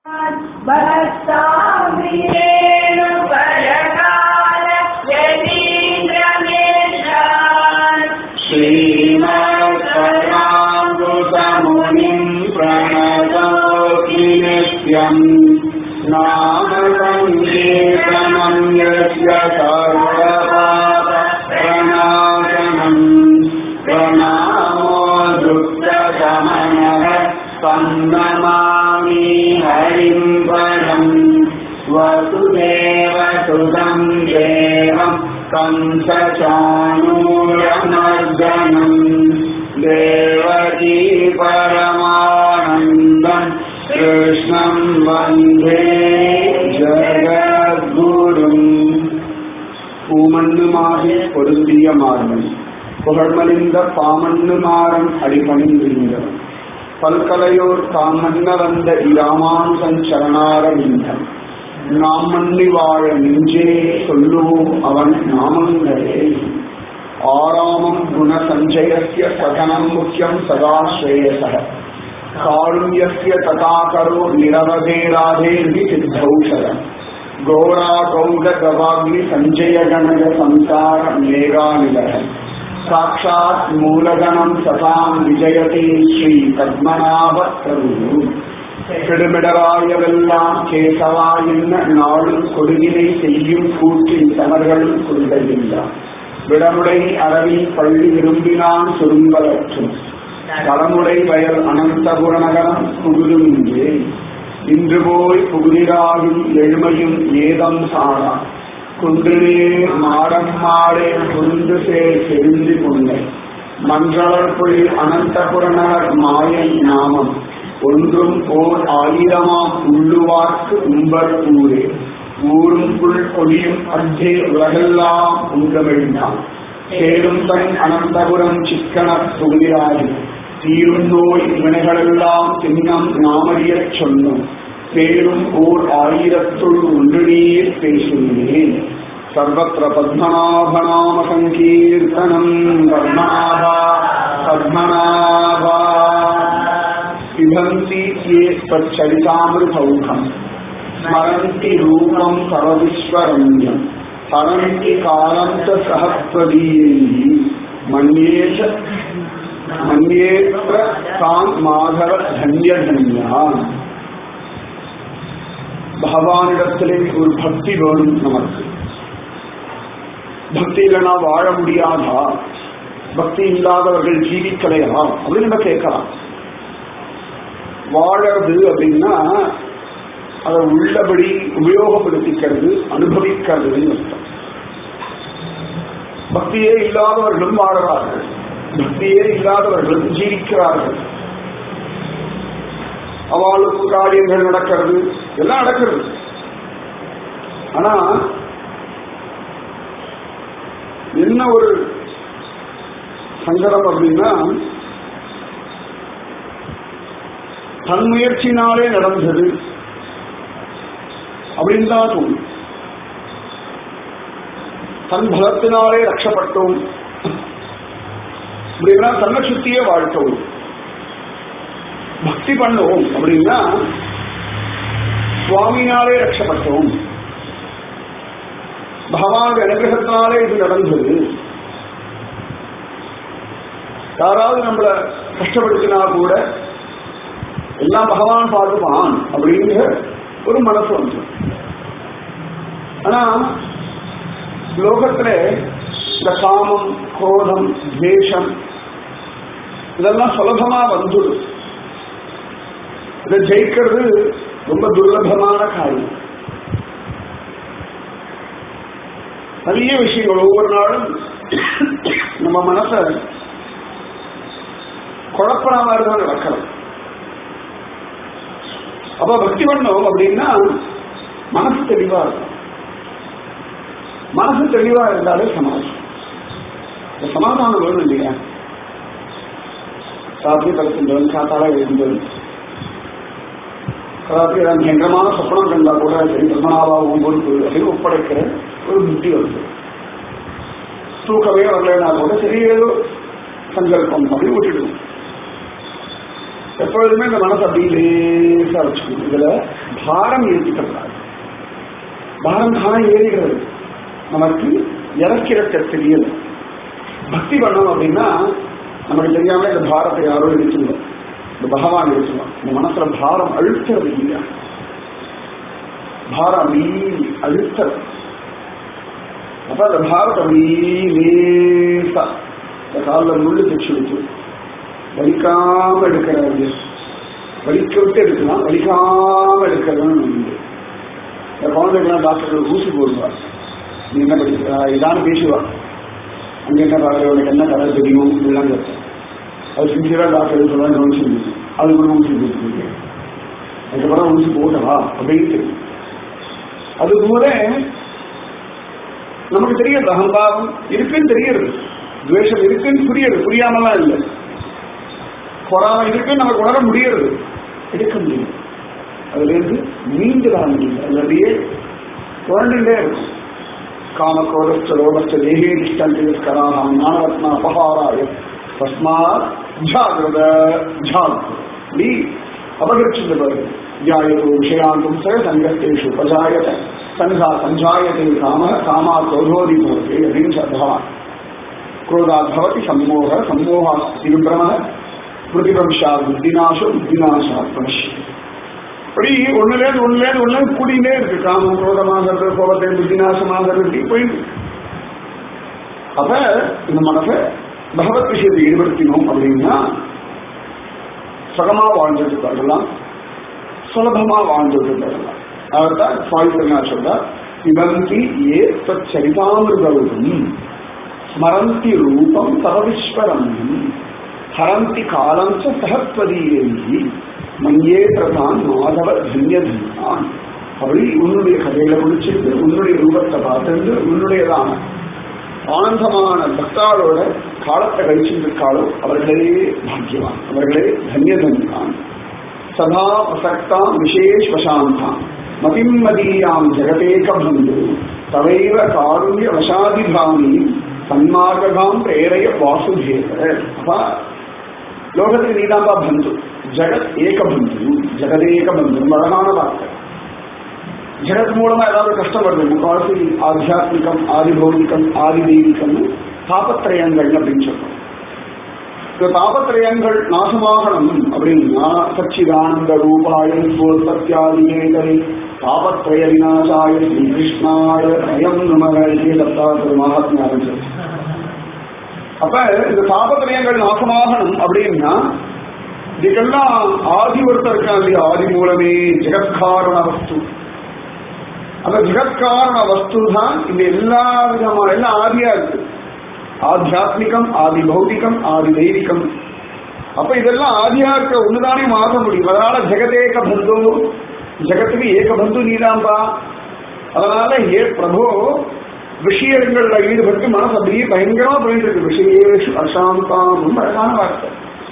भक्ताङ्ग्रियेणुपरकाल यतीन्द्रमेषान् श्रीमत्पराङ्गुतमुनिम् प्रणतोऽपि नित्यम् नाम सङ्कीर्तनम् यस्य सर्वपापप्रणाशनम् प्रणामो दुःखदमनः सन्नमामि हरिम् परम् वसुदेव सुतम् देवम् कंसचाणूरमर्दनम् देवकी परमानन्दम् कृष्णम् वन्दे ஜகத்குரும் பூமண்ணுமாகி பொருந்திய மார்பன் புகழ்மலிந்த பாமண்ணு மாறன் அடிபணிந்திருந்தவன் பல்கலையோர் தாமன்ன வந்த இராமானுசன் சரணாரவிந்தம் நாம் மண்ணி வாழ நெஞ்சே சொல்லுவோம் அவன் நாமங்களே ஆராமம் குண சஞ்சயஸ்ய சதனம் முக்கியம் சதா ஸ்ரேயசக காருண்யஸ்ய ததா கரோ நிரவதேராதே சித்தௌஷதம் கோரா கௌட கவாக்னி சஞ்சய கணக சம்சார மேகாநிலக சாட்சாத் மூலகணம் சதாம் விஜயதே ஸ்ரீ பத்மநாப பிரபு கெடுமிடராயவெல்லாம் கேசவா என்ன நாளும் கொடுகினை செய்யும் கூற்றின் சமர்களும் கொண்டதில்லா விடமுடை அரவி பள்ளி விரும்பினான் சுருங்கலற்றும் களமுடை வயல் அனந்தபுரநகரம் புகுதும் இங்கே இன்று போய் புகுதிராகும் எழுமையும் ஏதம் சாரா குன்றுநீர் மாடம் மாடே குந்து சேர் செறிந்து கொண்டை மன்றளர் பொழில் அனந்தபுரநகர் மாயன் நாமம் ஒன்றும் ஓர் ஆயிரமாம் உள்ளுவார்க்கு உம்பர் ஊரே ஊரும் புல் கொடியும் அத்தே உலகெல்லாம் உங்கமிழ்ந்தான் சேரும் தன் அனந்தபுரம் சிக்கன புகுதிராகி தீரும் நோய் வினைகளெல்லாம் திண்ணம் நாமறியச் சொன்னோம் பேரும் ஓர் ஆயிரத்துள் ஒன்று நீர் பேசுகிறேன் சர்வத்திர பத்மநாபநாம சங்கீர்த்தனம் பத்மநாபா பத்மநாபா பிபந்தி ये तच्चरितामृतौघम् स्मरन्ति रूपम् सर्वविश्वरम्यम् हरन्ति कालम् च सह त्वदीयैः मन्ये च मन्येत्र तान् माधव धन्यधन्यान् பகவானிடத்திலே ஒரு பக்தி வேணும் நமக்கு பக்தி இல்லைனா வாழ முடியாதா பக்தி இல்லாதவர்கள் ஜீவிக்கலையா அப்படின்னு நம்ம கேட்கலாம் வாழறது அப்படின்னா அதை உள்ளபடி உபயோகப்படுத்திக்கிறது அனுபவிக்கிறதுன்னு அர்த்தம் பக்தியே இல்லாதவர்களும் வாழறார்கள் பக்தியே இல்லாதவர்களும் ஜீவிக்கிறார்கள் அவளுக்கு காரியங்கள் நடக்கிறது எல்லாம் நடக்கிறது ஆனா என்ன ஒரு சங்கடம் அப்படின்னா தன் முயற்சினாலே நடந்தது அப்படின்னு தான் தோணும் தன் பலத்தினாலே ரட்சப்பட்டோம் அப்படின்னா தன்னை சுத்தியே வாழ்த்தோம் பக்தி பண்ணோம் அப்படின்னா சுவாமினாலே ரட்சப்பட்டோம் பகவான் அனுகிரகத்தினாலே இது நடந்தது யாராவது நம்மள கஷ்டப்படுத்தினா கூட எல்லாம் பகவான் பார்த்துப்பான் அப்படிங்கிற ஒரு மனசு வந்து ஆனா லோகத்துல இந்த காமம் கோபம் துவேஷம் இதெல்லாம் சுலபமா வந்துடும் இதை ஜெயிக்கிறது ரொம்ப துர்லபமான காரியம் நிறைய விஷயங்கள் ஒவ்வொரு நாளும் நம்ம மனசை குழப்பற மாதிரி தான் நடக்கலாம் அப்ப பக்தி பண்ணோம் அப்படின்னா மனசு தெளிவா இருக்கும் மனசு தெளிவா இருந்தாலே சமாதானம் இந்த சமாதானம் வேணும் இல்லையா ராத்திரி படுத்துன்றவன் காத்தால எழுந்தவன் ராத்திரி பயங்கரமான சொப்பனம் கண்டா கூட சரி பிரம்மனாவாகும் பொறுப்பு அப்படின்னு ஒப்படைக்கிற ஒரு புத்தி வருது தூக்கமே வரலன்னா கூட சரி ஏதோ சங்கல்பம் அப்படின்னு விட்டுடுவோம் எப்பொழுதுமே இந்த மனசு அப்படியே லேசா வச்சுக்கணும் இதுல பாரம் ஏற்றிக்கப்படாது பாரம் தானே ஏறுகிறது நமக்கு இறக்கிறக்க தெரியல பக்தி பண்ணோம் அப்படின்னா நமக்கு தெரியாம இந்த பாரத்தை யாரோ எடுத்துருவோம் இந்த பகவான் எடுத்துருவோம் இந்த மனசுல பாரம் அழுத்துறது இல்லையா பாரம் அப்படியே அழுத்தம் அப்ப அந்த பாரத்தை அப்படியே லேசா இந்த காலில் முள்ளு தைச்சு வச்சு வலிக்காம எடுக்கிறாரு வலிக்க விட்டு எடுக்கலாம் வலிக்காம எடுக்கிறதுன்னு உண்டு. இந்த குழந்தைகள்லாம் டாக்டர்கள் ஊசி போடுவார் நீ என்ன படிக்கிறா இதான்னு பேசுவா அங்க என்ன பார்க்குற உனக்கு என்ன கலர் தெரியும் இதெல்லாம் கேட்பேன் அது சின்சியரா டாக்டர் சொல்லுவாங்க ஊசி போட்டு அது கூட ஊசி போட்டு அதுக்கப்புறம் ஊசி போட்டவா அப்படின்னு தெரியும் அது கூட நமக்கு தெரியுது அகம்பாவம் இருக்குன்னு தெரியுது துவேஷம் இருக்குன்னு புரியுது புரியாமலாம் இல்லை பொறாம இருக்குன்னு நமக்கு உணர முடியுது எடுக்க முடியும் அதுல இருந்து மீண்டு வர முடியும் அது அப்படியே குழந்தைண்டே இருக்கும் காமக்ரோதஸ்ட ரோகஸ்ட தேகேதிஷ்டாம் ஞானரத்னா அபகாராய தஸ்மாத் ஜாகிரத ஜாகிரத இப்படி அபகரிச்சுட்டு வருது தியாயத்தோ விஷயாந்தும் ச சங்கத்தேஷு உபஜாயத சங்கா சஞ்சாயத்தை காம காமா क्रोधोदि भवति அப்படின்னு பகவான் क्रोधात् भवति सम्मोह सम्मोहात् विभ्रमः प्रतिभंशा புத்திநாசம் புத்திநாசாத் பனஷ்யம் இப்படி ஒண்ணுலேருந்து ஒண்ணுலேருந்து ஒண்ணு கூடினே இருக்கு காமம் குரோதமாகிறது கோபத்தை புத்திநாசமாகிறது இப்படி போயிட்டு இருக்கு. அப்ப இந்த மனசை பகவத் விஷயத்தை ஈடுபடுத்தினோம் அப்படின்னா சுகமா வாழ்ந்துட்டு பாடலாம் சுலபமா வாழ்ந்துட்டு பாடலாம் அதான் சுவாமித்தனா சொல்றார் இவந்தி ஏ சரிதாமிருதம் ஸ்மரந்தி ரூபம் சவவிஸ்வரம் ஹரந்தி காலம் ச சகத்வதீயி மஞ்சே பிரதான் மாதவ தன்யதன்யான் அப்படி உன்னுடைய கதையில முடிச்சிருந்து உன்னுடைய ரூபத்தை பார்த்துருந்து உன்னுடையதான ஆனந்தமான பக்தாளோட காலத்தை கழிச்சிருக்காளோ அவர்களே பாக்கியவான் அவர்களே தன்யதன்யான் சதா பிரசக்தாம் விசேஷ்வசாந்தாம் மதிம் மதீயாம் ஜெகதேக பந்து தவைவ காருண்ய வசாதிபாமி சன்மார்காம் பிரேரைய வாசுதேவ அப்பா லோகத்துக்கு நீதாம்பா பந்து ஜெகத் ஏக பந்து ஜெகதேக பந்து ரொம்ப அழகான வார்த்தை ஜெகத் மூலமா ஏதாவது கஷ்டம் வருது முக்காசி ஆத்தியாத்மிகம் ஆதிபௌதிகம் ஆதிதெய்வீகம் தாபத்திரயங்கள் அப்படின்னு சொல்றோம் இந்த தாபத்திரயங்கள் நாசமாகணும் அப்படின்னா சச்சிதானந்த ரூபாய சோத்பத்தியாதிகேதரி தாபத்திரய விநாசாய ஸ்ரீ கிருஷ்ணாய அயம் நமக தத்தாத்திர மகாத்மா ஆரம்பிச்சது அப்ப இந்த தாபத்திரயங்கள் நாசமாகணும் அப்படின்னா இதுக்கெல்லாம் ஆதி ஒருத்தர் இருக்கா இல்லையா ஆதி மூலமே ஜெகத்காரண வஸ்து அந்த ஜெகத்காரண வஸ்து தான் இந்த எல்லா விதமான எல்லாம் ஆதியா இருக்கு ஆத்தியாத்மிகம் ஆதி பௌதிகம் ஆதி தெய்வீகம் அப்ப இதெல்லாம் ஆதியா இருக்க ஒண்ணுதானே மாற்ற முடியும் அதனால ஜெகதேக பந்து ஜெகத்துக்கு ஏக பந்து நீதாம்பா அதனால ஏ பிரபு விஷயங்கள்ல ஈடுபட்டு மனசு அப்படியே பயங்கரமா போயிட்டு இருக்கு விஷயேஷு அசாந்தாம் ரொம்ப அழகான வார்த்தை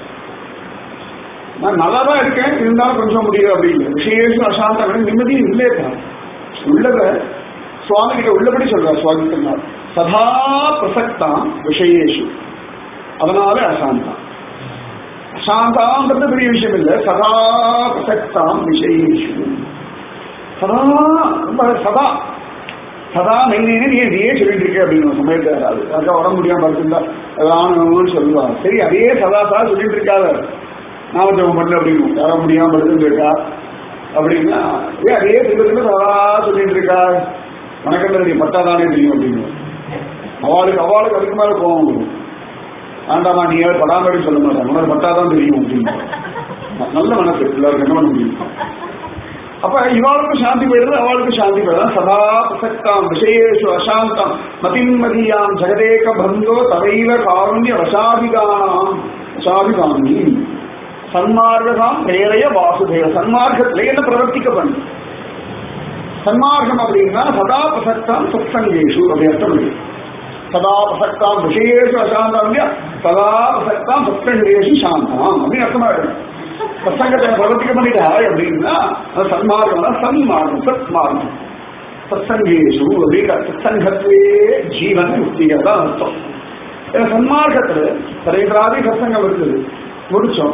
நான் நல்லா தான் இருக்கேன் இருந்தாலும் கொஞ்சம் முடியல அப்படின்னு விஷயேஷு அசாந்தம் நிம்மதியும் இல்லையப்பா உள்ளத சுவாமி கிட்ட உள்ளபடி சொல்றார் சுவாமி சொன்னார் சதா பிரசக்தாம் விஷயேஷு அதனால அசாந்தம் அசாந்தான்றது பெரிய விஷயம் இல்லை சதா பிரசக்தாம் விஷயேஷு சதா ரொம்ப சதா சதா நெய்னே நீ இதையே சொல்லிட்டு இருக்க அப்படின்னு சமயத்தை அது அதுக்காக உடம்பு முடியாம படுத்திருந்தா அதான் சொல்லுவாங்க சரி அதே சதா சதா சொல்லிட்டு இருக்காத நாமஜபம் பண்ணு அப்படின்னு யாரோ முடியாம படுத்துட்டு இருக்கா அப்படின்னா ஏ அதே திரும்ப சதா சொல்லிட்டு இருக்கா வணக்கம் நீ பட்டாதானே தெரியும் அப்படின்னு அவளுக்கு அவளுக்கு அதுக்கு மேல கோவம் வரும் ஆண்டாமா நீ யாரும் படாமடி சொல்ல மாட்டான் உனக்கு பட்டாதான் தெரியும் அப்படின்னு நல்ல மனசு எல்லாருக்கும் என்ன பண்ண முடியும் அப்ப இவாளுக்கும் சாந்தி போயிடுது அவளுக்கும் சாந்தி போயிடுது சதா பிரசக்தாம் விஷயேஷு அசாந்தம் மதிமதியாம் ஜெகதேக பந்தோ தவைவ காருண்ய வசாபிகானாம் வசாபிகாமி சன்மார்க்கம் பிரேரைய வாசுதேவ சன்மார்க்கத்திலே என்ன பிரவர்த்திக்க பண்ணு சன்மார்க்கம் அப்படின்னா சதா பிரசக்தாம் சத்சங்கேஷு அப்படி அர்த்தம் இருக்கு சதா பிரசக்தாம் விஷயேஷு அசாந்தம் இல்லையா சதா பிரசக்தாம் சத்சங்கேஷு சாந்தம் அப்படின்னு அர்த்தமா இருக்கு சத்சங்கத்தை பிரவர்த்திக்க பண்ணிட்டா அப்படின்னா அது சன்மார்க்கம் சன்மார்க்கம் சத்மார்க்கம் சத்சங்கேஷு அப்படிங்கிற சத்சங்கத்திலே ஜீவன் முக்திகள் தான் அர்த்தம் சன்மார்க்கத்துல பரேந்திராதி சத்சங்கம் இருக்குது முடிச்சோம்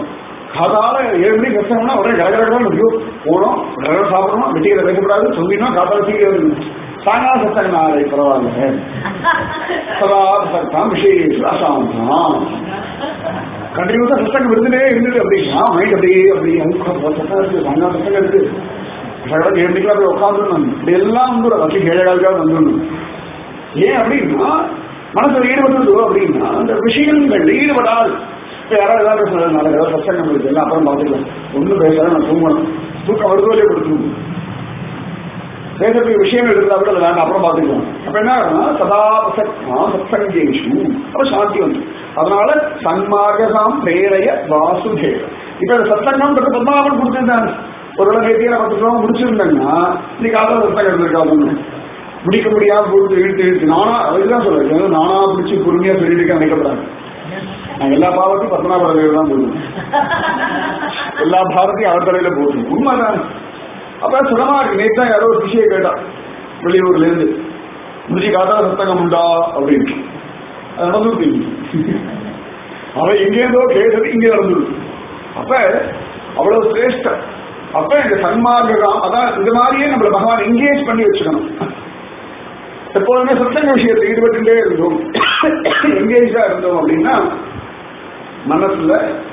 காதால ஏழு மணிக்கு கஷ்டம்னா உடனே கடகடகடம் ஐயோ போனோம் கடகட சாப்பிடணும் வெட்டிகளை வைக்கக்கூடாது சொல்லினா காத்தால சீக்கிரம் இருக்கு சாயங்காலம் சத்தம் நாளை பரவாயில்ல சதா சத்தம் விசேஷ அசாந்தம் கண்டினியூஸா சத்தம் விருதுனே இருந்தது அப்படின்னா மைண்ட் அப்படியே அப்படியே சத்தம் இருக்கு சாயங்காலம் சத்தம் இருக்கு கடகட ஏழு மணிக்கெல்லாம் போய் உட்காந்துருந்தோம் இப்படி எல்லாம் வந்து ஒரு வசதி ஏழாளுக்காக வந்துடணும் ஏன் அப்படின்னா மனசுல ஈடுபட்டு அப்படின்னா அந்த விஷயங்கள் ஈடுபடாது இப்ப யாராவது ஏதாவது பேசுறது நாளைக்கு ஏதாவது சத்தம் இருக்கு எல்லாம் அப்புறம் பார்த்துக்கலாம் ஒன்றும் பேசாத நான் தூங்கணும் தூக்கம் வருதோ இல்லையோ கொடுத்து பேசக்கூடிய விஷயங்கள் இருந்தா கூட அதை வேண்டாம் அப்புறம் பார்த்துக்கலாம் அப்ப என்ன ஆகும்னா சதா பிரசக்மா சத்சங்கேஷு அப்ப சாந்தி வந்து அதனால சன்மார்கசாம் பிரேரைய வாசுதேவ இப்ப இந்த சத்சங்கம்ன்றது பத்மநாபன் கொடுத்திருந்தாங்க ஒரு வேளை நேத்தியில பத்து ரூபா முடிச்சிருந்தேன்னா இன்னைக்கு காலையில் சத்தம் இருந்திருக்காது முடிக்க முடியாம கொடுத்து இழுத்து இழுத்து நானா அதுதான் சொல்றேன் நானா பிடிச்சி பொறுமையா சொல்லிட்டு நினைக்கப்படாது நான் எல்லா பாவத்தையும் பத்மநாப தலைவர் தான் போடுவேன் எல்லா பாவத்தையும் அவர் தலையில போடுவேன் உண்மைதான் அப்ப சுகமா இருக்கு நேற்று தான் யாரோ ஒரு விஷயம் கேட்டா வெளியூர்ல இருந்து முடிச்சு காத்தா சத்தங்கம் உண்டா அப்படின்னு அது நடந்துருக்கு அவன் எங்கேருந்தோ கேட்டது இங்கே நடந்துருக்கு அப்ப அவ்வளவு சிரேஷ்டம் அப்ப இந்த சன்மார்க்கம் அதான் இந்த மாதிரியே நம்மள பகவான் என்கேஜ் பண்ணி வச்சுக்கணும் எப்போதுமே சத்தங்க விஷயத்தில் ஈடுபட்டுட்டே இருந்தோம் என்கேஜா இருந்தோம் அப்படின்னா மனசுல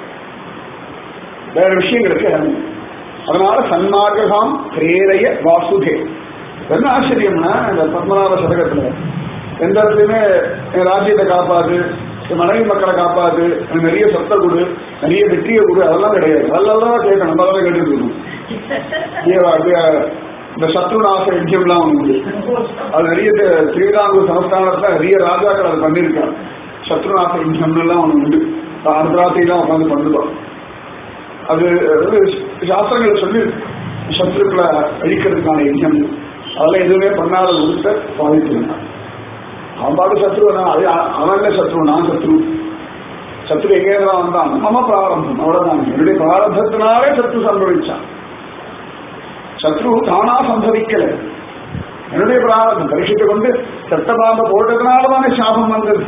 வேற விஷயங்களுக்கு இறங்கும் அதனால சன்மார்க்கம் பிரேரைய வாசுதே என்ன ஆச்சரியம்னா இந்த பத்மநாப சதகத்துல எந்த இடத்துலயுமே என் ராஜ்யத்தை காப்பாது என் மனைவி மக்களை காப்பாது எனக்கு நிறைய சொத்தை கொடு நிறைய வெற்றியை கொடு அதெல்லாம் கிடையாது அதெல்லாம் கேட்கணும் நம்ம அதெல்லாம் கேட்டுட்டு இருக்கணும் ஏ- அப்படியே இந்த சத்ருநாச யஜ்யம்லாம் ஒண்ணு உண்டு அது நிறைய தி- ஸ்ரீராங்கூர் சமஸ்தானத்துல நிறைய ராஜாக்கள் அதை பண்ணியிருக்காங்க சத்ருநாச யஜ்யம்னு எல்லாம் ஒண்ணு உண்டு அர்த்தராத்திரிலாம் உட்காந்து பண்ணுவோம் அது அது சாஸ்திரங்கள் சொல்லி சத்ருக்களை அழிக்கிறதுக்கான யஜ்யம் அதெல்லாம் எதுவுமே பண்ணாத ஒருத்த பாதிச்சிருந்தான் அவன் பாட்டு சத்ரு அது அவன் சத்ரு நான் சத்ரு சத்ரு எங்கேதான் வந்தான் மம பிராரம்பம் அவ்வளவுதான் என்னுடைய பிராரம்பத்தினாலே சத்ரு சம்பவிச்சான் சத்ரு தானா சம்பவிக்கல என்னுடைய பிராரம்பம் பரிசுத்தை கொண்டு சத்தபாம்ப போட்டதுனால தானே சாபம் வந்தது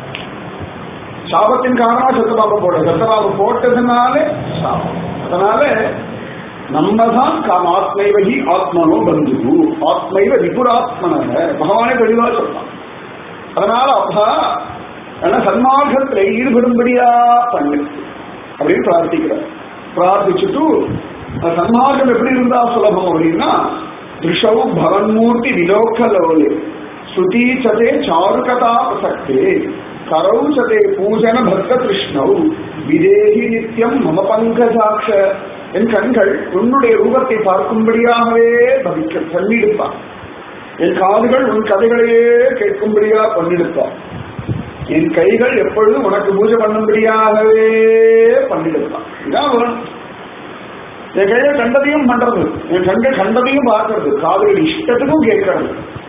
சாபத்தின் காரணமா சத்தபாம்ப போட சத்தபாம்ப போட்டதுனாலே சாபம் அதனால நம்ம தான் காம் ஆத்மைவகி ஆத்மனோ பந்து ஆத்மைவ விபுராத்மன பகவானே தெளிவா சொல்றான் அதனால அப்பா என்ன சன்மார்க்கத்துல ஈடுபடும்படியா பண்ணு அப்படின்னு பிரார்த்திக்கிறார் பிரார்த்திச்சுட்டு அந்த சன்மார்க்கம் எப்படி இருந்தா சுலபம் அப்படின்னா திருஷௌ பவன்மூர்த்தி விலோக்கலோலே சுதீச்சதே சாருகதா பிரசக்தே கரௌச்சதே பூஜன பக்த கிருஷ்ணௌ விதேகி நித்யம் மம பங்கஜாட்ச என் கண்கள் உன்னுடைய ரூபத்தை பார்க்கும்படியாகவே பவிக்க பண்ணிடுப்பான் என் காதுகள் உன் கதைகளையே கேட்கும்படியா பண்ணிடுப்பான் என் கைகள் எப்பொழுதும் உனக்கு பூஜை பண்ணும்படியாகவே பண்ணிடுப்பான் இதான் வரும் என் கைகள் கண்டதையும் பண்றது என் கண்கள் கண்டதையும் பார்க்கறது காதுகள் இஷ்டத்துக்கும் கேட்கறது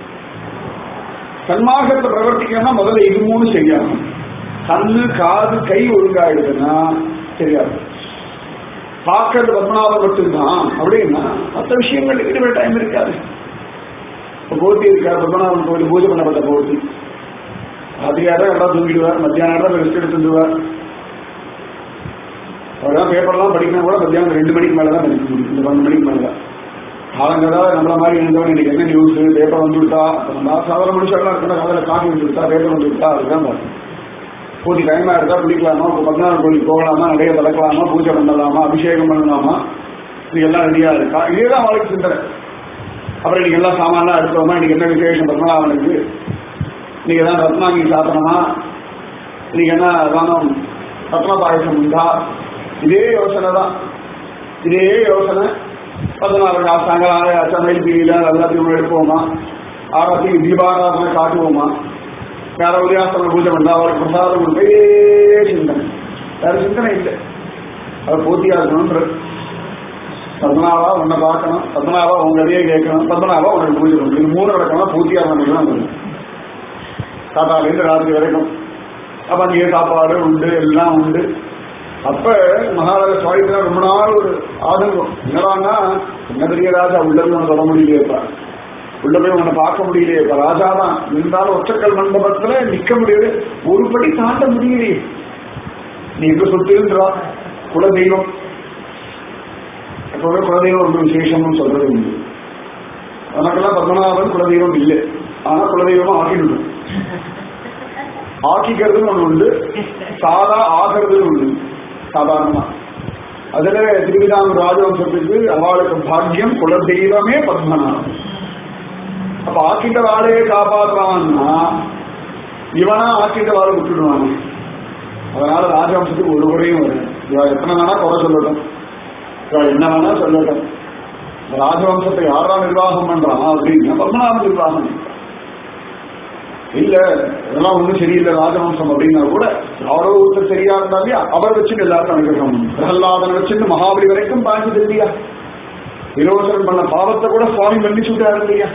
சன்மார்க்கத்தை பிரவர்த்திக்கணும்னா முதல்ல இது மூணு செய்யணும் கண்ணு காது கை ஒழுங்காயிடுதுன்னா தெரியாது பார்க்கறது பத்மநாபம் மட்டும்தான் அப்படின்னா மற்ற விஷயங்கள் ஈடுபட டைம் இருக்காது இப்போ போட்டி இருக்கா பத்மநாபன் கோயில் பூஜை பண்ணப்பட்ட போட்டி அதிகாரம் எல்லாம் தூங்கிடுவார் மத்தியானம் நேரம் ரெஸ்ட் எடுத்துடுவார் அவர்தான் பேப்பர்லாம் படிக்கணும் கூட மத்தியானம் ரெண்டு மணிக்கு மேலே தான் படிக்க முடியும் இந்த பன்னெண்டு மணிக்கு மேலே தான் காலங்களா நம்மள மாதிரி இருந்தவன் இன்னைக்கு என்ன நியூஸ் பேப்பர் வந்து விட்டா நம்ம சாதாரண மனுஷர்லாம் இருக்கணும் காலையில் காஃபி வந்து விட்டா பேப்பர் வந்து விட்டா அதுதான் பார்க்கணும் பூஜை டைமா இருக்கா பிடிக்கலாமா இப்போ பதினாறு கோயில் போகலாமா நிறைய வளர்க்கலாமா பூஜை பண்ணலாமா அபிஷேகம் பண்ணலாமா இதெல்லாம் ரெடியா இருக்கா இதேதான் வாழ்க்கை சிந்தனை அப்புறம் இன்னைக்கு எல்லாம் சாமான்லாம் எடுத்தோமா இன்னைக்கு என்ன விசேஷம் பத்மநாபனுக்கு இன்னைக்கு எல்லாம் ரத்னாங்கி சாத்தனமா இன்னைக்கு என்ன தானம் ரத்ன பாயசம் உண்டா இதே யோசனை தான் இதே யோசனை பதினாறு சாயங்காலம் சமையல் பிரியில எல்லாத்தையும் எடுப்போமா ஆராத்தி தீபாராதனை காட்டுவோமா யாரோ உதயாசன பூஜை பண்ணா அவருக்கு பிரசாதம் கொண்டே சிந்தனை வேற சிந்தனை இல்லை அது பூர்த்தியா இருக்கணும்ன்றது பத்மநாபா உன்னை பார்க்கணும் பத்மநாபா உங்க கதையே கேட்கணும் பத்மநாபா உனக்கு பூஜை பண்ணணும் இது மூணு நடக்கணும் பூர்த்தியா பண்ணணும் காத்தாலேருந்து ராத்திரி வரைக்கும் அப்ப அங்கேயே சாப்பாடு உண்டு எல்லாம் உண்டு அப்ப மகாராஜா சுவாமிக்கு ரொம்ப நாள் ஒரு ஆதங்கம் என்னடான்னா என்ன பெரிய ராஜா உள்ள போய் உன்னை தொட முடியலையேப்பா உள்ள போய் உன்னை பார்க்க முடியலையேப்பா ராஜா தான் இருந்தாலும் ஒற்றக்கல் மண்டபத்துல நிக்க முடியாது ஒரு படி தாண்ட முடியலையே நீ எங்க சொத்துன்றா குல தெய்வம் எப்பவுமே குலதெய்வம் ரொம்ப விசேஷம்னு சொல்றது உண்டு நமக்கெல்லாம் பத்மநாபன் குலதெய்வம் இல்லை ஆனா குலதெய்வமா ஆக்கிடணும் ஆக்கிக்கிறதுன்னு ஒண்ணு உண்டு சாதா ஆகிறதுன்னு உண்டு சாதாரணமா அதுல திருவிதாங்கூர் ராஜவம்சத்துக்கு அவளுக்கு பாக்கியம் குலதெய்வமே பத்மநாபன் அப்ப ஆக்கிட்ட வாழையே காப்பாற்றுறான்னா இவனா ஆக்கிட்ட வாழை விட்டுடுவான் அதனால ராஜவம்சத்துக்கு ஒரு குறையும் வரும் இவ எத்தனை வேணா குறை சொல்லட்டும் இவ என்ன வேணா சொல்லட்டும் ராஜவம்சத்தை யாரா நிர்வாகம் பண்றான் அப்படின்னா பத்மநாபன் நிர்வாகம் பண்றான். இல்ல இதெல்லாம் ஒண்ணும் சரியில்லை ராஜவம்சம் அப்படின்னா கூட யாரோ ஒருத்தர் சரியா இருந்தாலே அவர் வச்சுட்டு எல்லாருக்கும் அனுகிரகம் பண்ணணும். பிரகலாதனை வச்சுட்டு மகாபலி வரைக்கும் பாஞ்சது இல்லையா விரோசனம் பண்ண பாவத்தை கூட சுவாமி மன்னிச்சு விட்டாரு இல்லையா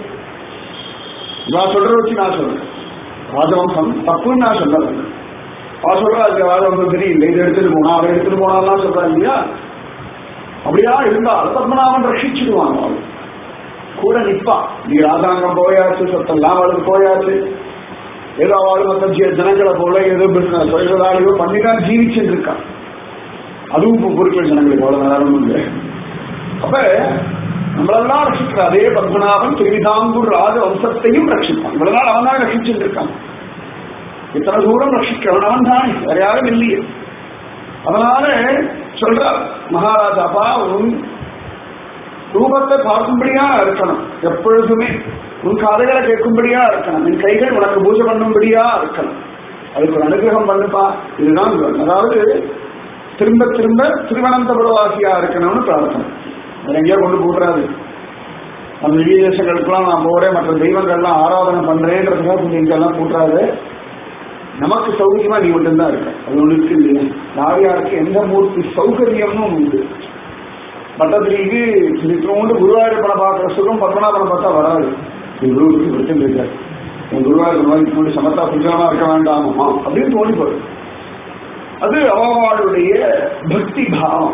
நான் சொல்ற வச்சு நான் சொல்றேன் ராஜவம்சம் தப்புன்னு நான் சொல்லல அவன் சொல்றா அது ராஜவம்சம் சரியில்லை இதை எடுத்துட்டு போனா அதை எடுத்துட்டு போனாலாம் சொல்றா இல்லையா அப்படியா இருந்தால் பத்மநாபன் ரட்சிச்சுடுவான் அவன் கூட நிப்பான் நீ ராஜாங்கம் போயாச்சு சொத்தெல்லாம் அவளுக்கு போயாச்சு ஏதோ அவள் மற்ற ஜி- ஜனங்களை போல ஏதோ பிசினஸ் ஏதோ பண்ணி தான் ஜீவிச்சுட்டு இருக்கான் அதுவும் இப்போ பொருட்கள் ஜனங்களுக்கு அவ்வளவு நேரம் இல்லை அப்ப நம்மளெல்லாம் ரட்சிக்கிற அதே பத்மநாபன் திருவிதாங்கூர் ராஜ வம்சத்தையும் ரட்சிப்பான் இவ்வளவு நாள் அவன் தான் ரட்சிச்சுட்டு இருக்கான் இத்தனை தூரம் ரட்சிக்கிறவன் அவன் தானே வேற யாரும் இல்லையே அதனால சொல்றார் மகாராஜாப்பா உன் ரூபத்தை பார்க்கும்படியா இருக்கணும் எப்பொழுதுமே உன் காதுகளை கேட்கும்படியா இருக்கணும் என் கைகள் உனக்கு பூஜை பண்ணும்படியா இருக்கணும் அதுக்கு ஒரு அனுகிரகம் பண்ணுப்பா இதுதான் வேணும். அதாவது திரும்ப திரும்ப திருவனந்தபுரவாசியா இருக்கணும்னு பிரார்த்தனை வேற எங்கேயோ கொண்டு போடுறாது அந்த வெளி தேசங்களுக்கெல்லாம் நான் போறேன் மற்ற தெய்வங்கள்லாம் ஆராதனை பண்றேன்றதுக்காக கொஞ்சம் இங்கெல்லாம் கூட்டுறாரு நமக்கு சௌகரியமா நீ மட்டும்தான் இருக்க அது ஒண்ணு இருக்கு இல்லையா யார் யாருக்கு எந்த மூர்த்தி சௌகரியம்னு ஒண்ணு உண்டு பட்டத்திரிக்கு திரும்ப குருவாயூரப்பனை பார்க்குற சுகம் பத்மநாபனை பார்த்தா வராது இது குருவுக்கு பிரச்சனை இருக்காது என் குருவாயூர் மாதிரி முன்னாடி சமத்தா சுத்தமா இருக்க வேண்டாமா அப்படின்னு தோணி போகுது அது அவளுடைய பக்தி பாவம்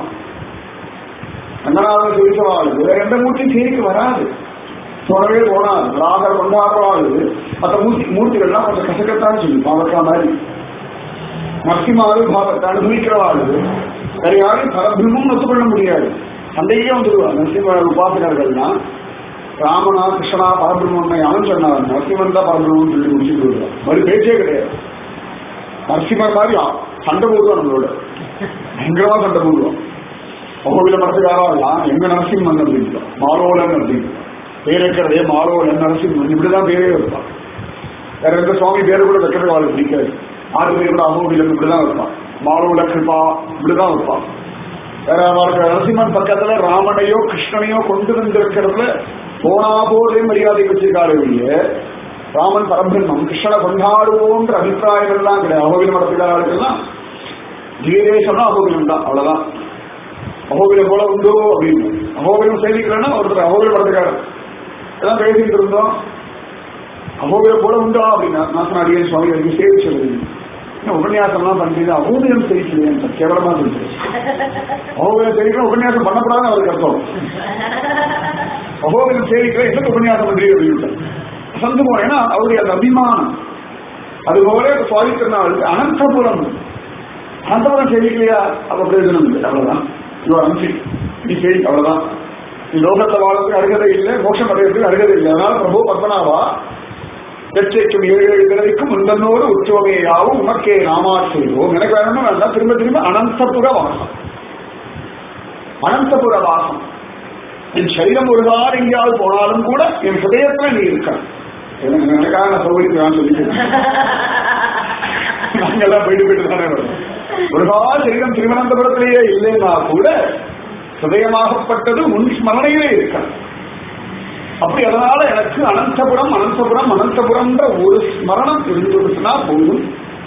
ரங்கநாதன் சொல்லிச்சவாளுக்கு வேற எந்த மூர்த்தியும் சேரிக்கு வராது போனவே போனாது ராகர் கொண்டாடுறவாளுக்கு மற்ற மூர்த்தி மூர்த்திகள்லாம் கொஞ்சம் கசக்கத்தான் சொல்லி பாவக்கா மாதிரி நரசிம்மாவு பாவத்தை அனுபவிக்கிறவாளுக்கு வேற யாரும் பரபிரமும் ஒத்துக்கொள்ள முடியாது சண்டையே வந்துடுவா நரசிம்ம உபாசகர்கள்லாம் ராமனா கிருஷ்ணா பரபிரம்மன் அவன் சொன்னார் நரசிம்மன் தான் பரபிரம்மன் சொல்லி முடிச்சுட்டு வருவார் மறு பேச்சே கிடையாது நரசிம்மர் மாதிரி ஆ- சண்டை போடுவோம் நம்மளோட பயங்கரமா சண்டை போடுவோம் கோவில மரத்துக்காரெல்லாம் எங்க நரசிம்மன் அப்படின்னு மாலோலன் அப்படின்னு பேர் வைக்கிறதே மாலோலன் நரசிம்மன் இப்படிதான் பேரே வைப்பான் வேற எந்த சுவாமி பேரு கூட வைக்கிறது அவளுக்கு பிடிக்காது ஆறு பேர் கூட அகோபிலம் இப்படிதான் வைப்பான் மாலோல கிருபா இப்படிதான் வைப்பான் வேற அவருக்கு நரசிம்மன் பக்கத்துல ராமனையோ கிருஷ்ணனையோ கொண்டு வந்திருக்கிறதுல போனா போதே மரியாதை வச்சிருக்காரு ஒழிய ராமன் பரபிரம்மம் கிருஷ்ணனை கொண்டாடுவோன்ற அபிப்பிராயம் எல்லாம் கிடையாது அகோபில மடத்துக்காரர்களுக்கெல்லாம் ஜீரேசம்னா அகோபிலம் தான் அவ்வளவுதான் அகோபிலம் போல உண்டோ அப்படின்னு அகோபிலம் சேவிக்கிறேன்னா ஒருத்தர் அகோபில மடத்துக்காரர் எல்லாம் பேசிட்டு இருந்தோம் அகோபிலம் போல உண்டா அப்படின்னா நாசன அடியன் சுவாமி அதுக்கு சேவிச்சது என்ன உபன்யாசம்லாம் பண்றீங்க அகோபிலம் சேவிக்கிறேன் கேவலமா சொல்றேன் அகோபிலம் சேவிக்கிற உபன்யாசம் பண்ணக்கூடாதுன்னு அவருக்கு அர்த்தம் அகோபிலம் சேவிக்கிற என்ன உபன்யாசம் பண்றீங்க அப்படின்னு சந்து போனேன்னா அவருடைய அந்த அபிமானம் அதுபோல சுவாதிக்கிறனாளுக்கு அனந்தபுரம் அனந்தபுரம் சேவிக்கலையா அப்ப பிரயோஜனம் இல்லை அவ்வளவுதான் இவ அனுப்பி நீ சேவி அவ்வளவுதான் நீ லோகத்தை வாழ்றதுக்கு அருகதை இல்லை மோட்சம் அடைகிறதுக்கு அருகதை இல்லை அதனால பிரபு பத்மநாபா எச்சைக்கும் ஏழு ஏழு பிறவிக்கும் முந்தன்னோடு உற்சவமேயாவும் உமக்கே நாமா செய்வோம் எனக்கு வேணும்னு வேண்டாம் திரும்ப திரும்ப அனந்தபுர வாசம் அனந்தபுர வாசம் என் சரீரம் ஒரு வாரம் எங்கேயாவது போனாலும் கூட என் ஹிருதயத்துல நீ இருக்க எனக்கு எனக்காக நான் சௌகரியத்தை நான் சொல்லிக்கிறேன் நாங்கெல்லாம் போயிட்டு போயிட்டு தானே வரோம் ஒரு கால சரீரம் திருவனந்தபுரத்திலேயே இல்லைன்னா கூட ஹிருதயமாகப்பட்டது முன் ஸ்மரணையிலே இருக்காது அப்படி அதனால எனக்கு அனந்தபுரம் அனந்தபுரம் அனந்தபுரம்ன்ற ஒரு ஸ்மரணம் இருந்துச்சுன்னா போதும்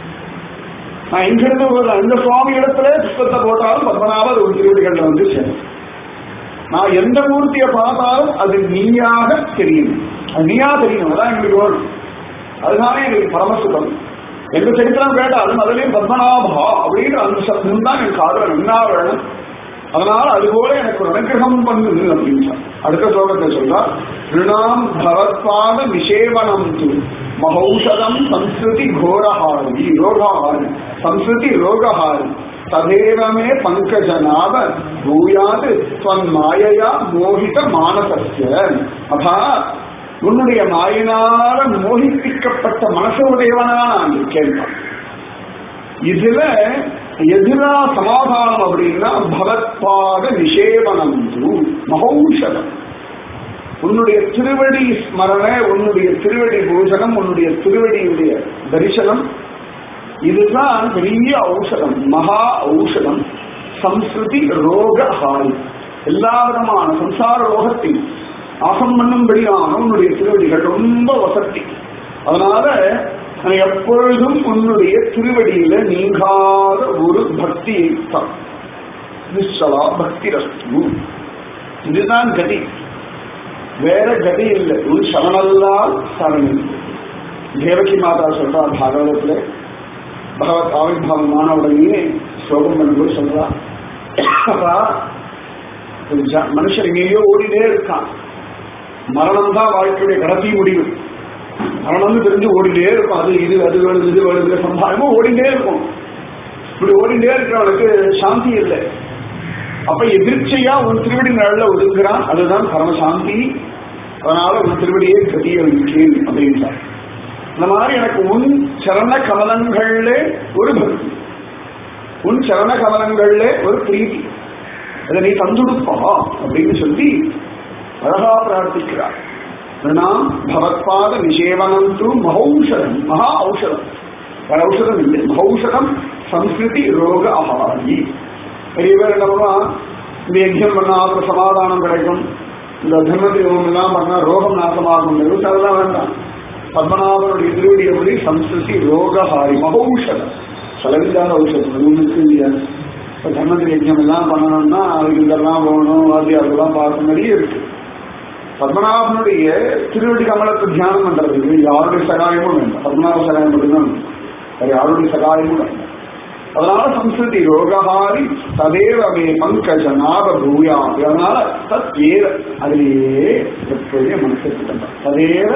நான் எங்கிருந்து ஒரு அந்த சுவாமி இடத்துல புஷ்பத்தை போட்டாலும் பத்மநாபர் ஒரு திருவடிகள்ல வந்து சேரும் நான் எந்த மூர்த்தியை பார்த்தாலும் அது நீயாக தெரியும் அது நீயா தெரியும் அதான் எங்களுக்கு வேணும் அதுதானே எங்களுக்கு பரமசுகம் எந்த சரித்திரம் கேட்டாலும் அதுலயும் பத்மநாபா அப்படின்ற அந்த சப்தம் தான் எனக்கு காதல நன்னா வேணும் அதனால அதுபோல எனக்கு ஒரு அனுகிரகம் பண்ணுது அப்படின்னு அடுத்த ஸ்லோகத்தை சொல்றா ரிணாம் பவத்பாத நிஷேவனம் து மகௌஷதம் சம்ஸ்கிருதி கோரஹாரி ரோகஹாரி சம்ஸ்கிருதி ரோகஹாரி ததேவமே பங்கஜநாத பூயாது துவன் மாயையா மோகித மானசஸ்ய அதா உன்னுடைய மாயினால மோகிப்பிக்கப்பட்ட மனசு உடையவனா நான் கேட்பான் இதுல எதிரா சமாதானம் அப்படின்னா பகத்பாத நிஷேவனம் மகௌஷதம் உன்னுடைய திருவடி ஸ்மரண உன்னுடைய திருவடி பூஜனம் உன்னுடைய திருவடியுடைய தரிசனம் இதுதான் பெரிய ஔஷதம் மகா ஔஷதம் சம்ஸ்கிருதி ரோக ஹாரி எல்லா விதமான சம்சார ரோகத்தையும் ஆசம் பண்ணும்படியான உன்னுடைய திருவடிகள் ரொம்ப வசதி அதனால நான் எப்பொழுதும் உன்னுடைய திருவடியில நீங்காத ஒரு பக்தியை தான் நிச்சலா பக்தி ரஸ்து இதுதான் கதி வேற கதி இல்லை ஒரு சரணல்லால் சரணம் தேவகி மாதா சொல்றா பாகவதத்துல பகவத் ஆவிர்வாவமான உடனே ஸ்லோகம் பண்ணும்போது சொல்றா அப்பா, ஒரு ஜ- மனுஷன் எங்கேயோ ஓடினே இருக்கான் மரணம் தான் வாழ்க்கையுடைய கடைசி முடிவு மரணம்னு தெரிஞ்சு ஓடிட்டே இருக்கும் அது இது அது வேணும் இது வேணும் சம்பாதமா ஓடிட்டே இருக்கும் இப்படி ஓடிட்டே இருக்கிறவனுக்கு சாந்தி இல்லை அப்ப எதிர்ச்சையா உன் திருவடி நல்ல ஒதுங்குறான் அதுதான் பரமசாந்தி அதனால உன் திருவடியே கதிய வைக்கிறேன் அப்படின்றார் இந்த மாதிரி எனக்கு உன் சரண கமலங்கள்ல ஒரு பக்தி உன் சரண கமலங்கள்ல ஒரு பிரீதி அதை நீ தந்துடுப்பா அப்படின்னு சொல்லி அழகா பிரார்த்திக்கிறார் நாம் பகவத்பாத நிஷேவனம் தூ மகௌஷதம் மகா ஔஷதம் வேற ஔஷதம் இல்லை மகௌஷதம் சம்ஸ்கிருதி ரோக அகாரி பெரிய பேர் என்ன பண்ணுவான் இந்த யஜ்யம் பண்ணா அப்புறம் சமாதானம் கிடைக்கும் இந்த தர்மத்தை எல்லாம் பண்ணா ரோகம் நாசமாகும் அதெல்லாம் வேண்டாம் பத்மநாபனுடைய திருவடி எப்படி சம்ஸ்கிருதி ரோகஹாரி மகௌஷதம் செலவில்லாத ஔஷதம் அது ஒன்று இருக்கு இல்லையா இப்போ தர்மத்தில் யஜ்யம் எல்லாம் பண்ணணும்னா அதுக்கு இதெல்லாம் போகணும் வாத்தியார்கள்லாம் பார்க்க நிறைய இருக்கு பத்மநாபனுடைய திருவடி கமலத்தை தியானம் பண்றதுக்கு யாருடைய சகாயமும் வேண்டாம் பத்மநாப சகாயம் மட்டும்தான் வேணும். வேற யாருடைய சகாயமும் வேண்டாம் அதனால சம்ஸ்கிருதி ரோகஹாரி ததேவ மே பங்கஜ நாப பூயா அதனால தத் ஏவ அதிலேயே எப்பொழுதே மனசு ததேவ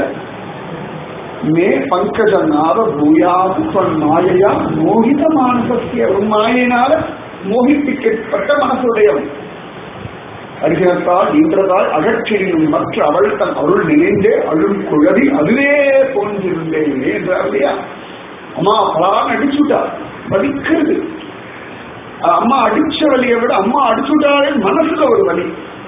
மே பங்கஜ நாப பூயாது தன் மாயையா மோகித மானசத்திய ஒரு மாயினால மோகிப்பிக்கப்பட்ட மனசுடையவன் அருகினத்தால் இன்றதால் அகற்றினும் மற்ற அவள் தன் அருள் நினைந்தே அழும் குழவி அதுவே போன்றிருந்தேன் என்றார் இல்லையா அம்மா பலான்னு அடிச்சுட்டார் வலிக்கிறது அஹ் அம்மா அடிச்ச வலியை விட அம்மா அடிச்சுட்டாலே மனசுல ஒரு வலி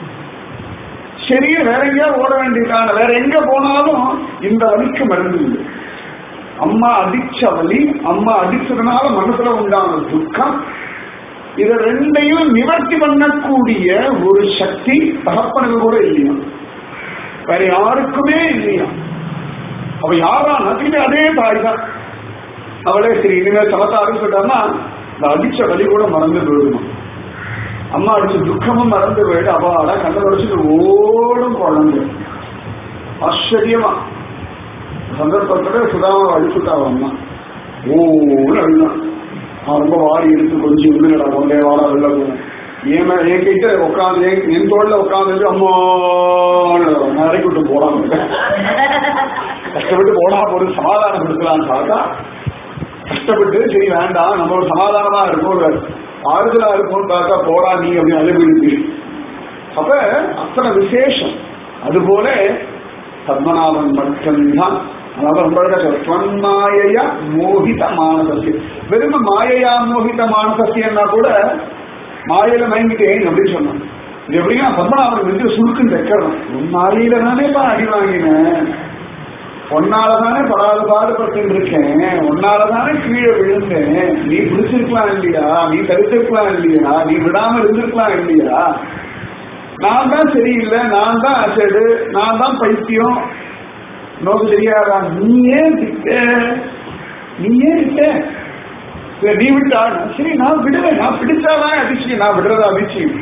சரி வேற எங்கேயா ஓட வேண்டியதான வேற எங்க போனாலும் இந்த வலிக்கு மருந்து இல்லை அம்மா அடிச்ச வலி அம்மா அடிச்சதுனால மனசுல உண்டான துக்கம் இத ரெண்டையும் நிவர்த்தி பண்ணக்கூடிய ஒரு சக்தி தகப்பனுக்கு கூட இல்லையா வேற யாருக்குமே இல்லையா அவ யாரானா திரும்பி அதே தாய் தான் அவளே சரி இனிமேல் சமத்தாருன்னு சொல்லிட்டாருன்னா இந்த அடிச்ச வலி கூட மறந்து போயிடுமா அம்மா அடிச்ச துக்கமும் மறந்து போயிடு அவாடா கண்ணை வடிச்சுட்டு ஓடும் குழந்தை ஆச்சரியமா சந்தர்ப்பத்துல சுதாவை அடிச்சுட்டா அம்மா ஓன்னு அழுதான் அவன் ரொம்ப வாரி எடுத்து கொஞ்சம் இருந்துடா கொண்டே வாடா வெளில போனேன் என் மே- என் கிட்ட உட்காந்து என் என் தோல்ல உட்காந்து அம்மா நான் இறக்கி விட்டு போடாம கஷ்டப்பட்டு போடா போது சமாதானப்படுத்தலாம்னு பார்த்தா கஷ்டப்பட்டு சரி வேண்டாம் நம்ம ஒரு சமாதானமா இருக்கும் ஒரு ஆறுதலா இருக்கும்னு பார்த்தா போடா நீ அப்படின்னு அழுபிடுத்து அப்ப அத்தனை விசேஷம் அதுபோல பத்மநாபன் மட்டும்தான் அதாவது ரொம்ப அழகா சொல்ற ஸ்வன்மாயையா மோகித மானசஸ்ய வெறும் மாயையா மோகித மானசஸ்யன்னா கூட மாயையில மயங்கிட்டேன் அப்படின்னு சொன்னான் இது எப்படின்னா பத்மநாபன் வந்து சுருக்குன்னு தைக்கிறோம் உன் மாயையில தானேப்பா அடி வாங்கினேன் உன்னாலதானே படாத பாடுபட்டு இருக்கேன் உன்னாலதானே கீழே விழுந்தேன் நீ பிடிச்சிருக்கலாம் இல்லையா நீ தடுத்திருக்கலாம் இல்லையா நீ விடாம இருந்திருக்கலாம் இல்லையா நான் தான் சரியில்லை நான் தான் அசடு நான் தான் பைத்தியம் நோக்கு தெரியாதா நீ ஏன் விட்ட நீ ஏன் விட்ட இல்ல, நீ விட்டா சரி நான் விடுவேன் நான் பிடிச்சாதான் அதிசயம் நான் விடுறதா அதிசயம்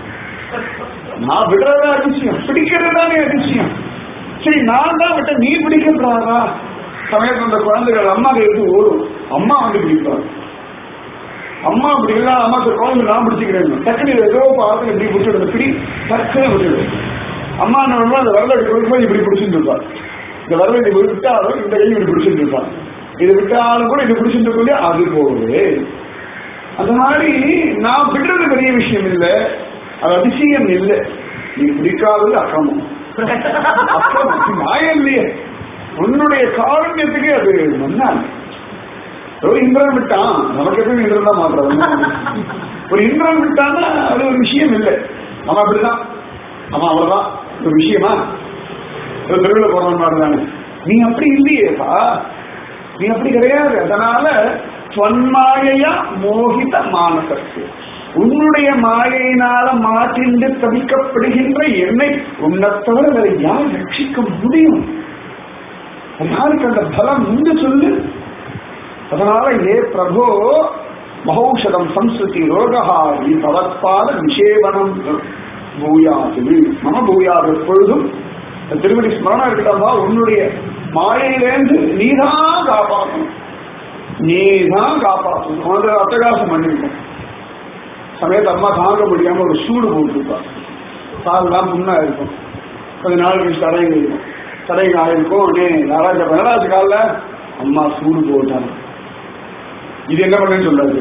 நான் விடுறதா அதிசயம் பிடிக்கிறது தானே அதிசயம் சரி நான் தான் விட்ட நீ பிடிக்கிறாரா சமயத்தில் அந்த குழந்தைகள் அம்மா எடுத்து ஓடும் அம்மா வந்து பிடிப்பாங்க அம்மா அப்படி இல்ல அம்மா சரி குழந்தை நான் பிடிச்சிக்கிறேன் டக்குனு இது ஏதோ பார்த்து இப்படி பிடிச்சிடுது பிடி டக்குனு விட்டுடு அம்மா என்ன பண்ணுவா அந்த வரல எடுத்து இப்படி பிடிச்சிட்டு இருப்பா இந்த வரல இப்படி விட்டாலும் இந்த கையும் இப்படி பிடிச்சிட்டு இருப்பான் இது விட்டாலும் கூட இது பிடிச்சிட்டு இருக்கோம் அது போகுது அந்த மாதிரி நான் விடுறது பெரிய விஷயம் இல்லை அது அதிசயம் இல்லை நீ பிடிக்காதது அக்கிரமம் அக்கிரமம் நியாயம் இல்லையே உன்னுடைய காரண்யத்துக்கு அது மன்னான் ஒரு இந்திரன் விட்டான் நமக்கு எப்படி இந்திரன் தான் மாத்திரம் ஒரு இந்திரன் விட்டான்னா அது ஒரு விஷயம் இல்லை நம்ம அப்படிதான் நம்ம அவ்வளவுதான் ஒரு விஷயமா ஒரு தெருவில் போறவன் மாதிரி தானே நீ அப்படி இல்லையேப்பா நீ அப்படி கிடையாது அதனால சொன்மாயையா மோகித மானசத்து உன்னுடைய மாயையினால மாற்றிண்டு தவிக்கப்படுகின்ற என்னை உன்னை தவிர வேற யார் ரட்சிக்க முடியும் யாருக்கு அந்த பலம் உண்டு சொல்லு அதனால ஏ பிரபோ மகௌஷதம் சம்ஸ்கிருதி ரோகஹாரி பவத்பாத நிஷேவனம் பூயாது மம பூயாது எப்பொழுதும் இந்த திருமணி ஸ்மரணம் இருக்கட்டா உன்னுடைய மாயையிலேருந்து நீதான் காப்பாற்றணும் நீதான் காப்பாற்றணும் அவன் அட்டகாசம் பண்ணிருக்கோம் சமயத்து அம்மா தாங்க முடியாம ஒரு சூடு போட்டுருப்பா காலெல்லாம் புண்ணா இருக்கும் கொஞ்ச நாள் கழிச்சு தடைங்க இருக்கும் தடைங்க ஆயிருக்கும் உடனே நாராஜ நடராஜ காலில் அம்மா சூடு போட்டாங்க இது என்ன பண்ணுன்னு சொல்லாது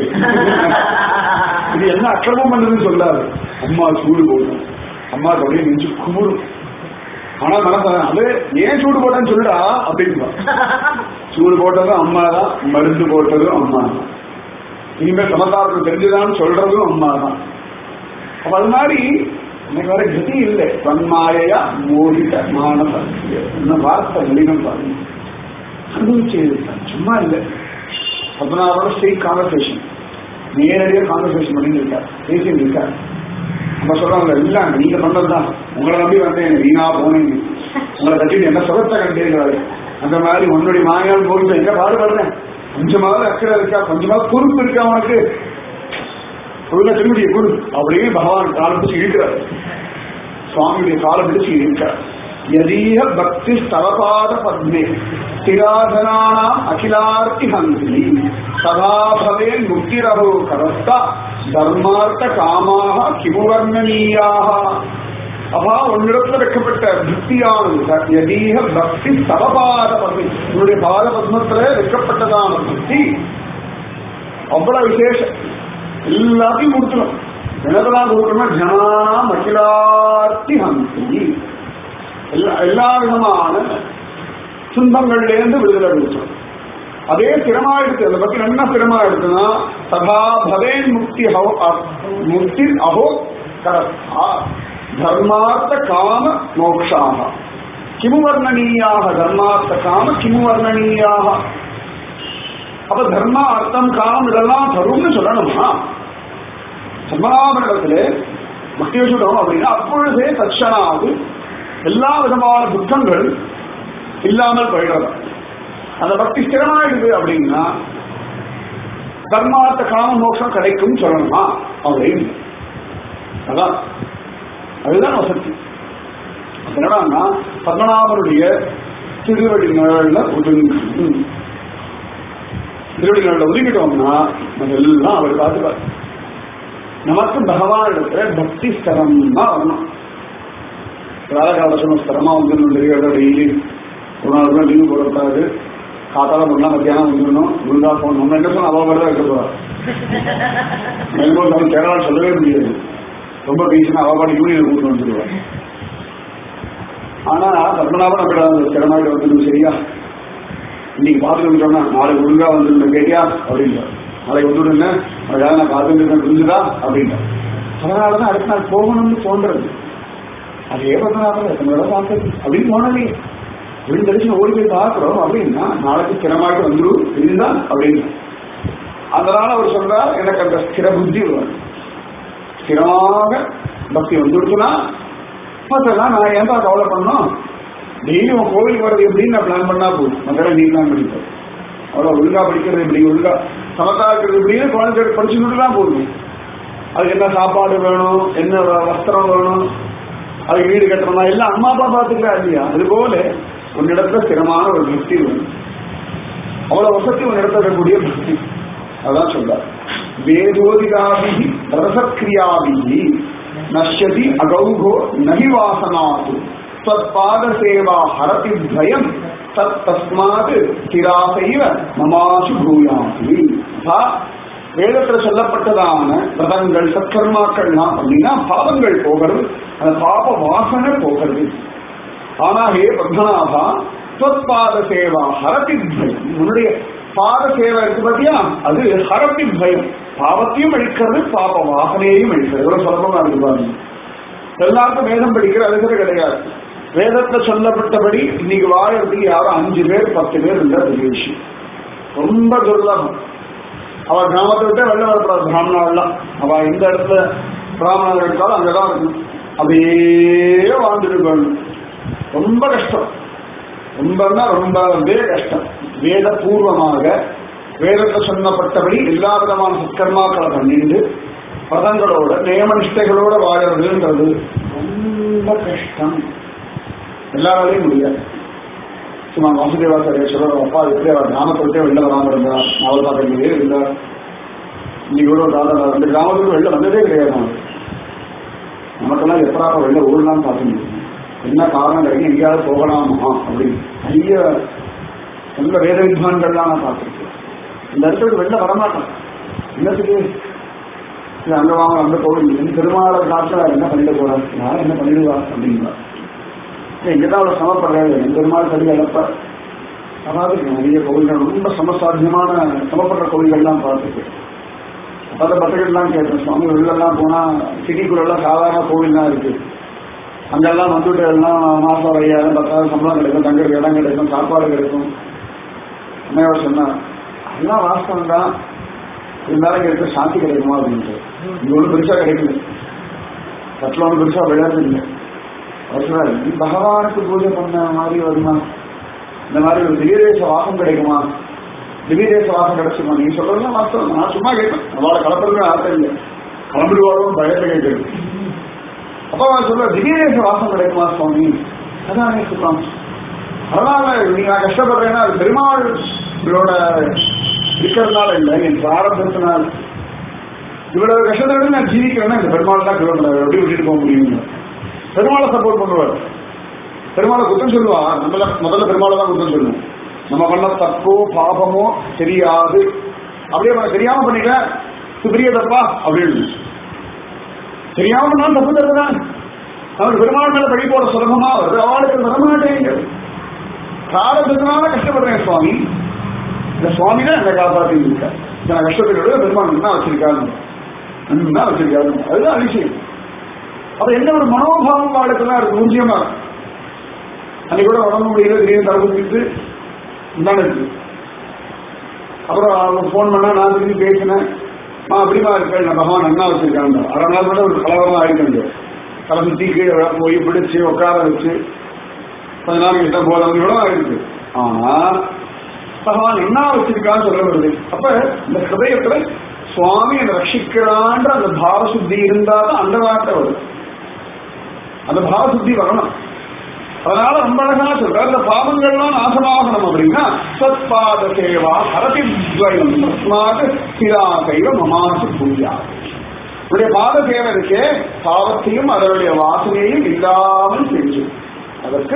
இது என்ன அக்கிரமம் பண்ணுதுன்னு சொல்லாது அம்மா சூடு போட்டோம் அம்மா அப்படியே நெஞ்சு குமுறும் ஆனா மனசு அது ஏன் சூடு போட்டேன்னு சொல்லுடா அப்படின்பா சூடு போட்டதும் அம்மா தான் மருந்து போட்டதும் அம்மா தான் இனிமேல் சமதாரத்துக்கு தெரிஞ்சுதான்னு சொல்றதும் அம்மா தான் அப்ப அது மாதிரி எனக்கு வர கதி இல்லை தன்மாயா மோதித மானச இந்த வார்த்தை வெளினம் பாருங்க அனுபவிச்சு சும்மா இல்லை பத்மநாபோட ஸ்ட்ரெயிட் கான்வர்சேஷன் நேரடியாக கான்வர்சேஷன் பண்ணிட்டு இருக்கார் பேசிட்டு இருக்கார் நம்ம சொல்றாங்க இல்ல நீங்க பண்ணதுதான் உங்களை நம்பி வந்தேன் வீணா போனீங்க உங்களை கட்டிட்டு என்ன சுகத்தை கண்டீர்கள் அந்த மாதிரி உன்னுடைய மாயால் போயிட்டு எங்க பாடுபடுறேன் கொஞ்சமாவது அக்கறை இருக்கா கொஞ்சமாவது பொறுப்பு இருக்கா உனக்கு ஒழுங்கா திரும்பிய குரு அப்படியே பகவான் காலை பிடிச்சு இழுக்கிறார் சுவாமியுடைய காலை பிடிச்சு இழுக்கிறார் யதீய பக்தி ஸ்தவபாத பத்மே ஸ்திராதனானாம் அகிலார்த்தி ஹந்தி சதா பவேன் முக்திரஹோ கரஸ்தா தர்மார்த்த காமாக கிமுவர்ணனீயாக அப்பா உன்னிடத்துல வைக்கப்பட்ட பக்தியானது யதீக பக்தி சவபாத பத்மி உன்னுடைய பாத பத்மத்துல வைக்கப்பட்டதான பக்தி அவ்வளவு விசேஷம் எல்லாத்தையும் கொடுக்கணும் என்னதெல்லாம் கொடுக்கணும் ஜனாம் அகிலார்த்தி ஹந்தி எல்லா எல்லா விதமான துன்பங்கள்லேருந்து விடுதலை கொடுக்கணும் அதே ஸ்திரமா எடுத்து அதை பத்தி என்ன ஸ்திரமா எடுத்துனா சதா பவேன் முக்தி ஹோ முக்தி அஹோ கரஸ்தா தர்மார்த்த காம மோக்ஷாக கிமு வர்ணனீயாக தர்மார்த்த காம கிமு வர்ணனீயாக அப்ப தர்ம அர்த்தம் காமம் இதெல்லாம் தரும்னு சொல்லணுமா சமாபரணத்துல முக்கிய சொல்லணும் அப்படின்னா அப்பொழுதே தட்சணாது எல்லா விதமான துக்கங்கள் இல்லாமல் போயிடுறது அந்த பக்தி ஸ்திரமாயிடுது அப்படின்னா தர்மார்த்த காம மோட்சம் கிடைக்கும் சொல்லணுமா அப்படின்னு அதான் அதுதான் வசதி என்னடான்னா பத்மநாபனுடைய திருவடி நிழல்ல ஒதுங்கு திருவடி நிழல்ல ஒதுங்கிட்டோம்னா நம்ம எல்லாம் அவர் பார்த்துப்பார் நமக்கு பகவான் இடத்துல பக்தி ஸ்தரம் தான் வரணும் ராதகாலட்சணம் ஸ்தரமா வந்துடணும் தெரியாத டெய்லி ஒரு நாள் கூட லீவு போடக்கூடாது காத்தால பண்ணலாம் மத்தியானம் வந்துடணும் குருதா போகணும் நம்ம என்ன சொன்ன அவள் தான் இருக்க போறா மெல்போர்ன் நம்ம கேரளா சொல்லவே முடியாது ரொம்ப பேசினா அவள் பாட்டு யூனியன் கூட்டு வந்துடுவார் ஆனா பத்மநாபன் அப்படி திறமாயிட்டு வந்துடும் சரியா இன்னைக்கு பார்த்துட்டு சொன்னா நாளைக்கு ஒழுங்கா வந்துருந்த கேட்டியா அப்படின்றார் நாளைக்கு வந்துடுங்க அதுக்காக நான் பார்த்துட்டு புரிஞ்சுதா அப்படின்ட்டா அதனாலதான் அடுத்த நாள் போகணும்னு தோன்றது அதே பத்மநாபன் எத்தனை தடவை பார்க்கறது அப்படின்னு தோணலையே விழுந்தடிச்சு ஓடி போய் பார்க்கிறோம் அப்படின்னா நாளைக்கு ஸ்திரமாயிட்டு வந்துடும் இருந்தா அப்படின்னு அதனால அவர் சொல்றார் எனக்கு அந்த ஸ்திர புத்தி வரும் ஸ்திரமாக பக்தி வந்துடுச்சுன்னா மற்றெல்லாம் நான் ஏன்பா கவலை பண்ணோம் டெய்லி உன் கோவிலுக்கு வர்றது எப்படின்னு நான் பிளான் பண்ணா போதும் மற்றெல்லாம் நீ பிளான் பண்ணிப்போம் அவ்வளோ ஒழுங்கா படிக்கிறது எப்படி ஒழுங்கா சமத்தா இருக்கிறது எப்படின்னு குழந்தை படிச்சுட்டு தான் போதும் அதுக்கு என்ன சாப்பாடு வேணும் என்ன வஸ்திரம் வேணும் அதுக்கு வீடு கட்டணுமா எல்லாம் அம்மா அப்பா பார்த்துக்கிறா இல்லையா அது போல உன்னிடத்துல ஸ்திரமான ஒரு பக்தி வேணும் அவ்வளவு வசதி உன்னிடத்துல இருக்கக்கூடிய பக்தி அதான் சொல்றார் வேதோதிகாபிகி ரசக்கிரியாபிகி நஷ்யதி அகௌகோ நகி வாசனாது தற்பாத சேவா ஹரதி பயம் தத் தஸ்மாத் ஸ்திராசைவ மமாசு பூயாசி வேதத்துல சொல்லப்பட்டதான விரதங்கள் சத்கர்மாக்கள்லாம் அப்படின்னா பாவங்கள் போகிறது அந்த பாப வாசனை போகிறது ஆனா ஹே பத்மநாபா தொற்பாத சேவா ஹரதி பயம் உன்னுடைய பாத சேவை இருக்கு பாத்தியா அது ஹரதி பயம் பாவத்தையும் அழிக்கிறது பாப வாசனையையும் அழிக்கிறது எவ்வளவு சுலபமா இருக்கு பாருங்க எல்லாருக்கும் வேதம் படிக்கிற அதிகாரம் கிடையாது வேதத்துல சொல்லப்பட்டபடி இன்னைக்கு வாழறதுக்கு யாரும் அஞ்சு பேர் பத்து பேர் இருந்தா பெரிய விஷயம் ரொம்ப துர்லபம் அவ கிராமத்தை விட்டு வெளில வரக்கூடாது பிராமணாலாம் அவ எந்த இடத்துல பிராமணர்கள் இருக்காலும் அங்கதான் இருக்கணும் அப்படியே வாழ்ந்துட்டு இருக்கணும் ரொம்ப கஷ்டம் ரொம்பன்னா ரொம்பவே கஷ்டம் வேத பூர்வமாக வேதத்தில் சொன்னப்பட்டபடி எல்லா விதமான சத்கர்மாக்களை பண்ணிட்டு பதங்களோட நியமனிஷ்டைகளோட வாழறதுன்றது ரொம்ப கஷ்டம் எல்லாராலையும் முடியாது சும்மா வாசுதேவாச்சாரிய சொல்ற அப்பா எப்படி அவர் கிராமத்தை விட்டே வெளில வராம இருந்தார் நாவல் பார்க்கவே இருந்தார் இன்னைக்கு கூட ஒரு தாத்தா அந்த கிராமத்துக்கு வெளில வந்ததே கிடையாது அவன் நமக்கெல்லாம் எப்படாப்ப வெளில ஓடலாம்னு பார்த்துட்டு என்ன காரணம் கிடைக்கும் எங்கேயாவது போகலாமா அப்படின்னு நிறைய நல்ல வேத வித்வான்கள்லாம் நான் பார்த்துருக்கேன் இந்த இடத்துக்கு வெளில வரமாட்டேன் என்னத்துக்கு இல்லை அங்கே வாங்க அந்த கோவில் இந்த பெருமாளை காட்டுல என்ன பண்ணிட்டு போறாரு யார் என்ன பண்ணிடுவா அப்படிங்களா இங்கதான் அவர் சமப்படுறாரு என் பெருமாள் சரி அழப்ப அதாவது நிறைய கோவில்கள் ரொம்ப சமசாத்தியமான சமப்படுற கோவில்கள்லாம் பார்த்துருக்கேன் பல பசங்கள்லாம் கேட்டேன் சுவாமி வெளிலலாம் போனா சிட்டிக்குள்ளெல்லாம் சாதாரண கோவில் தான் இருக்கு அங்கெல்லாம் வந்துட்டு எல்லாம் மாசம் ஐயாயிரம் பத்தாயிரம் சம்பளம் கிடைக்கும் தங்குறதுக்கு இடம் கிடைக்கும் சாப்பாடு கிடைக்கும் அம்மையார் சொன்னார் எல்லாம் வாஸ்தவம் தான் இருந்தாலும் இங்க இருக்க சாந்தி கிடைக்குமா அப்படின்ட்டு இங்க ஒன்றும் பெருசா கிடைக்கல தட்டில் ஒன்றும் பெருசா விளையாடுறது இல்லை அவர் சொல்றாரு நீ பகவானுக்கு பூஜை பண்ண மாதிரி வருமா இந்த மாதிரி ஒரு திடீரேச வாசம் கிடைக்குமா திடீரேச வாசம் கிடைச்சுமா நீ சொல்றதுலாம் வாஸ்தவம் நான் சும்மா கேட்பேன் அவளை கலப்புறதுன்னு ஆசை இல்லை கிளம்பிடுவாரும் பயத்தை கேட்குறது அப்ப அவன் சொல்ற திடீரேச வாசம் கிடைக்குமா சுவாமி அதான் சொல்றான் அதனால நீ நான் கஷ்டப்படுறேன்னா அது பெருமாளோட இருக்கிறதுனால இல்லை என் பிராரம்பத்தினால் இவ்வளவு கஷ்டத்தை விட நான் ஜீவிக்கிறேன்னா இந்த பெருமாள் தான் கிலோமீட்டர் எப்படி விட்டுட்டு போக முடியும் பெருமாளை சப்போர்ட் பண்ணுவார் பெருமாளை குத்தம் சொல்லுவா நம்மள முதல்ல பெருமாளை தான் குத்தம் சொல்லுவோம் நம்ம பண்ண தப்போ பாபமோ தெரியாது அப்படியே நம்ம தெரியாம பண்ணிக்க சுப்ரிய தப்பா அப்படின்னு தெரியாம பண்ணாலும் தப்பு தப்பு தான் அவன் பெருமாள் மேல பழி போட சுலபமா வருது அவளுக்கு வரமாட்டேங்கிறது பிராரம்பத்தினால கஷ்டப்படுறேன் சுவாமி இந்த சுவாமி தான் என்னை காப்பாற்றி இருக்க நான் கஷ்டத்தோட பெருமாள் என்ன வச்சிருக்காங்க என்ன வச்சிருக்காங்க அதுதான் அதிசயம் அப்ப என்ன ஒரு மனோபாவம் வாழ்க்கைலாம் இருக்கு பூஜ்யமா அன்னைக்கு கூட உடம்பு முடியல திடீர்னு தரப்புட்டு தான் இருக்கு அப்புறம் அவங்க ஃபோன் பண்ணா நான் திரும்பி பேசினேன் ஆ அப்படிமா இருக்கேன் நான் பகவான் அண்ணா வச்சிருக்காங்க அரை நாள் கூட ஒரு கலவரமா ஆயிட்டு தலை சுத்தி கீழே விழ போய் பிடிச்சு உட்கார வச்சு கொஞ்ச நாள் கிட்ட போல இவ்வளவு ஆயிருக்கு ஆனா பகவான் என்ன வச்சிருக்கான்னு சொல்ல வருது அப்ப இந்த ஹிருதயத்துல சுவாமி என்னை ரட்சிக்கிறான்ற அந்த பாவசுத்தி இருந்தா தான் அந்த வார்த்தை வரும் அந்த பாவசுத்தி வரணும் அதனால ரொம்ப அழகா சொல்ற அந்த பாவங்கள்லாம் நாசமாகணும் அப்படின்னா சத்பாத சேவா ஹரதி துவயம் தஸ்மாத் சிரா கைவ மமாசு பூஜா உடைய பாத சேவை இருக்கே பாவத்தையும் அதனுடைய வாசனையையும் இல்லாமல் செஞ்சு அதற்கு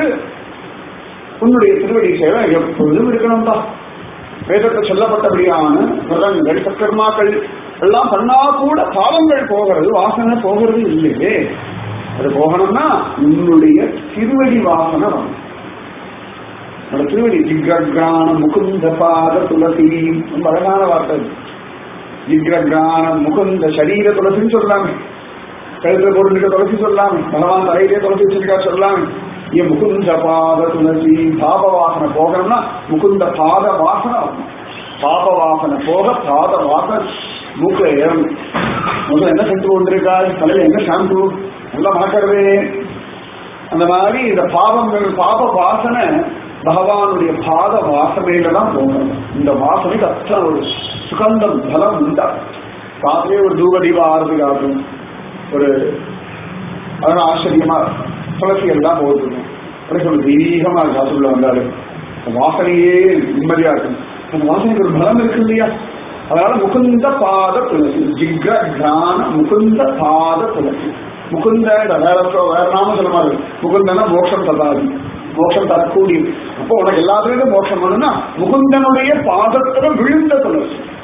உன்னுடைய திருவடி சேவை எப்பொழுதும் இருக்கணும் தான் வேதத்தில் சொல்லப்பட்டபடியான விரதங்கள் சக்கர்மாக்கள் எல்லாம் பண்ணா கூட பாவங்கள் போகிறது வாசனை போகிறது இல்லையே அது போகணும்னா உன்னுடைய திருவடி வாசனை வரும் அந்த திருவடி ஜிக்ரக்ரான முகுந்த பாத துளசி ரொம்ப அழகான வார்த்தை ஜிக்ரக்ரான முகுந்த சரீர துளசின்னு சொல்லலாமே கழுத்துல போட்டு துளசி சொல்லலாமே பகவான் தலையிலே துளசி வச்சிருக்கா சொல்லலாமே ஏன் முகுந்த பாத துளசி பாப வாசனை போகணும்னா முகுந்த பாத வாசனை வரணும் பாப வாசனை போக பாத வாசனை மூக்கில் ஏறணும் முதல்ல என்ன செஞ்சு கொண்டிருக்காய் தலையில என்ன ஷாம்பு நல்லா மணக்கிறதே அந்த மாதிரி இந்த பாவங்கள் பாப வாசனை பகவானுடைய பாத வாசனையில தான் போகணும் இந்த வாசனைக்கு அத்தனை ஒரு சுகந்தம் பலம் உண்டா காலையே ஒரு தூப தீப ஆரத்தி காட்டும் ஒரு அதெல்லாம் ஆச்சரியமா துளசி எல்லாம் போட்டுருக்கும் துளசி ஒரு தெய்வீகமா இருக்கு காசுக்குள்ள வந்தாலே அந்த வாசனையே நிம்மதியா இருக்கும் அந்த வாசனைக்கு ஒரு பலம் இருக்கு இல்லையா அதனால முகுந்த பாத துளசி ஜிக்ர கிரான முகுந்த பாத துளசி முகுந்த வேற வேற நாம சொல்ல மாதிரி முகுந்தனா மோட்சம் ததாதி மோட்சம் தரக்கூடிய அப்போ உனக்கு எல்லாத்துலேயும் மோட்சம் வேணும்னா முகுந்தனுடைய பாதத்துல விழுந்த துளசி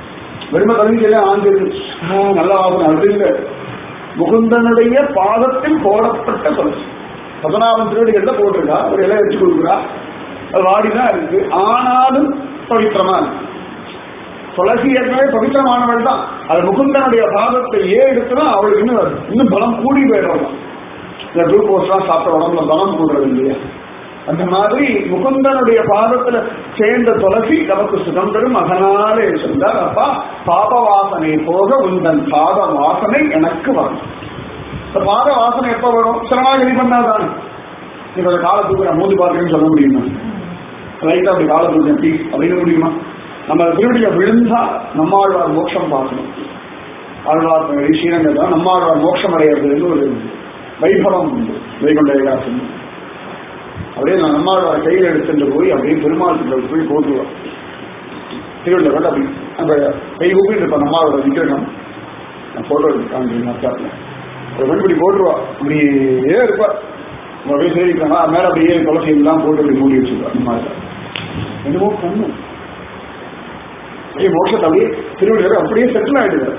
வெறும கவிஞர்களே ஆஞ்சது நல்லா ஆகும் அப்படின்னு முகுந்தனுடைய பாதத்தில் போடப்பட்ட துளசி பதனாபம் திருவடிகள்ல போட்டிருக்கா ஒரு இலை வச்சு கொடுக்குறா அது வாடிதான் இருக்கு ஆனாலும் பவித்திரமா இருக்கு துளசி ஏற்கனவே பவித்திரமானவள் தான் அது முகுந்தனுடைய பாதத்தை ஏன் எடுத்துனா அவளுக்கு இன்னும் இன்னும் பலம் கூடி போயிடலாம் இந்த குளுக்கோஸ்லாம் சாப்பிட்ட உடம்புல பலம் கூடுறது இல்லையா அந்த மாதிரி முகுந்தனுடைய பாதத்துல சேர்ந்த துளசி நமக்கு சுகம் தரும் அதனாலே சொன்னார் அப்பா பாப வாசனை போக உந்தன் பாத வாசனை எனக்கு வரும் இந்த பாத வாசனை எப்ப வரும் சரணாகதி பண்ணாதானே நீ கொஞ்சம் காலை தூக்குற மூதி பார்க்கணும்னு சொல்ல முடியுமா லைட்டா அப்படி காலை தூக்க ப்ளீஸ் அப்படின்னு முடியுமா நம்ம திருவடியை விழுந்தா நம்மாழ்வார் மோட்சம் பார்க்கணும் ஆழ்வார் ஸ்ரீரங்கத்தில் தான் நம்மாழ்வார் மோட்சம் அடையிறதுன்னு ஒரு வைபவம் உண்டு வைகுண்ட ஏகாசம் அப்படியே நான் நம்மாழ்வார் கையில் எடுத்துட்டு போய் அப்படியே பெருமாள் கிட்ட போய் போட்டுருவோம் திருவள்ளுவர் வந்து அப்படி அந்த கை ஊப்பிட்டு இருப்பேன் நம்மாவோட விக்கிரகம் நான் போட்டோ எடுத்துக்காங்க நச்சாட்டில் ஒரு மணிப்படி போட்டுருவா அப்படியே இருப்பா அப்படியே சேரிக்கிறாங்க மேலே அப்படியே துளசி எல்லாம் போட்டு அப்படி மூடி வச்சுருவா அந்த மாதிரி என்னமோ பண்ணும் அப்படியே மோட்சத்தை அப்படியே திருவள்ளுவர் அப்படியே செட்டில் ஆயிடுவார்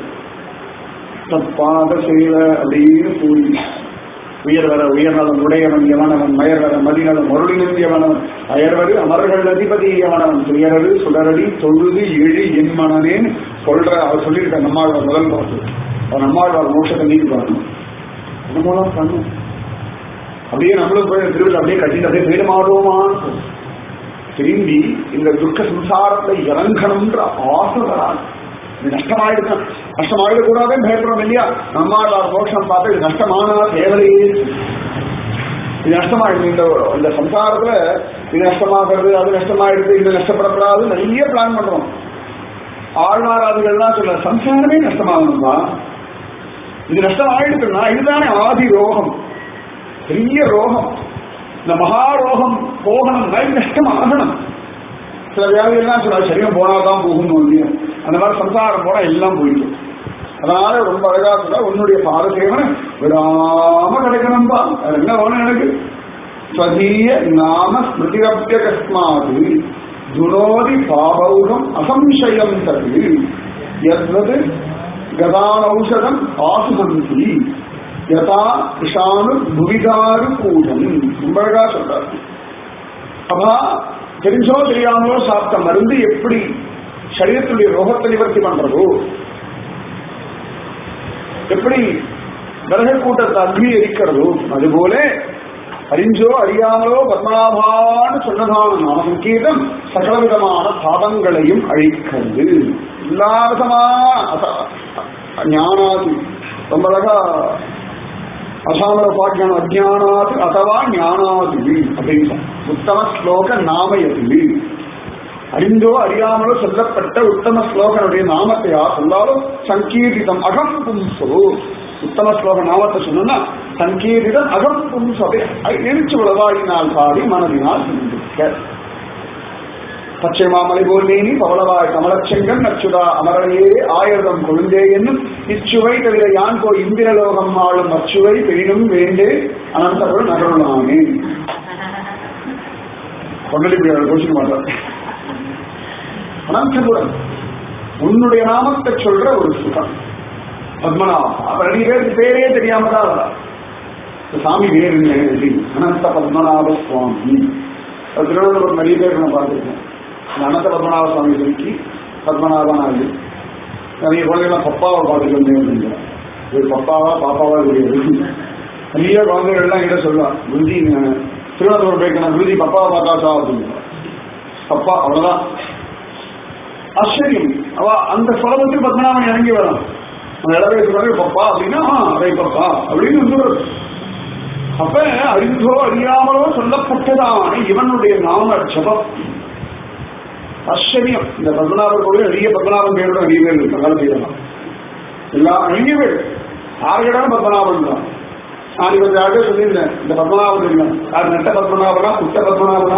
தப்பாத செயல அப்படின்னு கூறி உயர் வர உயர்நலம் உடையவன் எவனவன் மயர் வர மதிநலம் மருளினும் எவனவன் அயர்வது அமர்கள் அதிபதி எவனவன் துயரது சுடரடி தொழுது இழி என் மனனேன்னு சொல்ற அவர் சொல்லியிருக்க நம்மாழ்வார் முதல் பாட்டு அவர் நம்மாழ்வார் மோட்சத்தை நீக்கி பார்க்கணும் என்னமோலாம் பண்ணும் அப்படியே நம்மளும் போய் திருவிழா அப்படியே கட்டிட்டு அப்படியே போயிட மாட்டோமான்னு திரும்பி இந்த துக்க சம்சாரத்தை இறங்கணும்ன்ற ஆசை வராது இது நஷ்டமாயிடுச்சு நஷ்டமாயிடக்கூடாதுன்னு பயப்படுறோம் இல்லையா நம்மாழ்வார் மோட்சம் பார்த்து இது நஷ்டமானா தேவையே இது நஷ்டமாயிடுது இந்த இந்த சம்சாரத்துல இது நஷ்டமாகிறது அது நஷ்டமாயிடுது இது நஷ்டப்படக்கூடாது நிறைய பிளான் பண்றோம் ஆழ்வாராதிகள்லாம் சொல்ல சம்சாரமே நஷ்டமாகணும்பா இது நஷ்டம் ஆயிடுச்சுன்னா இதுதானே ஆதி ரோகம் பெரிய ரோகம் இந்த மகாரோகம் போகணும்னா இது நஷ்டம் ஆகணும் சில வியாதிகள்லாம் சொல்ல சரீரம் போனாதான் போகணும் இல்லையா அந்த மாதிரி சம்சாரம் போனா எல்லாம் போயிடும் அதனால ரொம்ப அழகா சொல்ல உன்னுடைய பாத சேவனை விடாம கிடைக்கணும்பா அது என்ன வேணும் எனக்கு ஸ்வதீய நாம ஸ்மிருதிரப்யகஸ்மாது துனோதி பாபௌகம் அசம்சயம் தது எத்வது கதானௌஷதம் ஆசுகந்தி யதா விஷானு புவிதாரு கூடம் ரொம்ப அழகா சொல்றாரு அப்பா தெரிஞ்சோ தெரியாமலோ சாப்பிட்ட மருந்து எப்படி சரீரத்துடைய ரோகத்தை நிவர்த்தி பண்றதோ எப்படி விறக கூட்டத்தை அக்னி எரிக்கிறதோ அதுபோல அறிஞ்சோ அறியாமலோ பத்மநாபான்னு சொன்னதான நாம சங்கீதம் சகலவிதமான பாதங்களையும் அழிக்கிறது எல்லா விதமா ஞானாதி ரொம்ப அழகா அசாமர பாக்கியம் அஜானாது அதவா ஞானாது அப்படின்னு உத்தம ஸ்லோக நாமயது அறிந்தோ அறியாமலோ சொல்லப்பட்ட உத்தம ஸ்லோகனுடைய நாமத்தை யார் சொன்னாலும் சங்கீர்த்திதம் அகம் பும்சோ உத்தம ஸ்லோக நாமத்தை சொன்னா சங்கீர்த்திதம் அகம் பும்சோ எரிச்சு உளவாயினால் பாடி மனதினால் சிந்திக்க பச்சை மாமலை போல் நீனி பவளவாய் கமலச்செங்கன் நச்சுடா அமரனையே ஆயிரம் கொழுந்தே என்னும் இச்சுவை தவிர யான் போய் இந்திரலோகம் ஆளும் அச்சுவை பெரினும் வேண்டே அனந்தபுரம் நகருளானே கொண்டடி கோஷிக்க மாட்டார் அனந்தபுரம் உன்னுடைய நாமத்தை சொல்ற ஒரு சுகம் பத்மநாபம் அப்ப நிறைய பேருக்கு பேரே தெரியாம தான் வரா சாமி பேர் என்ன அனந்த பத்மநாப சுவாமி திருவள்ளுவர் நிறைய பேர் நான் பார்த்துருக்கேன் அனந்த பத்மநாப சுவாமி சொல்லி பத்மநாபனாகி நிறைய குழந்தைகள் பப்பாவை பார்த்துட்டு வந்தேன் ஒரு பப்பாவா பாப்பாவா தெரியாது நிறைய குழந்தைகள்லாம் கிட்ட சொல்லுவான் குருஜி திருவனந்தபுரம் போயிருக்கேன் குருஜி பப்பாவை பார்த்தா சா அப்படின்னு பப்பா அவ்வளவுதான் ஆச்சரியம் அவ அந்த சுலபத்தில் பத்மநாபன் இறங்கி வரான் அந்த இடவே சொல்றாரு பப்பா அப்படின்னா அதை பப்பா அப்படின்னு வந்துடுறது அப்ப அறிந்தோ அறியாமலோ சொல்லப்பட்டதான இவனுடைய நாம ஜபம் ஆச்சரியம் இந்த பத்மநாபர் கோவில் நிறைய பத்மநாபன் பேரோட நிறைய பேர் இருக்கு அதனால செய்யலாம் எல்லாம் நிறைய பேர் ஆறுகடான பத்மநாபன் தான் நான் கொஞ்சம் யாருக்கே சொல்லியிருந்தேன் இந்த பத்மநாபன் இல்லை யார் நெட்ட பத்மநாபனா குட்ட பத்மநாபனா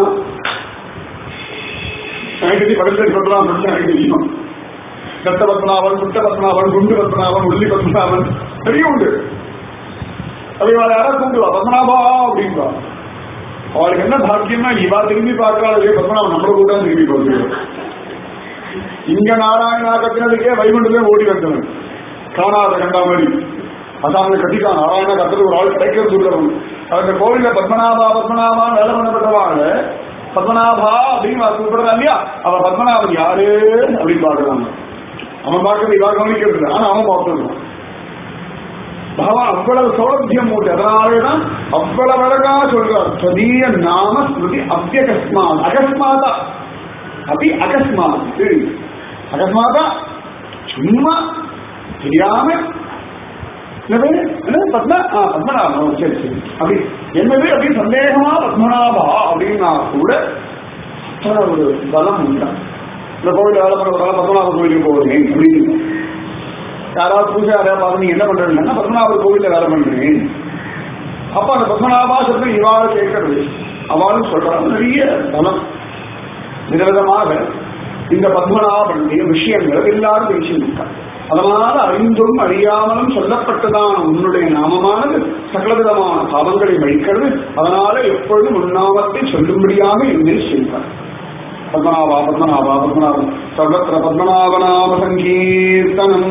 எனக்கு பக்கத்தில் சொல்லலாம் எனக்கு தெரியும் நெட்ட பத்மநாபன் குட்ட பத்மநாபன் குண்டு பத்மநாபன் உள்ளி பத்மநாபன் நிறைய உண்டு அப்படி அவளை யாராவது கூப்பிடுவா பத்மநாபா அப்படின்பா அவளுக்கு என்ன பாக்கியம்னா இவா திரும்பி பார்க்கறாள் பத்மநாபன் நம்மளை கூட திரும்பி பார்க்கிறோம் இங்க நாராயணா கத்தினதுக்கே வைகுண்டமே ஓடி வந்தவன் காணாத கண்டா மாதிரி அதான் கட்டிக்கான் நாராயணா கத்துறது ஒரு ஆள் கிடைக்கிறது உள்ளவன் அந்த கோவில்ல பத்மநாபா பத்மநாபா வேலை பண்ணப்பட்டவாங்க பத்மநாபா அப்படின்னு கூப்பிடுறா இல்லையா அவன் பத்மநாபன் யாரு அப்படின்னு பாக்குறாங்க அவன் பார்க்கறது இவா கவனிக்கிறது இல்லை. ஆனா அவன் பார்த்துருக்கான் பகவான் அவ்வளவு சௌலபியம் மூட்டு அதனாலேதான் அவ்வளவு அழகா சொல்றார் ஸ்வதீய நாம ஸ்மிருதி அப்பியகஸ்மாத் அகஸ்மாதா அபி அகஸ்மாத் அகஸ்மாதா சும்மா தெரியாம என்னது என்னது பத்ம ஆ பத்மநாபம் சரி சரி அப்படி என்னது அப்படி சந்தேகமா பத்மநாபா அப்படின்னா கூட அத்தனை ஒரு பலம் உண்டா இந்த கோவில் வேலை பண்ணுறதால பத்மநாப கோயிலுக்கு போகிறேன் அப்படின்னு யாராவது பூஜை யாராவது பார்த்து நீ என்ன பண்றீங்கன்னா பத்மநாபர் கோவில்ல வேலை பண்றேன் அப்ப அந்த பத்மநாபா சொல்ற இவாள் கேட்கறது அவளும் சொல்றாங்க நிறைய பலம் விதவிதமாக இந்த பத்மநாபனுடைய விஷயங்கள் எல்லாரும் பேசியிருக்காங்க அதனால அறிந்தும் அறியாமலும் சொல்லப்பட்டதான உன்னுடைய நாமமானது சகலவிதமான பாவங்களை வழிக்கிறது அதனால எப்பொழுதும் உன்னாமத்தை சொல்லும்படியாக என்னை செய்வார் பத்மநாபா பத்மநாபா பத்மநாபம் சர்வத்திர பத்மநாபநாம சங்கீர்த்தனம்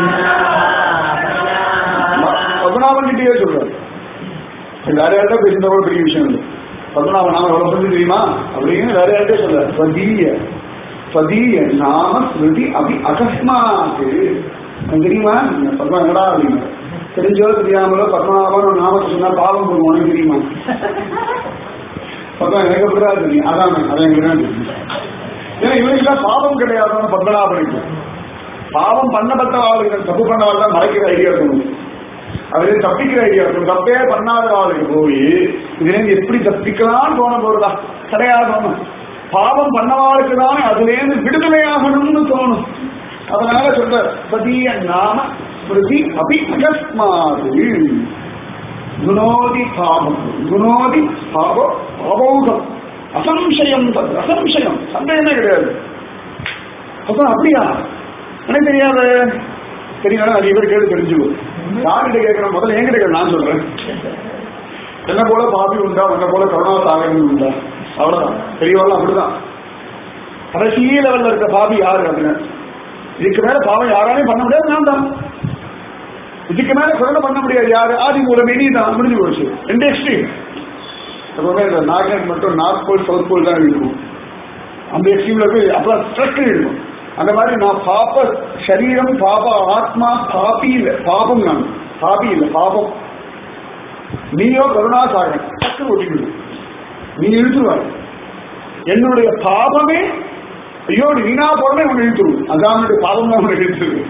பத்மநாபன் கிட்டே சொல்றாரு இது வேற யார்கிட்ட பேசுறத கூட பெரிய விஷயம் இல்லை பத்மநாபன் நாம எவ்வளவு சொல்லி தெரியுமா அப்படின்னு வேற யார்கிட்ட சொல்றாரு ஸ்வதீய ஸ்வதீய நாம ஸ்மிருதி அபி அகஸ்மாத்து உனக்கு தெரியுமா பத்மா என்னடா அப்படின்னு தெரிஞ்சோ தெரியாமலோ பத்மநாபன் ஒரு நாமத்தை சொன்னா பாவம் போடுவோம் உனக்கு தெரியுமா பத்மா எனக்கு அப்படிதான் தெரியும் அதான் அதான் எனக்கு தான் தெரியும் ஏன்னா இவனுக்குலாம் பாவம் கிடையாது பத்மநாபனுக்கு பாவம் பண்ணப்பட்ட ஆளுகள் தப்பு பண்ண ஆள் தான் மறைக்கிற ஐடியா இருக்கணும் அதுல தப்பிக்கிற ஐடியா இருக்கும் தப்பே பண்ணாத ஆளுக்கு போய் இதுலேருந்து எப்படி தப்பிக்கலாம்னு தோண போறதா கிடையாது தோணும் பாவம் பண்ணவாளுக்கு தான் அதுலேருந்து விடுதலையாகணும்னு தோணும் அதனால சொல்ற பதிய நாம ஸ்மிருதி அபி அகஸ்மாது குணோதி பாபம் குணோதி பாபோ பாபௌகம் அசம்சயம் தத் அசம்சயம் சந்தேகமே கிடையாது அப்ப அப்படியா எனக்கு தெரியாது தெரியும் அது இவர் கேட்டு தெரிஞ்சுக்கும் யார்கிட்ட கேட்கிறேன் முதல்ல என்கிட்ட கேட்க நான் சொல்றேன் என்ன போல பாபி உண்டா உன்ன போல கருணா சாகரம் உண்டா அவ்வளவுதான் பெரியவாள் அப்படிதான் கடைசி லெவல்ல இருக்க பாபி யாரு அப்படின்னு இதுக்கு மேல பாவம் யாராலையும் பண்ண முடியாது நான் தான் இதுக்கு மேல கருணை பண்ண முடியாது யாரு ஆதி மூலம் இனி தான் முடிஞ்சு போச்சு ரெண்டு எக்ஸ்ட்ரீம் எப்பவுமே இந்த நாகன் மட்டும் நார்த் போல் சவுத் போல் தான் இருக்கும் அந்த எக்ஸ்ட்ரீம்ல போய் அப்பதான் ஸ்ட்ரெஸ் இருக்கும் அந்த மாதிரி நான் பாப்ப சரீரம் பாப ஆத்மா பாபி இல்லை பாபம் நான் பாபி இல்லை பாபம் நீயோ கருணாசாகன் டக்கு ஒட்டிக்கணும் நீ இழுத்துருவாய் என்னுடைய பாபமே ஐயோ நீ வீணா போறமே உன்னை இழுத்துரும் அதான் என்னுடைய பாவம் தான் உன்னை இழுத்துரு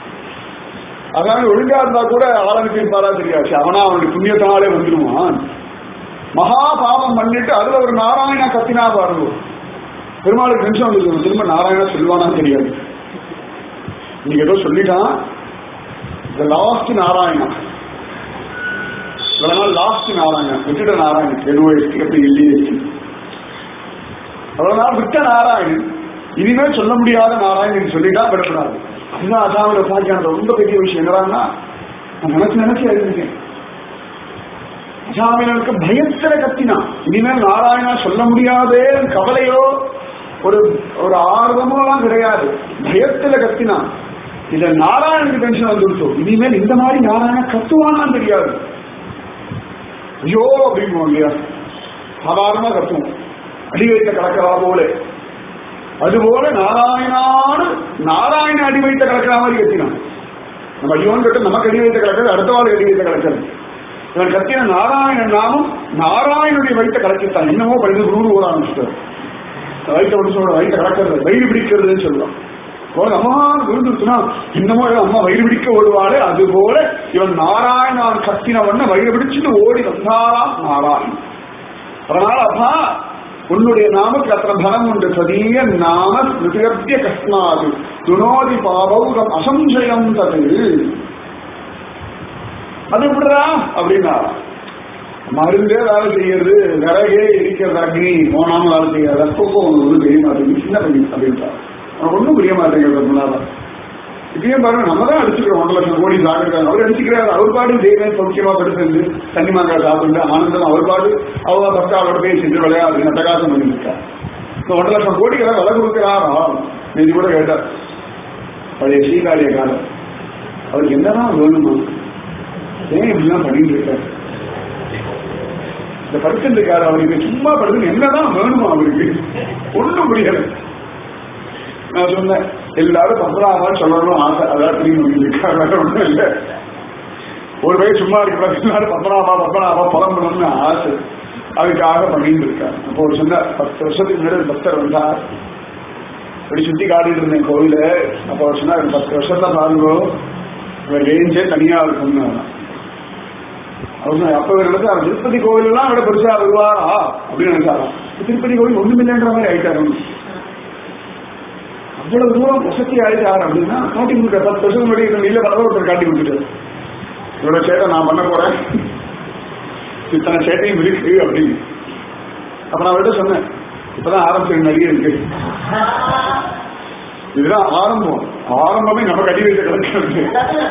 அதாவது ஒழுங்கா இருந்தா கூட ஆளுக்கு இருப்பாரா தெரியாது அவனா அவனுடைய புண்ணியத்தினாலே வந்துடுவான் மகா பாவம் பண்ணிட்டு அதுல ஒரு நாராயணா கத்தினா பாருங்க பெருமாளுக்கு டென்ஷன் வந்து திரும்ப நாராயணா சொல்லுவானான்னு தெரியாது நீங்க ஏதோ சொல்லிட்டான் இந்த லாஸ்ட் நாராயணா இவ்வளவு நாள் லாஸ்ட் நாராயணா விட்டுட்ட நாராயணன் எழுவயசு எப்படி இல்லையே அவ்வளவு நாள் விட்ட நாராயணன் இனிமேல் சொல்ல முடியாத நாராயணன் சொல்லிட்டா விடக்கூடாது அதுதான் அதாவோட பாக்கியம் ரொம்ப பெரிய விஷயம் என்னடான்னா நான் நினைச்சு நினைச்சு அறிஞ்சிருக்கேன் அசாமியனுக்கு பயத்துல கத்தினான் இனிமேல் நாராயணா சொல்ல முடியாதே கவலையோ ஒரு ஒரு ஆர்வமோ எல்லாம் கிடையாது பயத்துல கத்தினான் இதுல நாராயணனுக்கு டென்ஷன் வந்துருச்சோம் இனிமேல் இந்த மாதிரி நாராயண கத்துவானான்னு தெரியாது ஐயோ அப்படின்னு இல்லையா சாதாரணமா கத்துவோம் அடி வைத்த கலக்கிறா போல அதுபோல நாராயணான்னு நாராயண அடி வைத்த கலக்கிற மாதிரி கத்தினான் நம்ம ஐயோன்னு கேட்டு நமக்கு அடி வைத்த கலக்கிறது அடுத்த வாழ் அடி வைத்த கலக்கிறது இவன் கத்தின நாராயணன் நாமம் நாராயணனுடைய வயிற்ற கலக்கித்தான் என்னமோ படித்து நூறு ஓட ஆரம்பிச்சிட்டார் வயிற்ற ஒன்று சொல்ற வயிற்ற கலக்கிறது வயிறு பிடிக்கிறதுன்னு சொல்லுவான் போல அம்மா விருந்துச்சுனா என்னமோ அம்மா வயிறு பிடிக்க ஓடுவாளே அது போல இவன் நாராயணான் கத்தினவன வயிறு பிடிச்சிட்டு ஓடி வந்தாராம் நாராயணன் அதனால அப்பா உன்னுடைய நாமத்துக்கு அத்தனை பலம் உண்டு சதீய நாம ஸ்மிருதியத்திய கஸ்மாது துணோதி பாபௌகம் அசம்சயம் தது அது எப்படிடா அப்படின்னா மருந்தே வேலை செய்யறது விறகே இருக்கிறது அக்னி போனாம வேலை செய்யாது அப்பப்போ உங்களுக்கு ஒன்றும் தெரிய மாட்டேங்குது சின்ன பையன் அப்படின்றார் உனக்கு ஒன்றும் புரிய மாட்டேங்குது முன்னால இப்பயும் பாருங்க நம்ம தான் அடிச்சுக்கிறோம் ஒன்றரை லட்சம் கோடி சாப்பிடுறாங்க அவர் அடிச்சுக்கிறாரு அவர் பாடு தெய்வம் சௌக்கியமா படுத்து தண்ணி மாங்காய் சாப்பிட்டு ஆனந்தம் அவர் பாடு அவங்க பக்தாவோட பேசிட்டு விளையாடு அட்டகாசம் பண்ணிருக்கார் இந்த ஒன்றரை லட்சம் கோடி எல்லாம் விலை கொடுக்கிறாரா இது கூட கேட்டார் பழைய ஸ்ரீகாரிய காலம் அவருக்கு என்னதான் வேணுமா ஏன் இப்படிலாம் பண்ணிட்டு இருக்காரு இந்த படுத்துட்டு இருக்காரு அவருக்கு சும்மா படுத்து என்னதான் வேணுமா அவருக்கு ஒண்ணும் முடியல நான் சொன்னேன் எல்லாரும் பத்மநாபா சொல்லணும் ஆசை அதான் தெரியும் இருக்காரு வேற ஒண்ணும் இல்லை ஒரு வயசு சும்மா இருக்கிற எல்லாரும் பத்மநாபா பத்மநாபா பலம் பண்ணணும்னு ஆசை அதுக்காக பண்ணிட்டு இருக்காரு அப்போ ஒரு சொன்ன பத்து வருஷத்துக்கு முன்னாடி ஒரு பக்தர் வந்தார் இப்படி சுத்தி காட்டிட்டு இருந்தேன் கோவில அப்போ அவர் சொன்னார் பத்து வருஷத்துல பாருங்கோ இவர் ரேஞ்சே தனியா இருக்கும்னு அவர் சொன்னார், அப்ப இவர் நினைச்சார் திருப்பதி கோவில் எல்லாம் விட பெருசா வருவாரா அப்படின்னு நினைச்சாராம் திருப்பதி கோவில் ஒண்ணுமில்லைன்ற மாதிரி ஆயிட்டாரு அவ்வளவு தூரம் வசதி ஆயிட்டார் அப்படின்னா காட்டி கொடுக்க பத்து வருஷம் முன்னாடி இந்த இல்ல பல ஒருத்தர் காட்டி கொடுத்துட்டாரு இவரோட சேட்டை நான் பண்ண போறேன் இத்தனை சேட்டையும் இருக்கு அப்படின்னு அப்ப நான் அவர்கிட்ட சொன்னேன் இப்பதான் ஆரம்பிச்ச நிறைய இருக்கு இதுதான் ஆரம்பம் ஆரம்பமே நம்ம கட்டி வைத்த கிடக்கிறது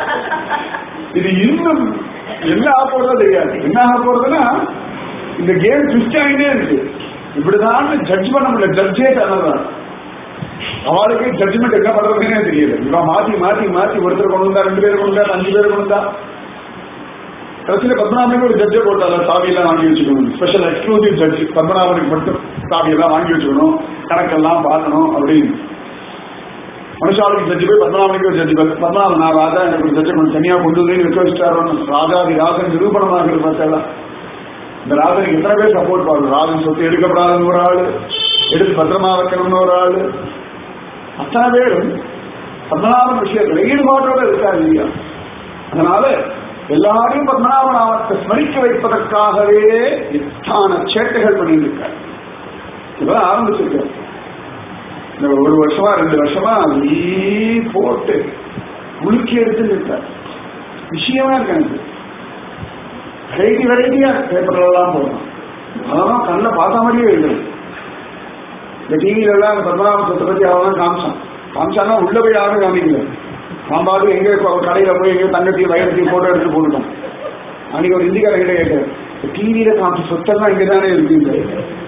இது இன்னும் என்ன ஆக போறதோ தெரியாது என்ன ஆக போறதுன்னா இந்த கேம் ட்விஸ்ட் ஆகிட்டே இருக்கு இப்படிதான் ஜட்ஜ் பண்ண முடியல ஜட்ஜே தரதான் அவளுக்கு ஜட்ஜ்மெண்ட் என்ன பண்றதுன்னே தெரியல இவன் மாத்தி மாத்தி மாத்தி ஒருத்தர் கொண்டு வந்தா ரெண்டு பேர் கொண்டு வந்தா அஞ்சு பேர் கொண்டு வந்தா கடைசியில பத்மநாபனுக்கு ஒரு ஜட்ஜை போட்டால சாவி எல்லாம் வாங்கி வச்சுக்கணும் ஸ்பெஷல் எக்ஸ்க்ளூசிவ் ஜட்ஜ் பத்மநாபனுக்கு மட்டும் சாவி எல்லாம் வாங்கி வச்சுக்கணும் கணக்கெல்லாம் பார்க்கணும் அப்படின்னு மனுஷாவுக்கு ஜட்ஜி போய் பத்மநாபனுக்கு ஒரு ஜட்ஜி பத்மநாபன் நான் ராஜா எனக்கு ஒரு ஜட்ஜை கொஞ்சம் தனியா கொண்டு வந்து வைக்க வச்சுட்டாரோன்னு ராஜாதி ராஜன் நிரூபணமாக பார்த்தா இந்த ராஜனுக்கு எத்தனை பேர் சப்போர்ட் பண்ணும் ராஜன் சொத்து எடுக்கப்படாதுன்னு ஒரு ஆளு எடுத்து பத்திரமா வைக்கணும்னு ஒரு ஆளு அத்தனை பேரும் பத்மநாபன் விஷயத்துல ஈடுபாட்டோட இருக்காரு இல்லையா அதனால எல்லாரையும் பத்மநாப நாமத்தை ஸ்மரிக்க வைப்பதற்காகவே இத்தான சேட்டைகள் பண்ணிட்டு இருக்காரு இப்பதான் ஆரம்பிச்சிருக்காரு இந்த ஒரு வருஷமா ரெண்டு வருஷமா நீ போட்டு முழுக்கி எடுத்துட்டு இருக்காரு விஷயமா இருக்காங்க வெரைட்டி வெரைட்டியா பேப்பர்ல எல்லாம் போடுறான் அதெல்லாம் கண்ணில் பார்த்த மாதிரியே எழுதும் இந்த டிவியில எல்லாம் அந்த பத்மநாப சொத்தை பத்தி அவன் காமிச்சான் காமிச்சானா உள்ள போய் யாரும் காமிக்கல நான் பாட்டு எங்க கடையில போய் எங்க தங்கத்தையும் வயலத்தையும் போட்டோ எடுத்து போட்டுட்டோம் அன்னைக்கு ஒரு இந்திக்கார கிட்ட கேட்டேன் டிவியில காமிச்ச சொத்தெல்லாம் இங்கதானே இருக்குங்க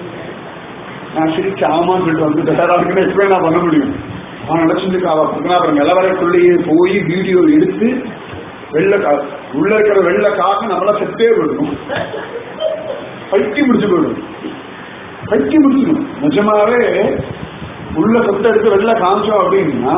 நான் சிரிச்சு ஆமான்னு சொல்லிட்டு வந்துட்டேன் அதுக்கு எக்ஸ்பிளைன் நான் பண்ண முடியும் அவன் நினைச்சிட்டு அவ பத்மநாபன் நிலவரைக்குள்ளேயே போய் வீடியோ எடுத்து வெள்ள கா உள்ள இருக்கிற வெள்ள காக்க நம்மள செத்தே போயிடும் பைத்தி முடிச்சு போயிடும் பைத்தி முடிச்சிடும் நிஜமாவே உள்ள சொத்தை எடுத்து வெளில காமிச்சோம் அப்படின்னா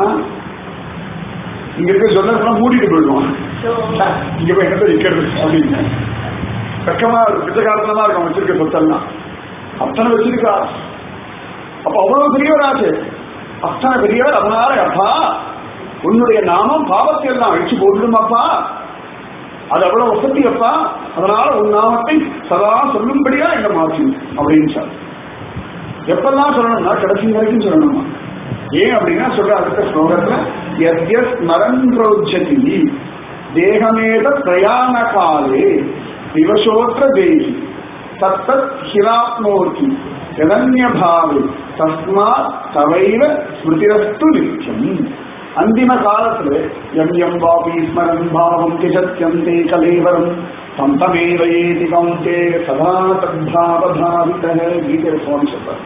இங்க இருக்க சொன்னா மூடிட்டு போயிடுவோம் இங்க போய் என்னத்தை நிக்கிறது அப்படின்னு வெக்கமா இருக்கு பிச்சைக்காரத்தனமா இருக்கும் வச்சிருக்க சொத்தெல்லாம் அத்தனை வச்சிருக்கா அப்ப அவ்வளவு பெரியவராச்சு அத்தனை பெரியவர் அதனால அப்பா உன்னுடைய நாமம் பாவத்தை எல்லாம் அழிச்சு போட்டுடுமாப்பா அது அவ்வளவு வசதி அப்பா அதனால உன் நாமத்தை சதா சொல்லும்படியா எங்க மாற்றி அப்படின்னு சார் எப்பெல்லாம் சொல்லணும்னா கடைசி வரைக்கும் சொல்லணுமா ஏன் அப்படின்னா சொல்ற அடுத்த ஸ்லோகத்துல எஸ் எஸ் நரன்ரோஜதி தேகமேத பிரயாண காலே திவசோற்ற தேகி தத்தத் ஹிராப்னோர்த்தி ஜனன்யபாவே தஸ்மாத் தவைவ ஸ்மிருதிரஸ்து நிச்சயம் அந்திம காலத்துல எம் எம் வாபி ஸ்மரன் பாவம் திசத்யந்தே கலேவரம் தம் தமேவ ஏதி கௌந்தே சதா தத்பாவபாவித கீதை சுவாமி சொல்றார்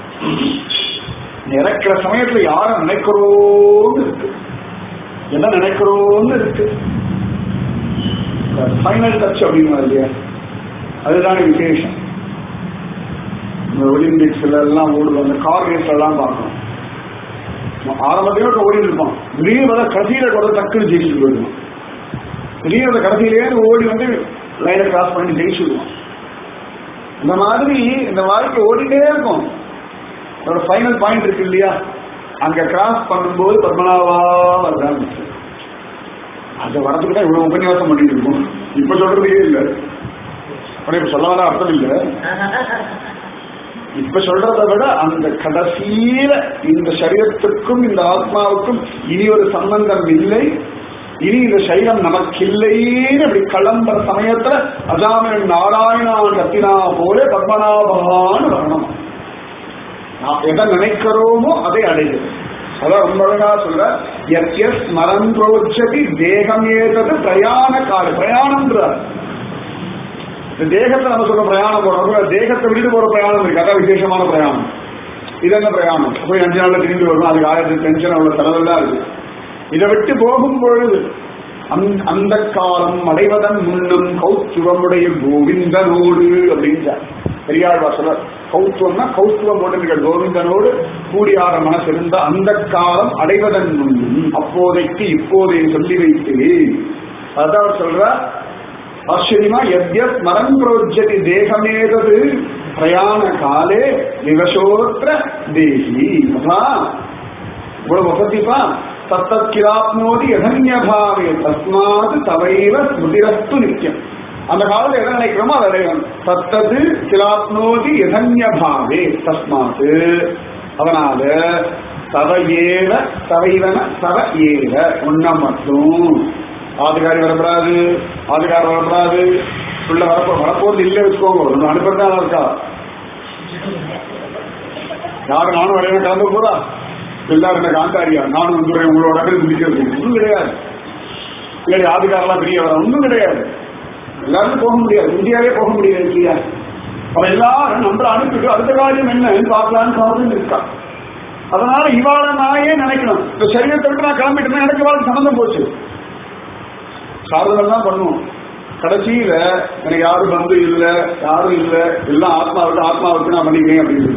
இறக்கிற சமயத்துல யார நினைக்கிறோம்னு இருக்கு என்ன நினைக்கிறோம்னு இருக்கு ஃபைனல் டச் அப்படின்னா இல்லையா அதுதானே விசேஷம் இந்த ஒலிம்பிக்ஸ்ல எல்லாம் ஓடுவாங்க கார் ரேஸ்ல எல்லாம் பார்க்கணும் ஆரம்பத்தையும் ஓடி இருப்பான் திடீர்னு வர கடைசியில கூட டக்குன்னு ஜெயிச்சுட்டு போயிடுவான் திடீர்னு அந்த கடைசியிலேயே ஓடி வந்து லைனை கிராஸ் பண்ணி ஜெயிச்சுடுவான் இந்த மாதிரி இந்த வாழ்க்கை ஓடிட்டே இருக்கும் ஒரு ஃபைனல் பாயிண்ட் இருக்கு இல்லையா அங்க கிராஸ் பண்ணும்போது பத்மநாபா வருதான் அந்த வரத்துக்கு தான் இவ்வளவு உபன்யாசம் பண்ணிட்டு இருக்கோம் இப்ப சொல்றதே இல்லை ஆனா இப்ப சொல்ல வர அர்த்தம் இல்லை இப்ப சொல்றதை விட அந்த கடைசியில இந்த சரீரத்துக்கும் இந்த ஆத்மாவுக்கும் இனி ஒரு சம்பந்தம் இல்லை இனி இந்த சரீரம் நமக்கு இல்லைன்னு அப்படி கிளம்புற சமயத்துல அஜாமன் நாராயணா கத்தினா போல பத்மநாபான்னு வரணும் நாம் எதை நினைக்கிறோமோ அதை அடைகிறது அதான் ரொம்ப அழகா சொல்ற எஸ் எஸ் மரந்தோச்சதி தேகம் ஏதது பிரயாண கால பிரயாணம்ன்றார் இந்த தேகத்தை நம்ம சொல்ற பிரயாணம் போறோம் தேகத்தை விட்டு போற பிரயாணம் இருக்கு அதான் விசேஷமான பிரயாணம் இது என்ன பிரயாணம் போய் அஞ்சு நாள்ல திரும்பி வரும் அதுக்கு ஆயிரத்தி டென்ஷன் அவ்வளவு செலவெல்லாம் இருக்கு இதை விட்டு போகும் பொழுது அந்த- அந்த காலம் அடைவதன் முன்னும் கௌத்துவமுடைய கோவிந்தனோடு அப்படின்றார் பெரியாழ்வார் சொல்ற கௌத்துவம்னா கௌத்துவம் போட்டிருக்க கோவிந்தனோடு கூடியார மனசு இருந்த அந்த காலம் அடைவதன் முன்னும் அப்போதைக்கு இப்போதை சொல்லி வைத்து அதான் அவர் சொல்றார் ஆச்சரியமா எத்யத் மரம் புரோஜதி தேகமேதது பிரயாண காலே விவசோத்திர தேகி அதான் இவ்வளவு வசதிப்பா தத்தத் கிராப்னோதி எதன்யபாவே தஸ்மாத் தவைவ ஸ்மிருதிரஸ்து நித்தியம் அந்த காலத்துல எதை நினைக்கிறோமோ அதை அடையணும் தத்தது கிலாப்னோதி எதன்யபாவே தஸ்மாத் அதனால தவ ஏவ தவைவன தவ ஏவ ஒன்ன மட்டும் ஆதிகாரி வரப்படாது ஆதிகாரம் வரப்படாது உள்ள வரப்போ வரப்போறது இல்லை வச்சுக்கோங்க ஒன்று அனுப்புறதா இருக்கா யாரு நானும் வரையில கலந்து போறா எல்லாரும் இந்த காந்தாரியா நானும் வந்துடுறேன் உங்களோட முடிக்கிறது ஒன்றும் கிடையாது இல்லை ஆதிகாரெல்லாம் பெரிய வர ஒன்றும் கிடையாது எல்லாரும் போக முடியாது இந்தியாவே போக முடியாது இல்லையா அவன் எல்லாரும் நம்மள அனுப்பிட்டு அடுத்த காரியம் என்னன்னு பார்க்கலான்னு காரணம் இருக்கா அதனால இவாள நாயே நினைக்கணும் இந்த சரீரத்தை விட்டு நான் கிளம்பிட்டேன்னா எனக்கு இவாளுக்கு சம்மந்தம் போச்சு சாதனை தான் பண்ணுவோம் கடைசியில எனக்கு யாரும் பந்து இல்ல யாரும் இல்ல எல்லாம் ஆத்மாவுக்கு ஆத்மாவுக்கு நான் பண்ணிக்கிறேன் அப்படின்னு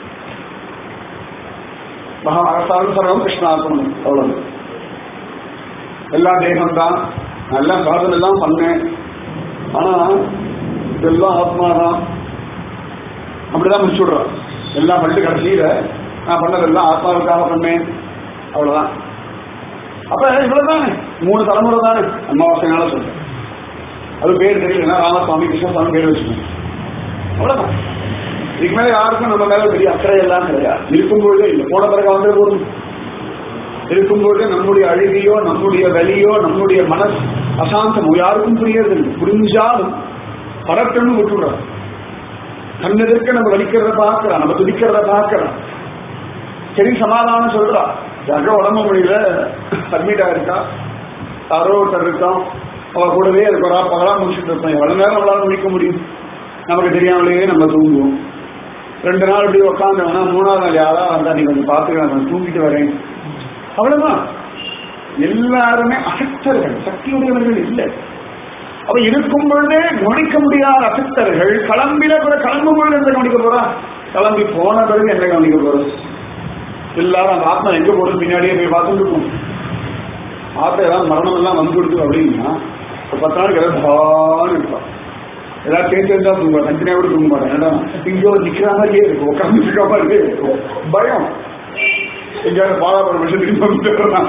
மகா அரசாங்கம் சர்வம் கிருஷ்ணார்ப்பணம் அவ்வளவு எல்லா தேகம் தான் நல்லா சாதனை எல்லாம் பண்ணேன் ஆனா இதெல்லாம் ஆத்மா தான் அப்படிதான் முடிச்சு விடுறான் எல்லாம் பண்ணிட்டு கடைசியில நான் பண்ணதெல்லாம் ஆத்மாவுக்காக பண்ணேன் அவ்வளவுதான் அப்ப இவ்வளவுதானே மூணு தலைமுறை தானே அமாவாசைனால சொல்றேன் அது பேர் தெரியலன்னா ராமசாமி கிருஷ்ணசாமி பேர் வச்சுக்கணும் அவ்வளவுதான் இதுக்கு மேல யாருக்கும் நம்ம மேல பெரிய அக்கறை எல்லாம் கிடையாது இருக்கும்பொழுதே இல்லை போன பிறகு வந்து போதும் இருக்கும்பொழுது நம்முடைய அழுகையோ நம்முடைய வலியோ நம்முடைய மனசு அசாந்தமோ யாருக்கும் புரியறது இல்லை புரிஞ்சாலும் பரட்டணும் விட்டுடுறோம் கண்ணெதிர்க்க நம்ம வலிக்கிறத பார்க்கிறோம் நம்ம துடிக்கிறத பார்க்கிறோம் சரி சமாதானம் சொல்றா யாருக்கோ உடம்பு முடியல அட்மிட் ஆயிருக்கா யாரோ ஒருத்தர் இருக்கான் அவ கூடவே இருக்கிறா பகலா முடிச்சுட்டு இருப்போம் எவ்வளவு நேரம் அவளால முடிக்க முடியும் நமக்கு தெரியாமலேயே நம்ம தூங்குவோம் ரெண்டு நாள் இப்படி உட்காந்தவனா மூணாவது நாள் யாரா வந்தா நீ கொஞ்சம் பார்த்துக்கலாம் நான் தூங்கிட்டு வரேன் அவ்வளவுதான் எல்லாருமே அசக்தர்கள் சக்தியுடையவர்கள் இல்லை அவ இருக்கும் பொழுதே கவனிக்க முடியாத அசக்தர்கள் கிளம்பின பிறகு கிளம்பும் பொழுது என்ன கவனிக்க போறா கிளம்பி போன பிறகு என்ன கவனிக்க போறது எல்லாரும் அந்த ஆத்மா எங்க போறது பின்னாடியே போய் பார்த்துட்டு இருக்கும் ஆத்மா ஏதாவது மரணம் எல்லாம் வந்துடுது அப்படின்னா ஒரு பத்து நாளைக்கு ஏதாவது பான்னு இருப்பான் ஏதாவது பேச்சு இருந்தா தூங்க தனித்தனியா கூட தூங்க மாட்டேன் ஏன்னா இங்கோ நிக்கிற மாதிரியே இருக்கும் உட்காந்து இருக்க மாதிரியே இருக்கும் பயம் எங்கேயாவது பாலாபுரம் விஷயம் திரும்பி வந்துடுறான்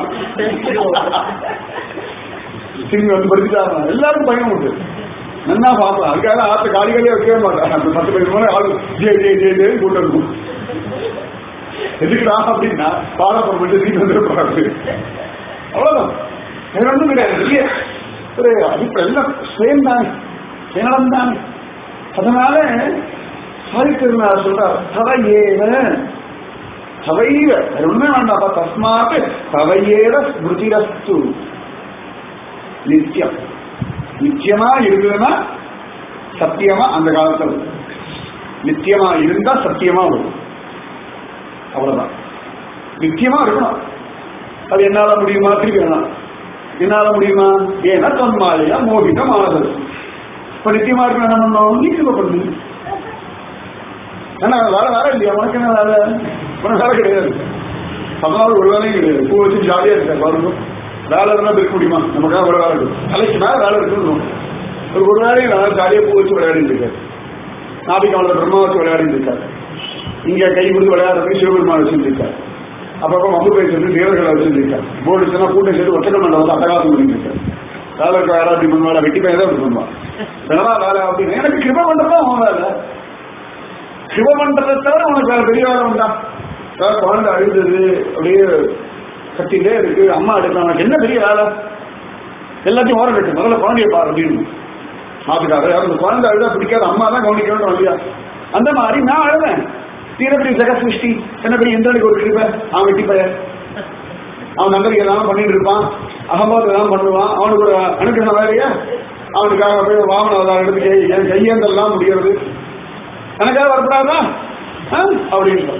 திரும்பி வந்து படிச்சுட்டாங்க எல்லாருக்கும் பயம் உண்டு நல்லா பார்க்கலாம் அதுக்காக ஆத்த காலி காலியே வைக்கவே மாட்டேன் அந்த பத்து பேருக்கு மேலே ஆளு ஜே ஜே ஜே ஜே கூட்டம் இருக்கும் எதுக்குடா அப்படின்னா பாலாபுரம் மட்டும் திரும்பி வந்துருப்பாரு அவ்வளவுதான் வேற ஒன்றும் கிடையாது இல்லையே ஒரு அடிப்படை எல்லாம் சுயம் தானே சுயநலம் தானே அதனால சாதித்திருந்தார் சொல்றார் தவையேவ தவைவ வேற ஒண்ணுமே வேண்டாப்பா தஸ்மாத் தவையேவ ஸ்மிருதிரஸ்து நித்தியம் நித்தியமா இருந்ததுன்னா சத்தியமா அந்த காலத்துல வரும் நித்தியமா இருந்தா சத்தியமா வரும் அவ்வளவுதான் நித்தியமா இருக்கணும் அது என்னால முடியுமா திருப்பி வேணாம் என்னால முடியுமா ஏன்னா தன்மாலையா மோகிதம் ஆனது இப்ப நித்தியமா இருக்க என்ன பண்ணோம் நீ கிருப பண்ணு ஏன்னா வேலை வேலை இல்லையா உனக்கு என்ன வேலை உனக்கு வேலை கிடையாது அதனால ஒரு வேலையும் கிடையாது பூ வச்சு ஜாலியா இருக்க பாருங்க வேலை இருந்தா இருக்க முடியுமா நமக்காக ஒரு வேலை இருக்கு தலைக்கு மேல வேலை இருக்குன்னு ஒரு ஒரு வேலையும் வேலை ஜாலியா பூ வச்சு விளையாடிட்டு இருக்காரு நாபிகாவில் பிரம்மா வச்சு விளையாடிட்டு இருக்காரு இங்க கை கொடுத்து விளையாடுறதுக்கு சிவபெருமான் வச்சிருக்காரு அப்பப்போ மம்பு பேசுறது தேவர்களை வச்சிருக்காரு போர்டு சொன்னா கூட்டம் சேர்த்து ஒற்றக்க மண்டலம் வந்து அட்டகாசம் பண்ணிட்டு இருக்காரு வேலை இருக்க வேலை அப்படி பண்ணுவாங்க வெட்டி பையன் தான் அப்படி பண்ணுவான் வேணா வேலை அப்படின்னு எனக்கு கிருப பண்றதா அவன் வேலை கிருப பண்றதை தவிர உனக்கு வேற பெரிய வேலை உண்டா வேற குழந்தை அழுந்தது அப்படியே கத்திட்டே இருக்கு அம்மா எடுக்க உனக்கு என்ன பெரிய வேலை எல்லாத்தையும் ஓரம் கட்டு முதல்ல குழந்தைய பாரு அப்படின்னு அதுக்காக அந்த குழந்தை அழுதா பிடிக்காத அம்மா தான் கவனிக்கணும் இல்லையா அந்த மாதிரி நான் அழுவேன் தீரப்படி ஜெக சிருஷ்டி என்ன பெரிய இந்திரனுக்கு ஒரு கிருப்ப அவன் வெட்டி பையன் அவன் நம்பருக்கு எல்லாம் பண்ணிட்டு இருப்பான் அகம்பாத் எல்லாம் பண்ணுவான் அவனுக்கு ஒரு அனுகிரகம் வேறையா அவனுக்காக போய் வாகன அவதாரம் எடுத்து என் கையேந்தெல்லாம் முடிகிறது எனக்காக வரப்படாதா ஆ? அப்படின்னு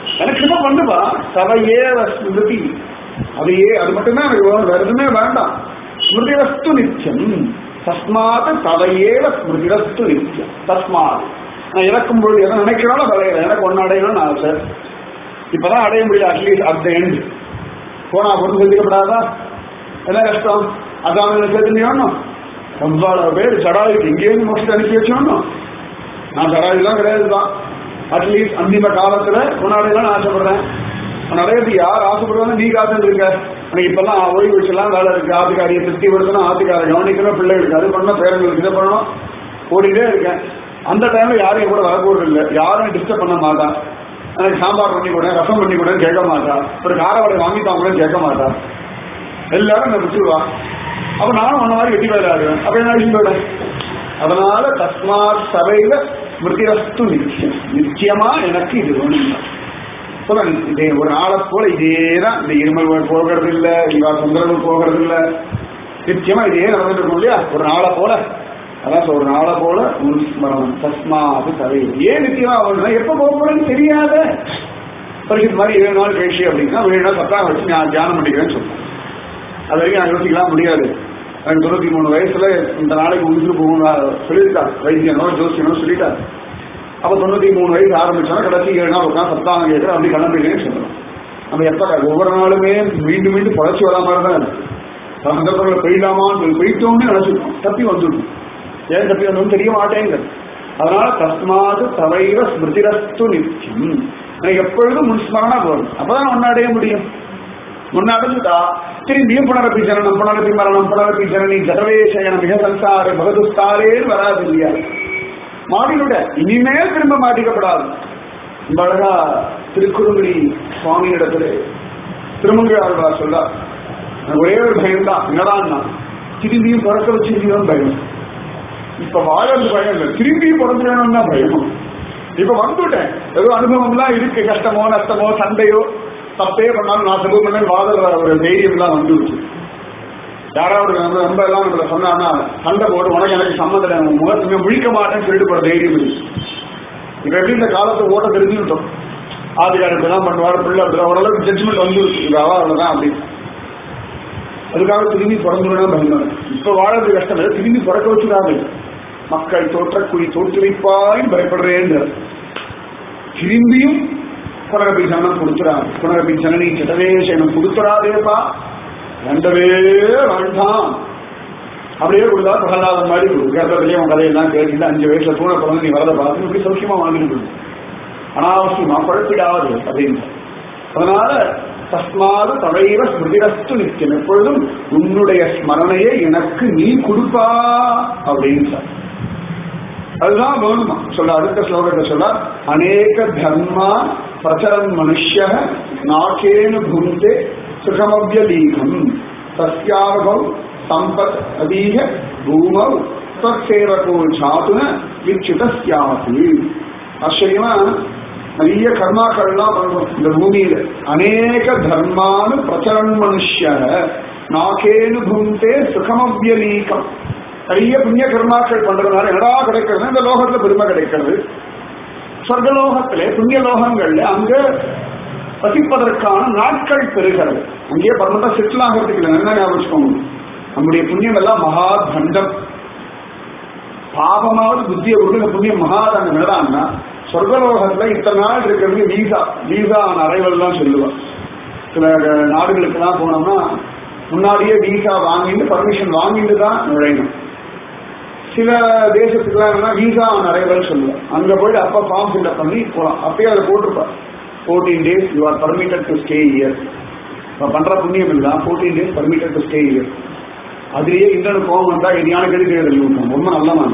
எனக்கு கிருப பண்ணுப்பா தவையேவ ஸ்மிருதி அதையே அது மட்டும்தான் எனக்கு வேணும் வேற எதுவுமே வேண்டாம் ஸ்மிருதிரஸ்து நித்தியம் தஸ்மாத் தவையேவ ஸ்மிருதிரஸ்து நித்தியம் தஸ்மாத் நான் இறக்கும் பொழுது எதை நினைக்கிறாலும் விளையில எனக்கு ஒன்னு அடையணும்னு ஆசை இப்பதான் அடைய முடியல அட்லீஸ்ட் அட் த எண்ட் போனா பொருள் செஞ்சுக்கப்படாதா என்ன கஷ்டம் அதான் சேர்த்துனியோன்னும் ரொம்ப பேர் சடாயுக்கு இங்கேயிருந்து மோட்சத்தை அனுப்பி வச்சோன்னும் நான் சடாயுலாம் கிடையாது தான் அட்லீஸ்ட் அந்திம காலத்துல உன்னாடையெல்லாம் ஆசைப்படுறேன் நிறைய யார் ஆசைப்படுறாங்க நீ காத்துட்டு இருக்க எனக்கு இப்பெல்லாம் ஓய்வு வச்சுலாம் வேலை இருக்கு ஆத்துக்காரியை திருப்தி படுத்தணும் ஆத்துக்காரை கவனிக்கணும் பிள்ளைகளுக்கு அது பண்ணணும் பேரங்களுக்கு இதை பண்ணணும் ஓடிட்டே இருக்கேன் அந்த டைம்ல யாரையும் கூட வரக்கூடாது இல்லை யாரும் டிஸ்டர்ப் பண்ண மாட்டான் எனக்கு சாம்பார் பண்ணி கூட ரசம் பண்ணி கூட கேட்க மாட்டா ஒரு காரவடை வாங்கிட்டான் கூட கேட்க மாட்டா எல்லாரும் என்ன விட்டுருவா அப்ப நானும் ஒன்ன மாதிரி வெட்டி வேலை ஆடுவேன் அப்ப என்ன விஷயம் போயிடும் அதனால தஸ்மாத் சபையில மிருதிரஸ்து நிச்சயம் நிச்சயமா எனக்கு இது வேணும் சொல்ல இதே ஒரு நாளை போல இதேதான் இந்த இருமல் போகிறது இல்ல இவா தொந்தரவு போகிறது இல்ல நிச்சயமா இதே நடந்துட்டு இருக்கும் இல்லையா ஒரு நாளை போல அதான் ஒரு நாளை போல உன் ஸ்மரணம் தஸ்மாது தவை ஏன் நிச்சயமா ஆகணும்னா எப்ப போக போறேன்னு தெரியாத பரிசுத்த மாதிரி ஏழு நாள் கழிச்சு அப்படின்னா ஏழு நாள் சத்தம் வச்சு நான் தியானம் பண்ணிக்கிறேன்னு சொல்றேன் அது வரைக்கும் நான் யோசிக்கலாம் முடியாது எனக்கு தொண்ணூத்தி மூணு வயசுல இந்த நாளைக்கு உயிர் போகணும் சொல்லியிருக்கா வைத்தியனோ ஜோசியனோ சொல்லிட்டார் அப்ப தொண்ணூத்தி மூணு வயசு ஆரம்பிச்சோன்னா கடைசி ஏழு நாள் உட்காந்து சத்தாங்க கேட்கிற அப்படி கிளம்பிடுறேன்னு சொல்லணும் நம்ம எப்ப ஒவ்வொரு நாளுமே மீண்டும் மீண்டும் பழச்சி வரா மாதிரி தான் இருக்கு சந்தர்ப்பங்களை போயிடலாமான்னு போயிட்டோம்னு நினைச்சிருக்கோம் தப்பி வந்துடும் ஏன் தப்பி வந்தோம் தெரிய மாட்டேங்க அதனால தஸ்மாது தவைவ ஸ்மிருதிரஸ்து நித்தியம் எனக்கு எப்பொழுதும் முன்ஸ்மரணா போகும் அப்பதான் ஒன்னாடைய முடியும் முன்னடைஞ்சுட்டா திரும்பியும் புனரப்பி ஜனனம் புனரப்பி மரணம் புனரப்பி ஜனனி ஜடவேசயன மிக சம்சார பகதுஸ்தாரேன்னு வராது இல்லையா மாடினுட இனிமேல் திரும்ப மாட்டிக்கப்படாது ரொம்ப அழகா திருக்குறுங்குடி சுவாமியிடத்துல திருமங்கையாழ்வா சொல்ல ஒரே ஒரு பயம் தான் என்னடான்னா திரும்பியும் பிறக்க வச்சிருக்கீங்க பயம் இப்ப வாழறது பயம் இல்லை திரும்பியும் பிறந்துடணும் தான் பயம் இப்ப வந்துட்டேன் ஏதோ அனுபவம்லாம் இருக்கு கஷ்டமோ நஷ்டமோ சண்டையோ தப்பே பண்ணாலும் நான் தப்பு பண்ண வாதல் ஒரு தைரியம் எல்லாம் வந்துருச்சு யாராவது நம்ம ரொம்ப எல்லாம் நம்மள சொன்னான்னா சண்டை போட்டு உனக்கு எனக்கு சம்மந்தம் முகத்துமே முழிக்க மாட்டேன்னு சொல்லிட்டு போற தைரியம் இருக்கு இப்ப எப்படி இந்த காலத்தை ஓட்ட தெரிஞ்சுக்கிட்டோம் ஆதிகாரத்தை தான் பண்ணுவார் பிள்ளை ஓரளவுக்கு ஜட்ஜ்மெண்ட் வந்துருச்சு இது அவா அவ்வளவுதான் அப்படின்னு அதுக்காக திரும்பி பிறந்துடணும் பயந்தாங்க இப்ப வாழறது கஷ்டம் இல்லை திரும்பி பிறக்க வச்சுடாது மக்கள் தோற்றக்குழி தோற்றுவிப்பாயும் பயப்படுறேன் திரும்பியும் புனரபி ஜனம் கொடுத்துறாரு புனரபி ஜனனி சட்டவேசனம் கொடுத்துறாதேப்பா வேண்டவே வேண்டாம் அப்படியே கொடுத்தா பிரகலாதம் மாதிரி கர்ப்பத்திலேயே உன் கதையெல்லாம் கேட்டுட்டு அஞ்சு வயசுல தூண பிறந்து நீ வரதை பார்த்து இப்படி சௌக்கியமா வாழ்ந்துட்டு அனாவசியமா குழப்பிடாது அப்படின்னு அதனால தஸ்மாது தவைவ ஸ்மிருதிரஸ்து நித்தியம் எப்பொழுதும் உன்னுடைய ஸ்மரணையை எனக்கு நீ கொடுப்பா அப்படின்னு சார் அதுதான் வேணுமா சொல்ல அடுத்த ஸ்லோகத்தை சொல்ல அநேக தர்மா பிரச்சரன் மனுஷ்ய நாக்கேனு புந்தே சுகமவியலீகம் தஸ்யாவகம் சம்பத் அதீக பூமௌ தற்சேவகோ சாதுன விச்சுதஸ்யாது ஆச்சரியமா நிறைய கர்மாக்கள்லாம் பண்றோம் இந்த பூமியில அநேக தர்மானு பிரச்சரன் மனுஷ்ய நாக்கேனு புந்தே சுகமவியலீகம் நிறைய புண்ணிய கர்மாக்கள் பண்றதுனால என்னடா கிடைக்கிறது இந்த லோகத்துல பெருமை கிடைக்கிறது சொர்க்கலோகத்திலே புண்ணிய லோகங்கள்ல அங்க வசிப்பதற்கான நாட்கள் பெறுகிறது அங்கேயே பரமட்டா செட்டில் ஆகிறதுக்கு இல்லை என்ன ஞாபகம் வச்சுக்கோங்க நம்முடைய புண்ணியம் எல்லாம் மகா தண்டம் பாபமாவது புத்திய கொடுக்க புண்ணியம் மகாதண்டம் என்னடான்னா சொர்க்கலோகத்துல இத்தனை நாள் இருக்கிறது வீசா வீசா அரைவல் சொல்லுவான் சில நாடுகளுக்கெல்லாம் போனோம்னா முன்னாடியே வீசா வாங்கிட்டு பர்மிஷன் வாங்கிட்டு தான் நுழையணும் சில தேசத்துக்குலாம் என்னன்னா வீசா நிறையவர்கள் சொல்லுவோம் அங்க போயிட்டு அப்ப ஃபார்ம் ஃபில்அப் பண்ணி போகலாம் அப்பயே அதை போட்டிருப்பார் fourteen days you are permitted to stay year இப்போ பண்ற புண்ணியம் இல்லை fourteen days permitted to stay year அதுலயே இன்னொரு கோவம் வந்தா எதையான கெடுக்க எழுதி விட்டோம் ரொம்ப நல்ல நான்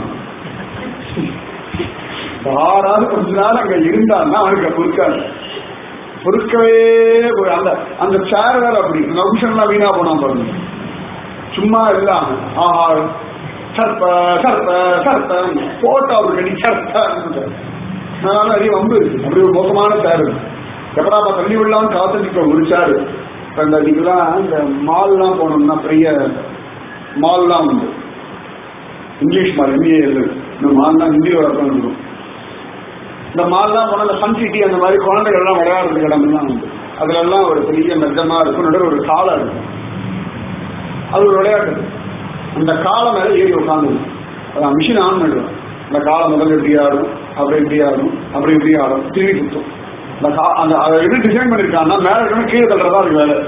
யாராவது கொஞ்ச நாள் அங்க இருந்தான்னா அவனுக்கு பொறுக்காது பொறுக்கவே போய் அந்த அந்த சேர் வேற அப்படி நகுஷன்லாம் வீணா போனா பாருங்க சும்மா இல்லாம ஆஹா சர்ப்ப சர்ப்ப சர்ப்ப போட்டோ அவருக்கு அடி சர்ப்ப அதனால நிறைய வம்பு இருக்கு அப்படி ஒரு மோசமான சேர் எப்படா தள்ளி விடலாம்னு காத்துட்டு ஒரு சேரு இந்த இதுக்கெல்லாம் இந்த மால்லாம் போனோம்னா பெரிய மால்லாம் உண்டு இங்கிலீஷ் மால் எம்ஏ இந்த மால்லாம் ஹிந்தியோட இருக்கும் இந்த மால்லாம் போன அந்த ஃபன் சிட்டி அந்த மாதிரி குழந்தைகள் எல்லாம் விளையாடுறது இடம்லாம் உண்டு அதுல எல்லாம் ஒரு பெரிய மெத்தமா இருக்கும் நடுவில் ஒரு காலம் இருக்கும் அது ஒரு விளையாட்டு அந்த காலம் மேல ஏறி உட்காந்து அதான் மிஷின் ஆன் பண்ணிடுவோம் அந்த காலம் முதல்ல எப்படி ஆடும் அப்படி எப்படி ஆடும் அப்படி எப்படி ஆடும் திரும்பி சுத்தும் அந்த கா அந்த அதை எப்படி டிசைன் பண்ணிருக்காங்கன்னா மேல இருக்கணும் கீழே தள்ளுறதா அதுக்கு வேலை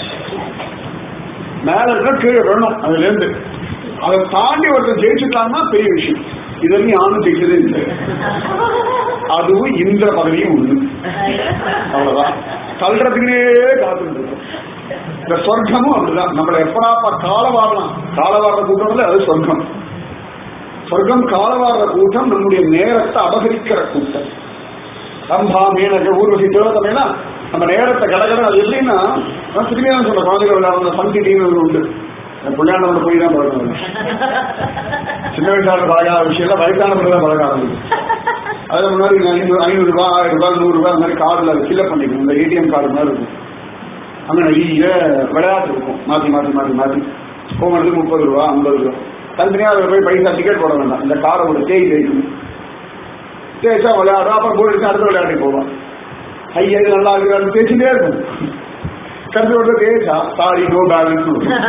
மேல இருக்க கீழே விழணும் அதுல இருந்து அதை தாண்டி ஒருத்தர் ஜெயிச்சுட்டாங்கன்னா பெரிய விஷயம் இதெல்லாம் யாரும் ஜெயிச்சதே இல்லை அதுவும் இந்திர பதவியும் உண்டு அவ்வளவுதான் தள்ளுறதுக்குனே காத்துட்டு இருக்கும் இந்த சொர்க்கமும் அப்படிதான் நம்மள எப்படாப்பா கால வாரலாம் கால வாடுற கூட்டம் அது சொர்க்கம் சொர்க்கம் கால வாடுற கூட்டம் நம்முடைய நேரத்தை அபகரிக்கிற கூட்டம் ரம்பா மீனக ஊர்வசி திரோதமைனா நம்ம நேரத்தை கடகட அது எப்படின்னா நான் திரும்பி தான் சொல்ல குழந்தைகள் விளையாடுற ஃபன் டீம் உண்டு பிள்ளையாண்டவங்க போய் தான் பழக்கம் சின்ன வயசான பழகாத விஷயம் வயசான பிறகு தான் பழக ஆரம்பிக்கும் அதுல முன்னாடி ஐநூறு ஐநூறு ரூபாய் ஆயிரம் ரூபாய் நூறு ரூபாய் அந்த மாதிரி கார்டுல ஃபில்அப் பண்ணிக்கணும் இந்த ஏடிஎம் கார்டு மாதிரி இருக்கும் அங்க நிறைய விளையாட்டு இருக்கும் மாத்தி மாத்தி மாத்தி மாத்தி போகிறதுக்கு முப்பது ரூபா ஐம்பது ரூபா தனித்தனியா அதுல போய் பைசா டிக்கெட் போட வேண்டாம் இந்த காரை ஒரு தேய் தேய்க்கணும் தேய்ச்சா விளையாடும் அப்புறம் போய் எடுத்து அடுத்த விளையாட்டுக்கு போவான் ஐயா இது நல்லா இருக்கிறான்னு பேசிட்டே இருக்கும் கருத்து விட்டு தேய்ச்சா sorry no balance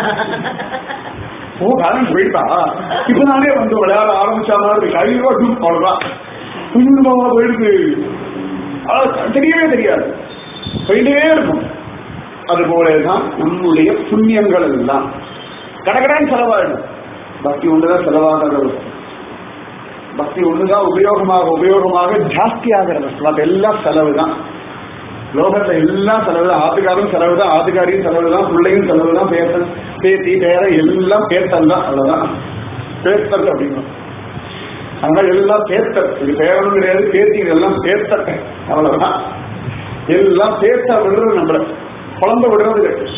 oh balance போயிட்டா இப்ப நானே வந்து விளையாட ஆரம்பிச்சா மாதிரி ஐநூறு ரூபா டூ அவ்வளவுதான் குடும்பமா போயிடுது அது தெரியவே தெரியாது போயிட்டே இருக்கும் அது போலதான் நம்முடைய புண்ணியங்கள் எல்லாம் கடகடன் செலவாயிடும் பக்தி ஒன்றுதான் செலவாகாத வஸ்து பக்தி ஒண்ணுதான் உபயோகமாக உபயோகமாக ஜாஸ்தியாகிற வஸ்து அது எல்லாம் செலவு தான் லோகத்துல எல்லாம் செலவு தான் ஆத்துக்காரும் செலவு தான் ஆத்துக்காரியும் செலவு தான் பிள்ளையும் செலவு தான் பேசன் பேத்தி பேர எல்லாம் பேத்தல் தான் அவ்வளவுதான் பேத்தல் அப்படின்னா அதனால எல்லாம் பேத்தல் இது பேரனும் கிடையாது பேத்தி இதெல்லாம் பேத்தல் அவ்வளவுதான் எல்லாம் பேத்த விடுறது நம்மள குழம்ப விடுறது கிடையாது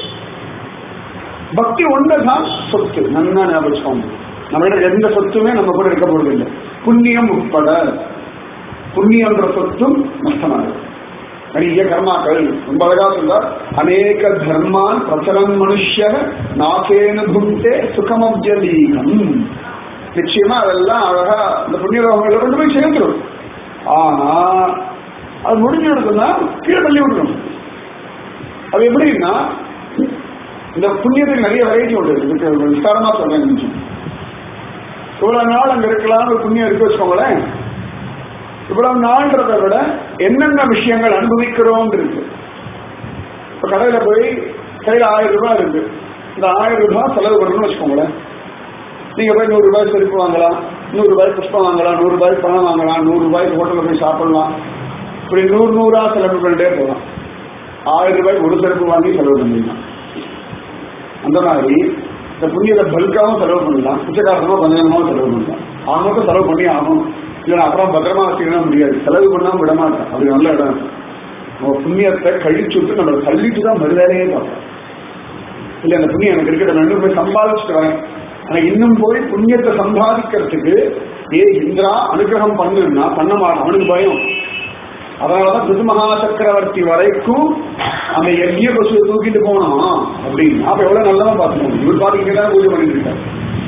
பக்தி ஒன்றுதான் சொத்து நன்னா ஞாபகம் நம்ம கிட்ட எந்த சொத்துமே நம்ம கூட இருக்க போறது இல்லை புண்ணியம் உட்பட புண்ணியன்ற சொத்தும் நஷ்டமாகுது நிறைய கர்மாக்கள் ரொம்ப அழகா சொல்றார் அநேக தர்மான் பிரச்சலம் மனுஷ்ய நாசேன புண்டே சுகமப்ஜலீகம் நிச்சயமா அதெல்லாம் அழகா இந்த புண்ணிய லோகங்களை கொண்டு போய் சேர்ந்துடும் ஆனா அது முடிஞ்சு விடுதுன்னா கீழே தள்ளி விடணும் அது எப்படின்னா இந்த புண்ணியத்துக்கு நிறைய வெரைட்டி உண்டு இதுக்கு விஸ்தாரமா சொல்றேன் கொஞ்சம் இவ்வளவு நாள் அங்க இருக்கலாம் ஒரு புண்ணியம் இருக்கு வச்சுக்கோங்களேன் இவ்வளவு நாள்ன்றதை விட என்னென்ன விஷயங்கள் அனுபவிக்கிறோம் இருக்கு இப்ப கடையில போய் கையில ஆயிரம் ரூபாய் இருக்கு இந்த ஆயிரம் ரூபாய் செலவு பண்ணணும்னு வச்சுக்கோங்களேன் நீங்க போய் நூறு ரூபாய் செருப்பு வாங்கலாம் நூறு ரூபாய் புஷ்பம் வாங்கலாம் நூறு ரூபாய் பணம் வாங்கலாம் நூறு ரூபாய்க்கு ஹோட்டல்ல போய் சாப்பிடலாம் இப்படி நூறு நூறா செலவு பண்ணிட்டே போகலாம் ஆயிரம் ரூபாய்க்கு ஒரு செருப்பு வாங்கி செலவு பண்ணிடலாம் அந்த மாதிரி இந்த புண்ணியத்தை பல்காவும் செலவு பண்ணலாம் பிச்சைக்காரமா பஞ்சகமாவும் செலவு பண்ணலாம் ஆக செலவு பண்ணி ஆகணும் இல்லை அப்புறம் பத்திரமா வச்சுக்கணும் முடியாது செலவு பண்ணாம விட மாட்டேன் அப்படி நல்ல இடம் நம்ம புண்ணியத்தை கழிச்சு விட்டு நம்ம தள்ளிட்டு தான் மறுவேலையே பார்ப்போம் இல்லை அந்த புண்ணியம் எனக்கு இருக்கிற ரெண்டு போய் சம்பாதிச்சுட்டு வரேன் ஆனா இன்னும் போய் புண்ணியத்தை சம்பாதிக்கிறதுக்கு ஏ இந்திரா அனுகிரகம் பண்ணுன்னா பண்ண மாட்டான் அவனுக்கு பயம் அதனாலதான் பிருதுமகா சக்கரவர்த்தி வரைக்கும் அந்த எளிய பசுவை தூக்கிட்டு போனான் அப்படின்னு அப்ப எவ்வளவு நல்லதான் பார்த்துக்கணும் இவர் பாட்டுக்கிட்டே தான் பூஜை பண்ணிட்டு இருக்காரு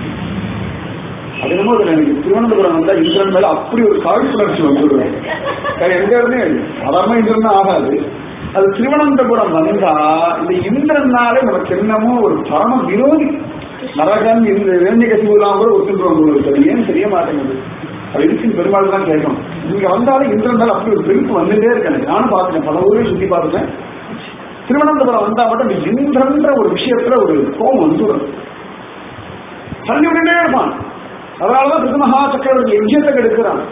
அது என்னமோ இதுல எனக்கு திருவனந்தபுரம் வந்தா இந்திரன் மேல அப்படி ஒரு காழ்ப்புணர்ச்சி வந்துடுவேன் வேற எங்க இருந்தே சாதாரண இந்திரன் ஆகாது அது திருவனந்தபுரம் வந்தா இந்த இந்திரனாலே நமக்கு என்னமோ ஒரு பரம விரோதி நரகன் இந்த வேண்டிய கசிவுலாம் கூட ஒத்துட்டு ஏன் தெரிய மாட்டேங்குது அது இருக்குன்னு பெருமாள் தான் கேட்கணும் இங்க வந்தாலும் இந்திரன் மேல அப்படி ஒரு பெருப்பு வந்துட்டே இருக்கேன் நானும் பார்த்துட்டேன் பல ஊரே சுத்தி பார்த்துட்டேன் திருவனந்தபுரம் வந்தா மட்டும் இந்த இந்திரன்ற ஒரு விஷயத்துல ஒரு கோபம் வந்துடும் தள்ளி விட்டுட்டே இருப்பான் அதனாலதான் திருமகா சக்கரவர்த்தி யஜ்யத்தை கெடுக்கிறான்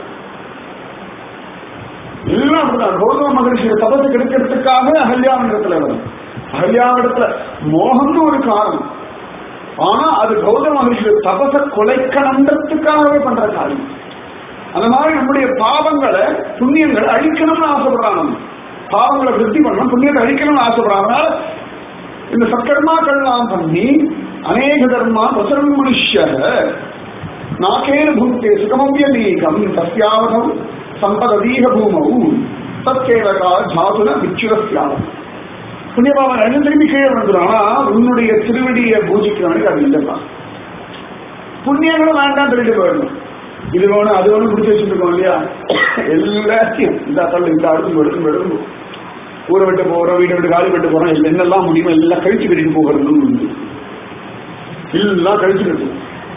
எல்லாம் அப்படிதான் கௌதம மகரிஷி தபத்தை கெடுக்கிறதுக்காக அகல்யாவிடத்துல வரும் அகல்யாவிடத்துல மோகம்னு ஒரு காரணம் ஆனா அது கௌதம மகரிஷி தபச கொலைக்கணுன்றதுக்காகவே பண்ற காரியம் அந்த மாதிரி நம்முடைய பாவங்களை புண்ணியங்களை அழிக்கணும்னு ஆசைப்படுறாங்க நம்ம. பாவங்களை விருத்தி பண்ணணும் புண்ணியத்தை அழிக்கணும்னு ஆசைப்படுறாங்க அதனால இந்த சத்கர்மாக்கள்லாம் பண்ணி அநேக தர்மா வசரம் மனுஷ்ய நாக்கேன பூத்தே சுகமவியலீகம் தஸ்யாவதம் சம்பததீக பூமௌ தற்கேவகா ஜாதுல விச்சுரஸ்யாவம் புண்ணியபாவன் ரெண்டு திரும்பி கீழே வந்துடும் ஆனா உன்னுடைய திருவடியை பூஜிக்கிறவனுக்கு அது இல்லைப்பா புண்ணியங்களும் வேண்டாம் திருட்டு போயிடணும் இது வேணும் அது வேணும் பிடிச்சி வச்சுட்டு இருக்கோம் இல்லையா எல்லாத்தையும் இந்த தள்ளு இந்த அடுத்து எடுத்து எடுத்து ஊரை விட்டு போறோம் வீட்டை விட்டு காலி விட்டு போறோம் இதுல என்னெல்லாம் முடியுமோ எல்லாம் கழிச்சு கட்டிட்டு போகிறதுன்னு உண்டு. எல்லாம் கழிச்சு கட்டும்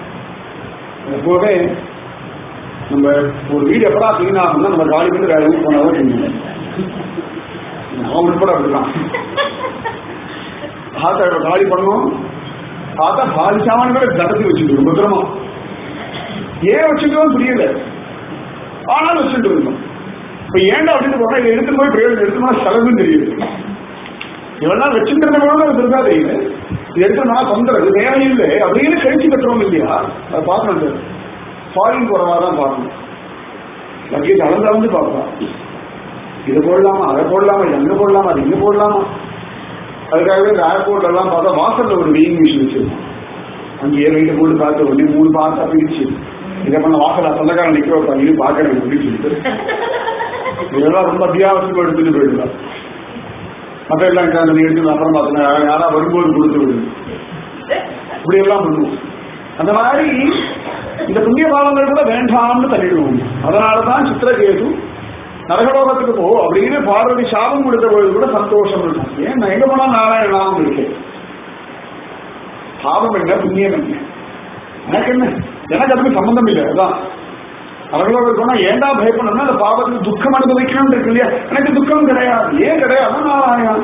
எப்போவே நம்ம ஒரு வீடு எப்படா கிளீன் ஆகும்னா நம்ம காலி பண்ணி வேலை போனாதான் தெரியும் அவன் உட்பட அப்படிதான் பார்த்தா இப்ப காலி பண்ணோம் பார்த்தா காலி சாமான் கூட தடத்தி வச்சுட்டு பத்திரமா ஏன் வச்சுட்டோம் புரியல ஆனாலும் வச்சுட்டு இருந்தோம் இப்ப ஏன்டா அப்படின்னு போனா இதை எடுத்து போய் பிரயோஜனம் எடுத்து போனா செலவுன்னு தெரியுது இவெல்லாம் வச்சுட்டு இருந்தவங்க இருந்தா தெரியுது இது எடுத்து நான் தொந்தரவு தேவையில்லை அப்படின்னு கழிச்சு கட்டுறோம் இல்லையா அதை பார்க்கணும் ஃபாரின் போறவா தான் பார்க்கணும் லக்கேஜ் அளந்து அளந்து பார்க்கலாம் இது போடலாமா அதை போடலாமா இது அங்க போடலாமா அது இங்க போடலாமா அதுக்காகவே இந்த ஏர்போர்ட்ல எல்லாம் பார்த்தா வாசல்ல ஒரு வெயிங் மிஷின் வச்சிருக்கோம் அங்கேயே வெயிட்ட போட்டு பார்த்து உடனே மூணு பார்த்தா பிரிச்சு இதை பண்ண வாசல சொந்தக்காரன் நிக்க வைப்பா நீ பாக்கணும் அப்படின்னு சொல்லிட்டு இதெல்லாம் ரொம்ப அத்தியாவசியம் எடுத்துட்டு போயிடலாம் மற்ற எல்லாம் இருக்காங்க நீ எடுத்து அப்புறம் பார்த்தோன்னா யாரா வரும்போது கொடுத்து விடுங்க இப்படி எல்லாம் பண்ணுவோம் அந்த மாதிரி இந்த புண்ணிய பாவங்கள் கூட வேண்டாம்னு தள்ளிடுவோம் அதனாலதான் சித்திரகேது நரகலோகத்துக்கு போ அப்படின்னு பார்வதி சாபம் கொடுத்த பொழுது கூட சந்தோஷம் இருக்கும் ஏன் நான் எங்க போனா நாராயணாவும் இருக்கேன் பாவம் என்ன புண்ணியம் என்ன எனக்கு என்ன எனக்கு அதுக்கு சம்பந்தம் இல்லை அதான் நரகலோகம் போனா ஏன்டா பயப்படணும்னா அந்த பாவத்துக்கு துக்கம் அனுபவிக்கணும்னு இருக்கு இல்லையா எனக்கு துக்கம் கிடையாது ஏன் கிடையாது நாராயணன்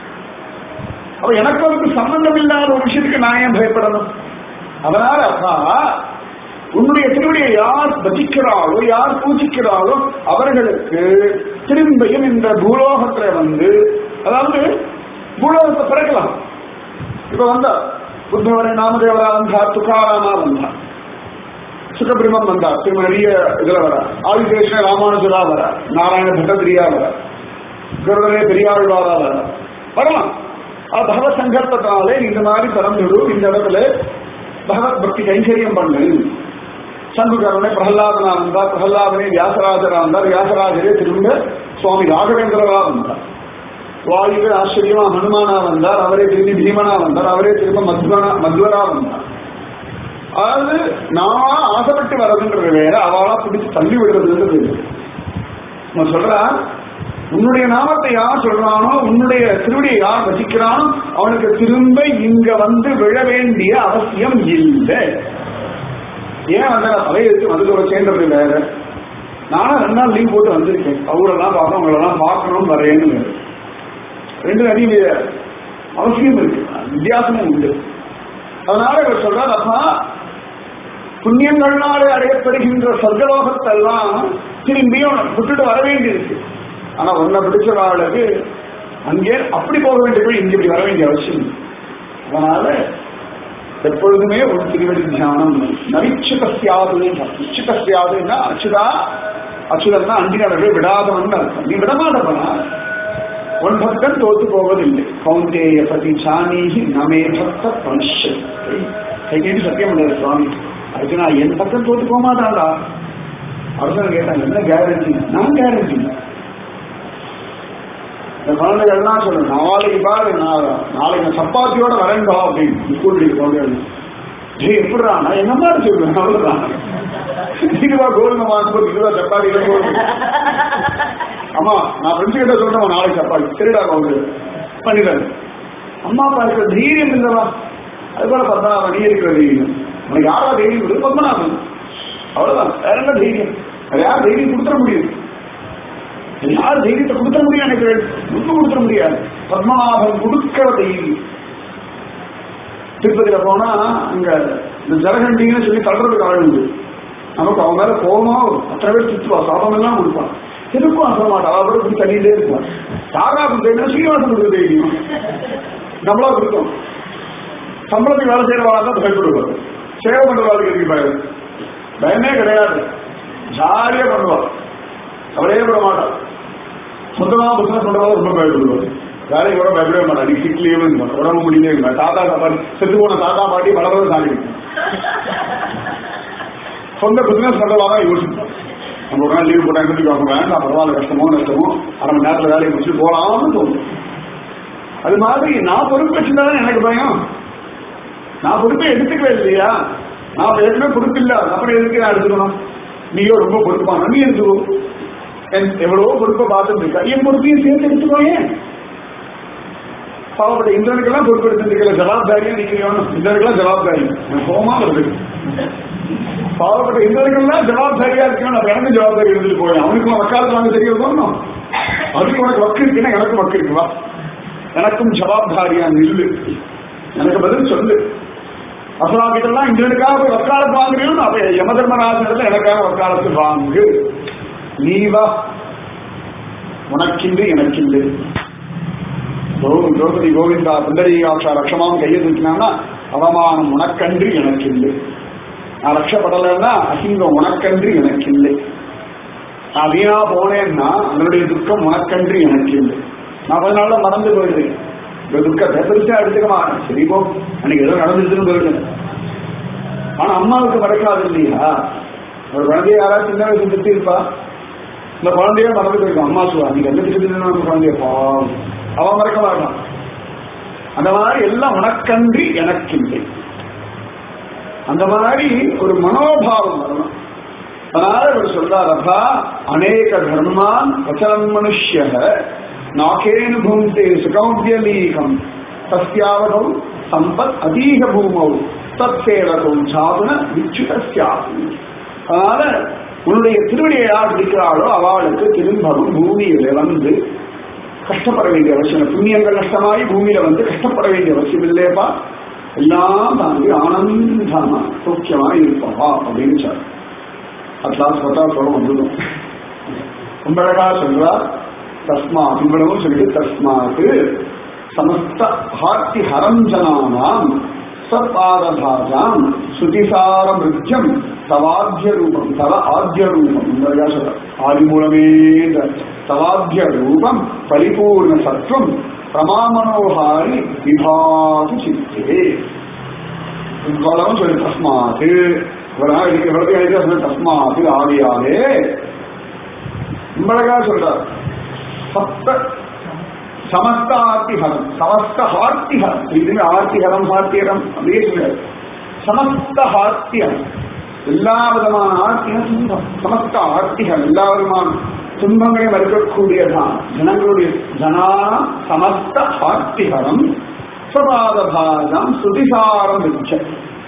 அப்ப எனக்கு அதுக்கு சம்பந்தம் இல்லாத ஒரு விஷயத்துக்கு நான் ஏன் பயப்படணும் அதனால அப்பா உன்னுடைய திருவடியை யார் பஜிக்கிறாளோ யார் பூஜிக்கிறாளோ அவர்களுக்கு திரும்பியும் இந்த பூலோகத்துல வந்து அதாவது பூலோகத்தை பிறக்கலாம் இப்ப வந்தா புத்தவரை நாமதேவரா வந்தா துக்காராமா வந்தா சுகபிரமம் வந்தா திரும்ப நிறைய இதுல வர ஆதிசேஷன ராமானுஜரா வர நாராயண பட்டதிரியா வர கருடனே பெரியாழ்வாரா வர வரலாம் அது பகவத் சங்கல்பத்தினாலே இந்த மாதிரி திறந்துடு இந்த இடத்துல பகவத் பக்தி கைங்கரியம் பண்ணு சங்குகரனை பிரகலாதனா வந்தார் பிரகலாதனே வியாசராஜரா வந்தார் வியாசராஜரே திரும்ப சுவாமி ராகவேந்திரரா வந்தார் வாயுவே ஆச்சரியமா ஹனுமானா வந்தார் அவரே திரும்பி பீமனா வந்தார் அவரே திரும்ப மத்வனா மத்வரா வந்தார் அதாவது நான் ஆசைப்பட்டு வர்றதுன்றது வேற அவளா பிடிச்சு தள்ளி விடுறதுன்றது வேறு. நான் சொல்றா உன்னுடைய நாமத்தை யார் சொல்றானோ உன்னுடைய திருவடியை யார் வசிக்கிறானோ அவனுக்கு திரும்ப இங்க வந்து விழ வேண்டிய அவசியம் இல்லை ஏன் வந்து நான் தலையெழுத்து வந்து ஒரு சேர்ந்தது வேற நானும் ரெண்டு நாள் லீவ் போட்டு வந்திருக்கேன் அவரெல்லாம் பார்க்கணும் அவங்களெல்லாம் பார்க்கணும் வரேன்னு வேற. ரெண்டு நிறைய அவசியம் இருக்கு வித்தியாசமும் உண்டு அதனால இவர் சொல்றார் அப்பா புண்ணியங்கள்னாலே அடையப்படுகின்ற சொர்க்கலோகத்தெல்லாம் திரும்பியும் விட்டுட்டு வர வேண்டியிருக்கு ஆனா உன்னை பிடிச்சவாளுக்கு அங்கே அப்படி போக வேண்டியது இங்க இப்படி வர வேண்டிய அவசியம் இல்லை. அதனால எப்பொழுதுமே ஒரு திருவடி தியானம் நவிச்சுகசியாது நிச்சுகசியாதுன்னா அச்சுதா அச்சுதன்னா அண்டினவர்கள் விடாதவன் அர்த்தம் நீ விடமாட்டவனா உன் பக்தன் தோத்து போவதில்லை கௌந்தேய பதி சாணீகி நமே பக்த பனிஷத்தை கைகேட்டு சத்தியம் பண்ணாரு சுவாமி அர்ஜுனா என் பக்கம் தோத்து போக மாட்டாடா அர்ஜுனன் கேட்டாங்க என்ன கேரண்டி நான் கேரண்டி இந்த குழந்தைகள்லாம் சொல்லு நாளைக்கு பாரு நான் நாளைக்கு நான் சப்பாத்தியோட வரேன்டா அப்படின்னு ஸ்கூல் குழந்தைகள் டேய் எப்படிடா நான் எங்க மாதிரி சொல்லுவேன் அவ்வளவுதான் இதுவா கோதுமை மாசம் இதுவா சப்பாத்தி இதுவா கோதுமை அம்மா நான் ஃப்ரெண்ட்ஸ் கிட்ட சொல்றேன் நாளைக்கு சப்பாத்தி சரிடா குழந்தை பண்ணிடுறேன் அம்மா அப்பா இருக்கிற தைரியம் இல்லவா அது போல பத்மநாபன் நீ இருக்கிற தைரியம் உனக்கு யாரா தைரியம் கொடுத்து பத்மநாபன் அவ்வளவுதான் வேற என்ன தைரியம் அது யார் தைரியம் கொடுத்துட முடியும் யார் தைரியத்தை கொடுத்துட முடியும் எனக்கு ஒன்றும் கொடுத்துட முடியாது பத்மநாபன் கொடுக்கிற தைரியம் திருப்பதியில போனா அங்க இந்த ஜலகண்டின்னு சொல்லி தள்ளுறதுக்கு ஆள் உண்டு நமக்கு அவன் மேல கோபமா வரும் அத்தனை பேர் சுற்றுவா சாபம் எல்லாம் கொடுப்பான் எதுக்கும் அசல மாட்டான் அவ கூட இப்படி தள்ளிட்டே இருப்பான் யாரா கொடுத்தா சீனிவாசன் கொடுக்க தைரியம் நம்மளா கொடுத்தோம் சம்பளத்துக்கு வேலை செய்யறவாளா தான் பயப்படுவார் சேவை பண்றவாளுக்கு இருக்கு பயம் பயமே கிடையாது ஜாலியா பண்ணுவார் அவரே விட மாட்டார் சொந்தமா பிசினஸ் பண்றவங்க ரொம்ப பயப்படுவார் வேலைக்கு கூட பயப்படவே மாட்டார் நீ சிக் லீவ் உடம்பு முடியவே இல்லை தாத்தா சாப்பாடு செத்து போன தாத்தா பாட்டி வளர்றது தாண்டி சொந்த பிசினஸ் பண்றவா தான் யோசிப்போம் நம்ம ஒரு நாள் லீவ் போட்டா எங்க வாங்க வேண்டாம் பரவாயில்ல கஷ்டமோ நஷ்டமோ அரை மணி நேரத்துல வேலையை முடிச்சுட்டு போலாம்னு தோணும் அது மாதிரி நான் பொறுப்பு வச்சிருந்தாலும் எனக்கு பயம் நான் பொறுப்பை எடுத்துக்கவே இல்லையா நான் ஏற்கனவே பொறுப்பு இல்ல அப்புறம் எதுக்கு நான் எடுத்துக்கணும் நீயோ ரொம்ப பொறுப்பான நீ எடுத்துக்கோ என் எவ்வளவோ பொறுப்பை பார்த்துட்டு இருக்கா என் பொறுப்பையும் சேர்த்து எடுத்துக்கோ ஏன் பாவப்பட்ட இந்திரனுக்கெல்லாம் பொறுப்பு எடுத்துருக்கல ஜவாப்தாரியா நிக்கிறோம் இந்திரனுக்கெல்லாம் ஜவாப்தாரி எனக்கு கோமா வருது பாவப்பட்ட இந்திரனுக்கெல்லாம் ஜவாப்தாரியா இருக்கணும் அப்ப எனக்கு ஜவாப்தாரி இருந்துட்டு போய் அவனுக்கு வக்காலத்து வாங்க தெரிய வரணும் அதுக்கு உனக்கு வக்கு இருக்குன்னா எனக்கும் வக்கு இருக்கு வா எனக்கும் ஜவாப்தாரியா நில்லு எனக்கு பதில் சொல்லு அசலாபிட்டெல்லாம் இந்திரனுக்காக போய் வக்காலத்து வாங்குறீங்க அப்ப யம தர்மராஜனிடத்துல எனக்காக வக்காலத்து வாங்கு நீ வா உனக்கின்று எனக்கின்று கோ- திரௌபதி கோவிந்தா புண்டரீகாட்சா ரக்ஷமாவும் கையை தூக்கினான்னா அவமானம் உனக்கன்று எனக்கில்லை நான் ரக்ஷப்படலைன்னா அசிங்கம் உனக்கன்று எனக்கில்லை நான் வீணா போனேன்னா அதனுடைய துக்கம் உனக்கன்று எனக்கில்லை நான் கொஞ்ச நாள்ல மறந்து போயிடுறேன் இந்த துக்கத்தை பெருசா எடுத்துக்க மாட்டேன் சரி போ அன்னைக்கு ஏதோ நடந்துச்சுன்னு போயிடுறேன் ஆனா அம்மாவுக்கு மறக்காது இல்லையா ஒரு குழந்தைய யாராவது சின்ன வயசு திட்டி இருப்பா இந்த குழந்தைய மறந்து போயிருக்கும் அம்மா சொல்லுவா நீங்க என்ன திட்டு நம்ம குழந்தைய பாவம் அவன் மறக்க மாட்டான் அந்த மாதிரி எல்லாம் உனக்கன்றி எனக்கில்லை அந்த மாதிரி ஒரு மனோபாவம் வரணும் அதனால இவர் சொல்றாரப்பா அநேக தர்மான் வச்சனம் மனுஷ்ய நாகேனு பூந்தே சுகௌத்யலீகம் தஸ்யாவதௌ சம்பத் அதீக பூமௌ தத்சேவகௌ சாதுன விச்சுதஸ்யாசி அதனால உன்னுடைய திருவடியை யார் பிடிக்கிறாளோ அவளுக்கு திரும்பவும் பூமியில வந்து கஷ்டப்பட வேண்டிய அவசியம் இல்லை. புண்ணியங்கள் நஷ்டமாயி பூமியில வந்து கஷ்டப்பட வேண்டிய அவசியம் இல்லையப்பா எல்லாம் தாண்டி ஆனந்தமா சௌக்கியமா இருப்பா அப்படின்னு சொல் அட்லாஸ் பார்த்தா சொல்ல வந்துடும் ரொம்ப அழகா சொல்றா தஸ்மா இவ்வளவும் சொல்லிட்டு தஸ்மாத்து சமஸ்த ஹார்த்தி ஹரஞ்சனானாம் சத்பாதபாஜாம் சுதிசார மிருத்தியம் தவாத்திய ரூபம் தவ ஆத்திய ரூபம் இந்த அழகா சொல்ற ஆதி மூலமே இந்த தவாத்திய ரூபம் பரிபூர்ண சத்வம் பிரமாமனோஹாரி விபாகு சித்தே இவ்வளவும் சொல்லி தஸ்மாத்து இவ்வளவு இதுக்கு இவ்வளவு எழுதியா சொல்லி தஸ்மாத்து ஆதியாவே இவ்வளகா சொல்றார் சப்த சமஸ்த ஆர்த்திஹரம் சமஸ்த ஹார்த்திஹரம் இதுமே ஆர்த்திஹரம் ஹார்த்திஹரம் அப்படியே சொல்றாரு சமஸ்த ஹார்த்தியம் எல்லா விதமான ஆர்த்திகம் துன்பம் சமஸ்த ஆர்த்திகம் எல்லா விதமான துன்பங்களையும் இருக்கக்கூடியதான் ஜனங்களுடைய ஜனா சமஸ்த ஆர்த்திகரம் சுபாதபாதம் சுதிசாரம் இருந்துச்சு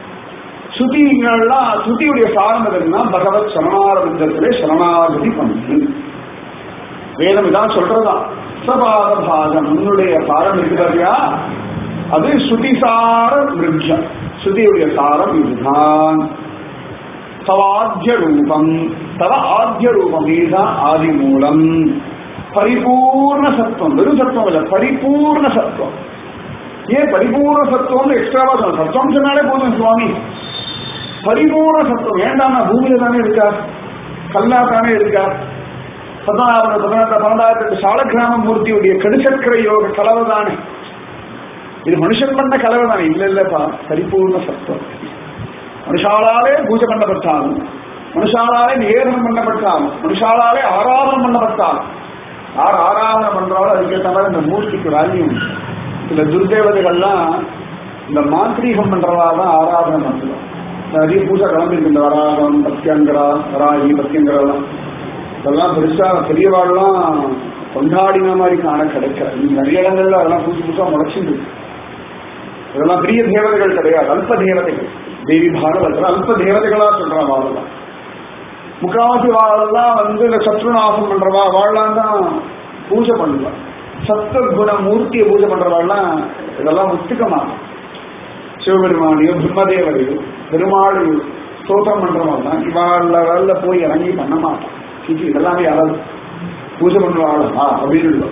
சுதிகள்லாம் சுதியுடைய சாரம் எதுன்னா பகவத் சரணாரவிந்தத்திலே சரணாகதி பண்ணு வேதம் இதான் சொல்றதான் சபாத பாகம் உன்னுடைய சாரம் இருக்கிறதையா அது சுதிசார மிருட்சம் சுதியுடைய சாரம் இதுதான் தவாத்திய ரூபம் தவ ஆத்திய ரூபம் இதுதான் ஆதி மூலம் பரிபூர்ண சத்துவம் வெறும் சத்துவம் இல்ல பரிபூர்ண சத்துவம் ஏன் பரிபூர்ண சத்துவம் எக்ஸ்ட்ராவா சொல்லணும் சத்துவம் சொன்னாலே போதும் சுவாமி பரிபூர்ண சத்துவம் ஏண்டானா பூமியில தானே இருக்கா கல்லா தானே இருக்கா பதினாறு பதினெட்டு பன்னெண்டாயிரத்தி சாலக்கிராம மூர்த்தியுடைய கடுசக்கர யோக கலவை தானே இது மனுஷன் பண்ண கலவை தானே இல்ல இல்லப்பா பரிபூர்ண சத்துவம் மனுஷாலாலே பூஜை பண்ணப்பட்டாலும் மனுஷாலாலே நிவேதனம் பண்ணப்பட்டாலும் மனுஷாலாலே ஆராதனம் பண்ணப்பட்டாலும் யார் ஆராதனை பண்றாலும் அதுக்கேற்ற மாதிரி இந்த மூர்த்திக்கு வேல்யூ உண்டு. சில துர்தேவதைகள்லாம் இந்த மாந்திரீகம் பண்றவா தான் ஆராதனை பண்ணுறோம் நிறைய பூஜை கலந்துருக்கு இந்த வராகம் பத்தியங்கரா வராகி பத்தியங்கரெல்லாம் இதெல்லாம் பெருசா பெரியவாள்லாம் கொண்டாடின மாதிரி காண கிடைக்காது நிறைய இடங்கள்ல அதெல்லாம் புதுசு புதுசா முளைச்சிட்டு இருக்கு இதெல்லாம் பெரிய தேவதைகள் கிடையாது அல்ப தேவதைகள் தேவி பாகவத்தில் அல்ப தேவதைகளா சொல்றான் வாழலாம் முக்காவாசி வாழலாம் வந்து இந்த சத்ருநாசம் பண்றவா வாழலாம் தான் பூஜை பண்ணலாம் சத்த குண மூர்த்தியை பூஜை பண்றவாள்லாம் இதெல்லாம் ஒத்துக்கமா சிவபெருமானியோ பிரம்மதேவரையோ பெருமாளையோ ஸ்தோத்திரம் பண்றவன் தான் இவாழ்ல வரல போய் இறங்கி பண்ண மாட்டான் இது இதெல்லாமே யாராவது பூஜை பண்ணுவாளா அப்படின்னு இல்லை.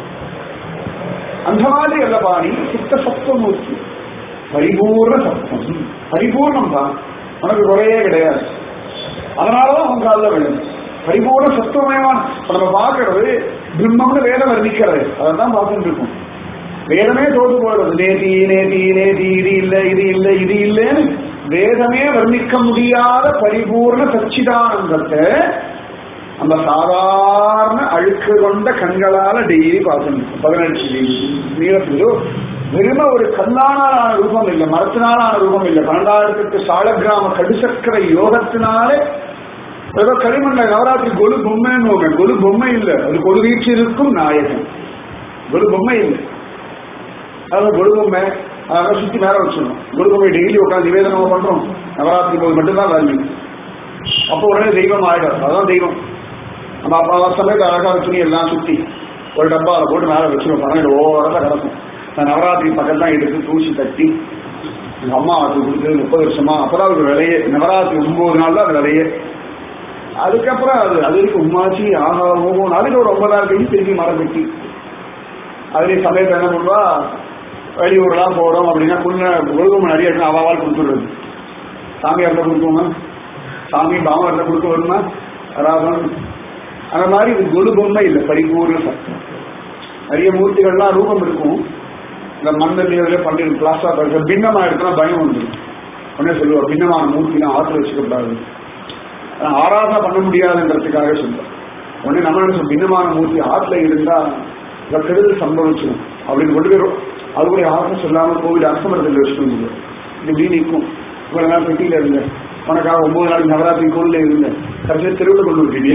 அந்த மாதிரி அல்ல பாணி சித்த சத்துவமூர்த்தி பரிபூர்ண சத்தம் பரிபூர்ணம் தான் உனக்கு குறையே கிடையாது அதனாலதான் அவன் காலில் விழுந்து பரிபூர்ண சத்துவமயமான இப்ப நம்ம பார்க்கறது பிரம்மம்னு வேதம் வர்ணிக்கிறது அதான் பார்த்துட்டு இருக்கோம் வேதமே தோத்து போயிடுறது நேதி நேதி நேதி இது இல்ல இது இல்ல இது இல்லைன்னு வேதமே வர்ணிக்க முடியாத பரிபூர்ண சச்சிதானந்தத்தை அந்த சாதாரண அழுக்கு கொண்ட கண்களால டெய்லி பார்க்கணும் பதினெட்டு நீளத்திலோ வெறும ஒரு கல்லானாலான ரூபம் இல்லை மரத்தினாலான ரூபம் இல்லை பன்னெண்டாயிரத்துக்கு சாலக்கிராம கடுசக்கர யோகத்தினாலே ஏதோ களிமண்ல நவராத்திரி கொலு பொம்மைன்னு கொலு பொம்மை இல்ல அது கொலு வீச்சிருக்கும் நாயகன் கொலு பொம்மை இல்லை அதாவது கொலு பொம்மை அதெல்லாம் சுத்தி மேல வச்சிடணும் கொலு பொம்மை டெய்லி உட்காந்து நிவேதனம் பண்றோம் நவராத்திரி போது மட்டும்தான் வேல்யூ அப்போ உடனே தெய்வம் ஆயிடும் அதான் தெய்வம் நம்ம அப்பா சமயத்து அழகான துணி எல்லாம் சுத்தி ஒரு டப்பால போட்டு மேல வச்சிருவோம் பணம் ஓரத்தை கிடக்கும் நான் நவராத்திரி பக்கத்தான் எடுத்து தூசி தட்டி எங்க அம்மா அது கொடுத்து முப்பது வருஷமா அப்பதான் ஒரு விலையே நவராத்திரி ஒன்பது நாள் தான் அது விலையே அதுக்கப்புறம் அது அது வரைக்கும் உமாச்சி ஆஹா ஓஹோன்னு அதுக்கு ஒரு ஒன்பதாயிரம் கழிச்சு திருப்பி மரம் வெட்டி அதுலேயும் சமயத்தை என்ன பண்ணுவா வெளியூர்லாம் போறோம் அப்படின்னா புண்ண ஒழுங்கு நிறைய இருக்கு அவாவால் கொடுத்துடுறது சாமி இடத்துல கொடுக்குமா சாமி பாவம் இடத்துல கொடுக்க வருமா ராதம் அந்த மாதிரி இது கொலு பொம்மை இல்லை பரிபூர்ண சத்தம் நிறைய மூர்த்திகள்லாம் ரூபம் இருக்கும் இந்த மண்ணல் பண்டிகை பிளாஸ்டா இருக்க பின்னமா இருக்குன்னா பயம் வந்துடும் உடனே சொல்லுவா பின்னமான மூர்த்திலாம் ஆற்றுல வச்சுக்கூடாது ஆனா ஆராதனை பண்ண முடியாதுன்றதுக்காக சொல்றேன் உடனே நம்ம நினைச்சோம் பின்னமான மூர்த்தி ஆற்றுல இருந்தா இந்த கெடுதல் சம்பவிச்சிடும் அப்படின்னு கொண்டு போயிடும் அது கூட யாருக்கும் சொல்லாம கோவில் அரசமரத்தில் வச்சுட்டு முடியும் இப்படி நிற்கும் இவ்வளவு நாள் பெட்டியில இருந்தேன் உனக்காக ஒன்பது நாளைக்கு நவராத்திரி கோவில்ல இருந்தேன் கடைசியில் தெருவில் கொண்டு விட்டீங்க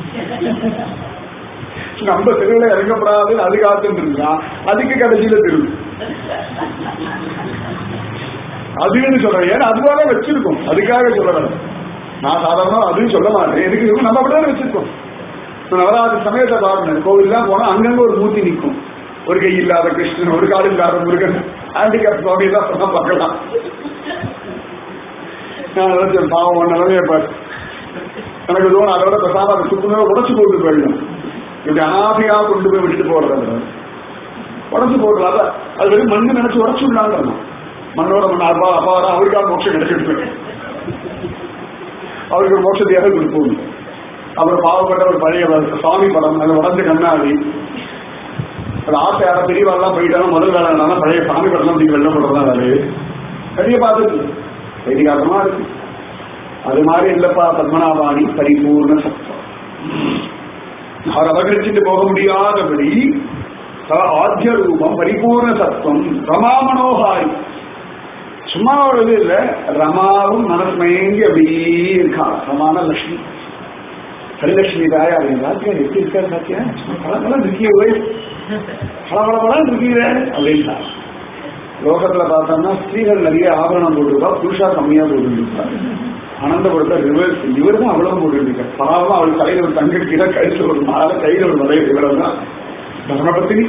நம்ம தெருவில் இறங்கப்படாது அது காத்துட்டு இருந்தா அதுக்கு கடைசியில தெரு அதுன்னு சொல்றேன் ஏன்னா அதுவாக வச்சிருக்கோம் அதுக்காக சொல்றேன் நான் சாதாரண அதுன்னு சொல்ல மாட்டேன் எதுக்கு இருக்கும் நம்ம அப்படியே வச்சிருக்கோம் இப்ப நவராத்திரி சமயத்தை பார்க்கணும் கோவில்லாம் போனா அங்கங்க ஒரு மூர்த்தி நிற்கும் ஒரு கை இல்லாத கிருஷ்ணன் ஒரு காடு இல்லாத முருகன் ஹேண்டிகேப் சுவாமி தான் சொன்னா பார்க்கலாம் நான் நினைச்சேன் பாவம் உன் நிலைமையை பாரு எனக்கு தோணும் அதோட பேசாம அதை சுத்தமே உடச்சு போட்டு போயிடணும் இப்படி அனாதையா கொண்டு போய் விட்டுட்டு போறது உடச்சு போடுறது அதான் அது வெறும் மண்ணு நினைச்சு உடச்சு விடலாங்க மண்ணோட மண் அப்பா அப்பா வர அவருக்காக மோட்சம் கிடைச்சிட்டு அவருக்கு ஒரு மோட்சத்தையாக கொடுப்போம் அப்புறம் பாவப்பட்ட ஒரு பழைய சுவாமி படம் அது உடஞ்ச கண்ணாடி அது ஆசை யாரா பெரியவாள்லாம் போயிட்டாலும் முதல் வேலை என்னன்னா பழைய சாமி படம் அப்படி வெள்ள போடுறதா வேலை பெரிய பார்த்துட்டு தைரியாசமா இருக்கு அது மாதிரி இல்லப்பா பத்மநாபாணி பரிபூர்ண சத்தம் அவர் அபகரிச்சுட்டு போக முடியாதபடி ஆத்திய ரூபம் பரிபூர்ண சத்தம் ரமா மனோகாரி சும்மா ஒரு இது இல்ல ரமாவும் மனசு மயங்கி அப்படியே இருக்கா ரமான லட்சுமி ஹரிலட்சுமி தாயா ராத்தியா எப்படி இருக்காரு சாத்தியா பழம் இருக்கிய போய் பல பல பழம் இருக்கீங்க அப்படின்னா லோகத்துல பார்த்தோம்னா ஸ்திரீகள் நிறைய ஆபரணம் போட்டிருக்கா புருஷா கம்மியா போட்டுருக்கா ஆனந்தப்படுத்த ரிவர்ஸ் இவர் தான் அவ்வளவு போட்டுருக்க பாவம் அவள் தலையில ஒரு தங்க கீழே கையில ஒரு மாலை கையில ஒரு மலை இவ்வளவு தான் தர்மபத்தினி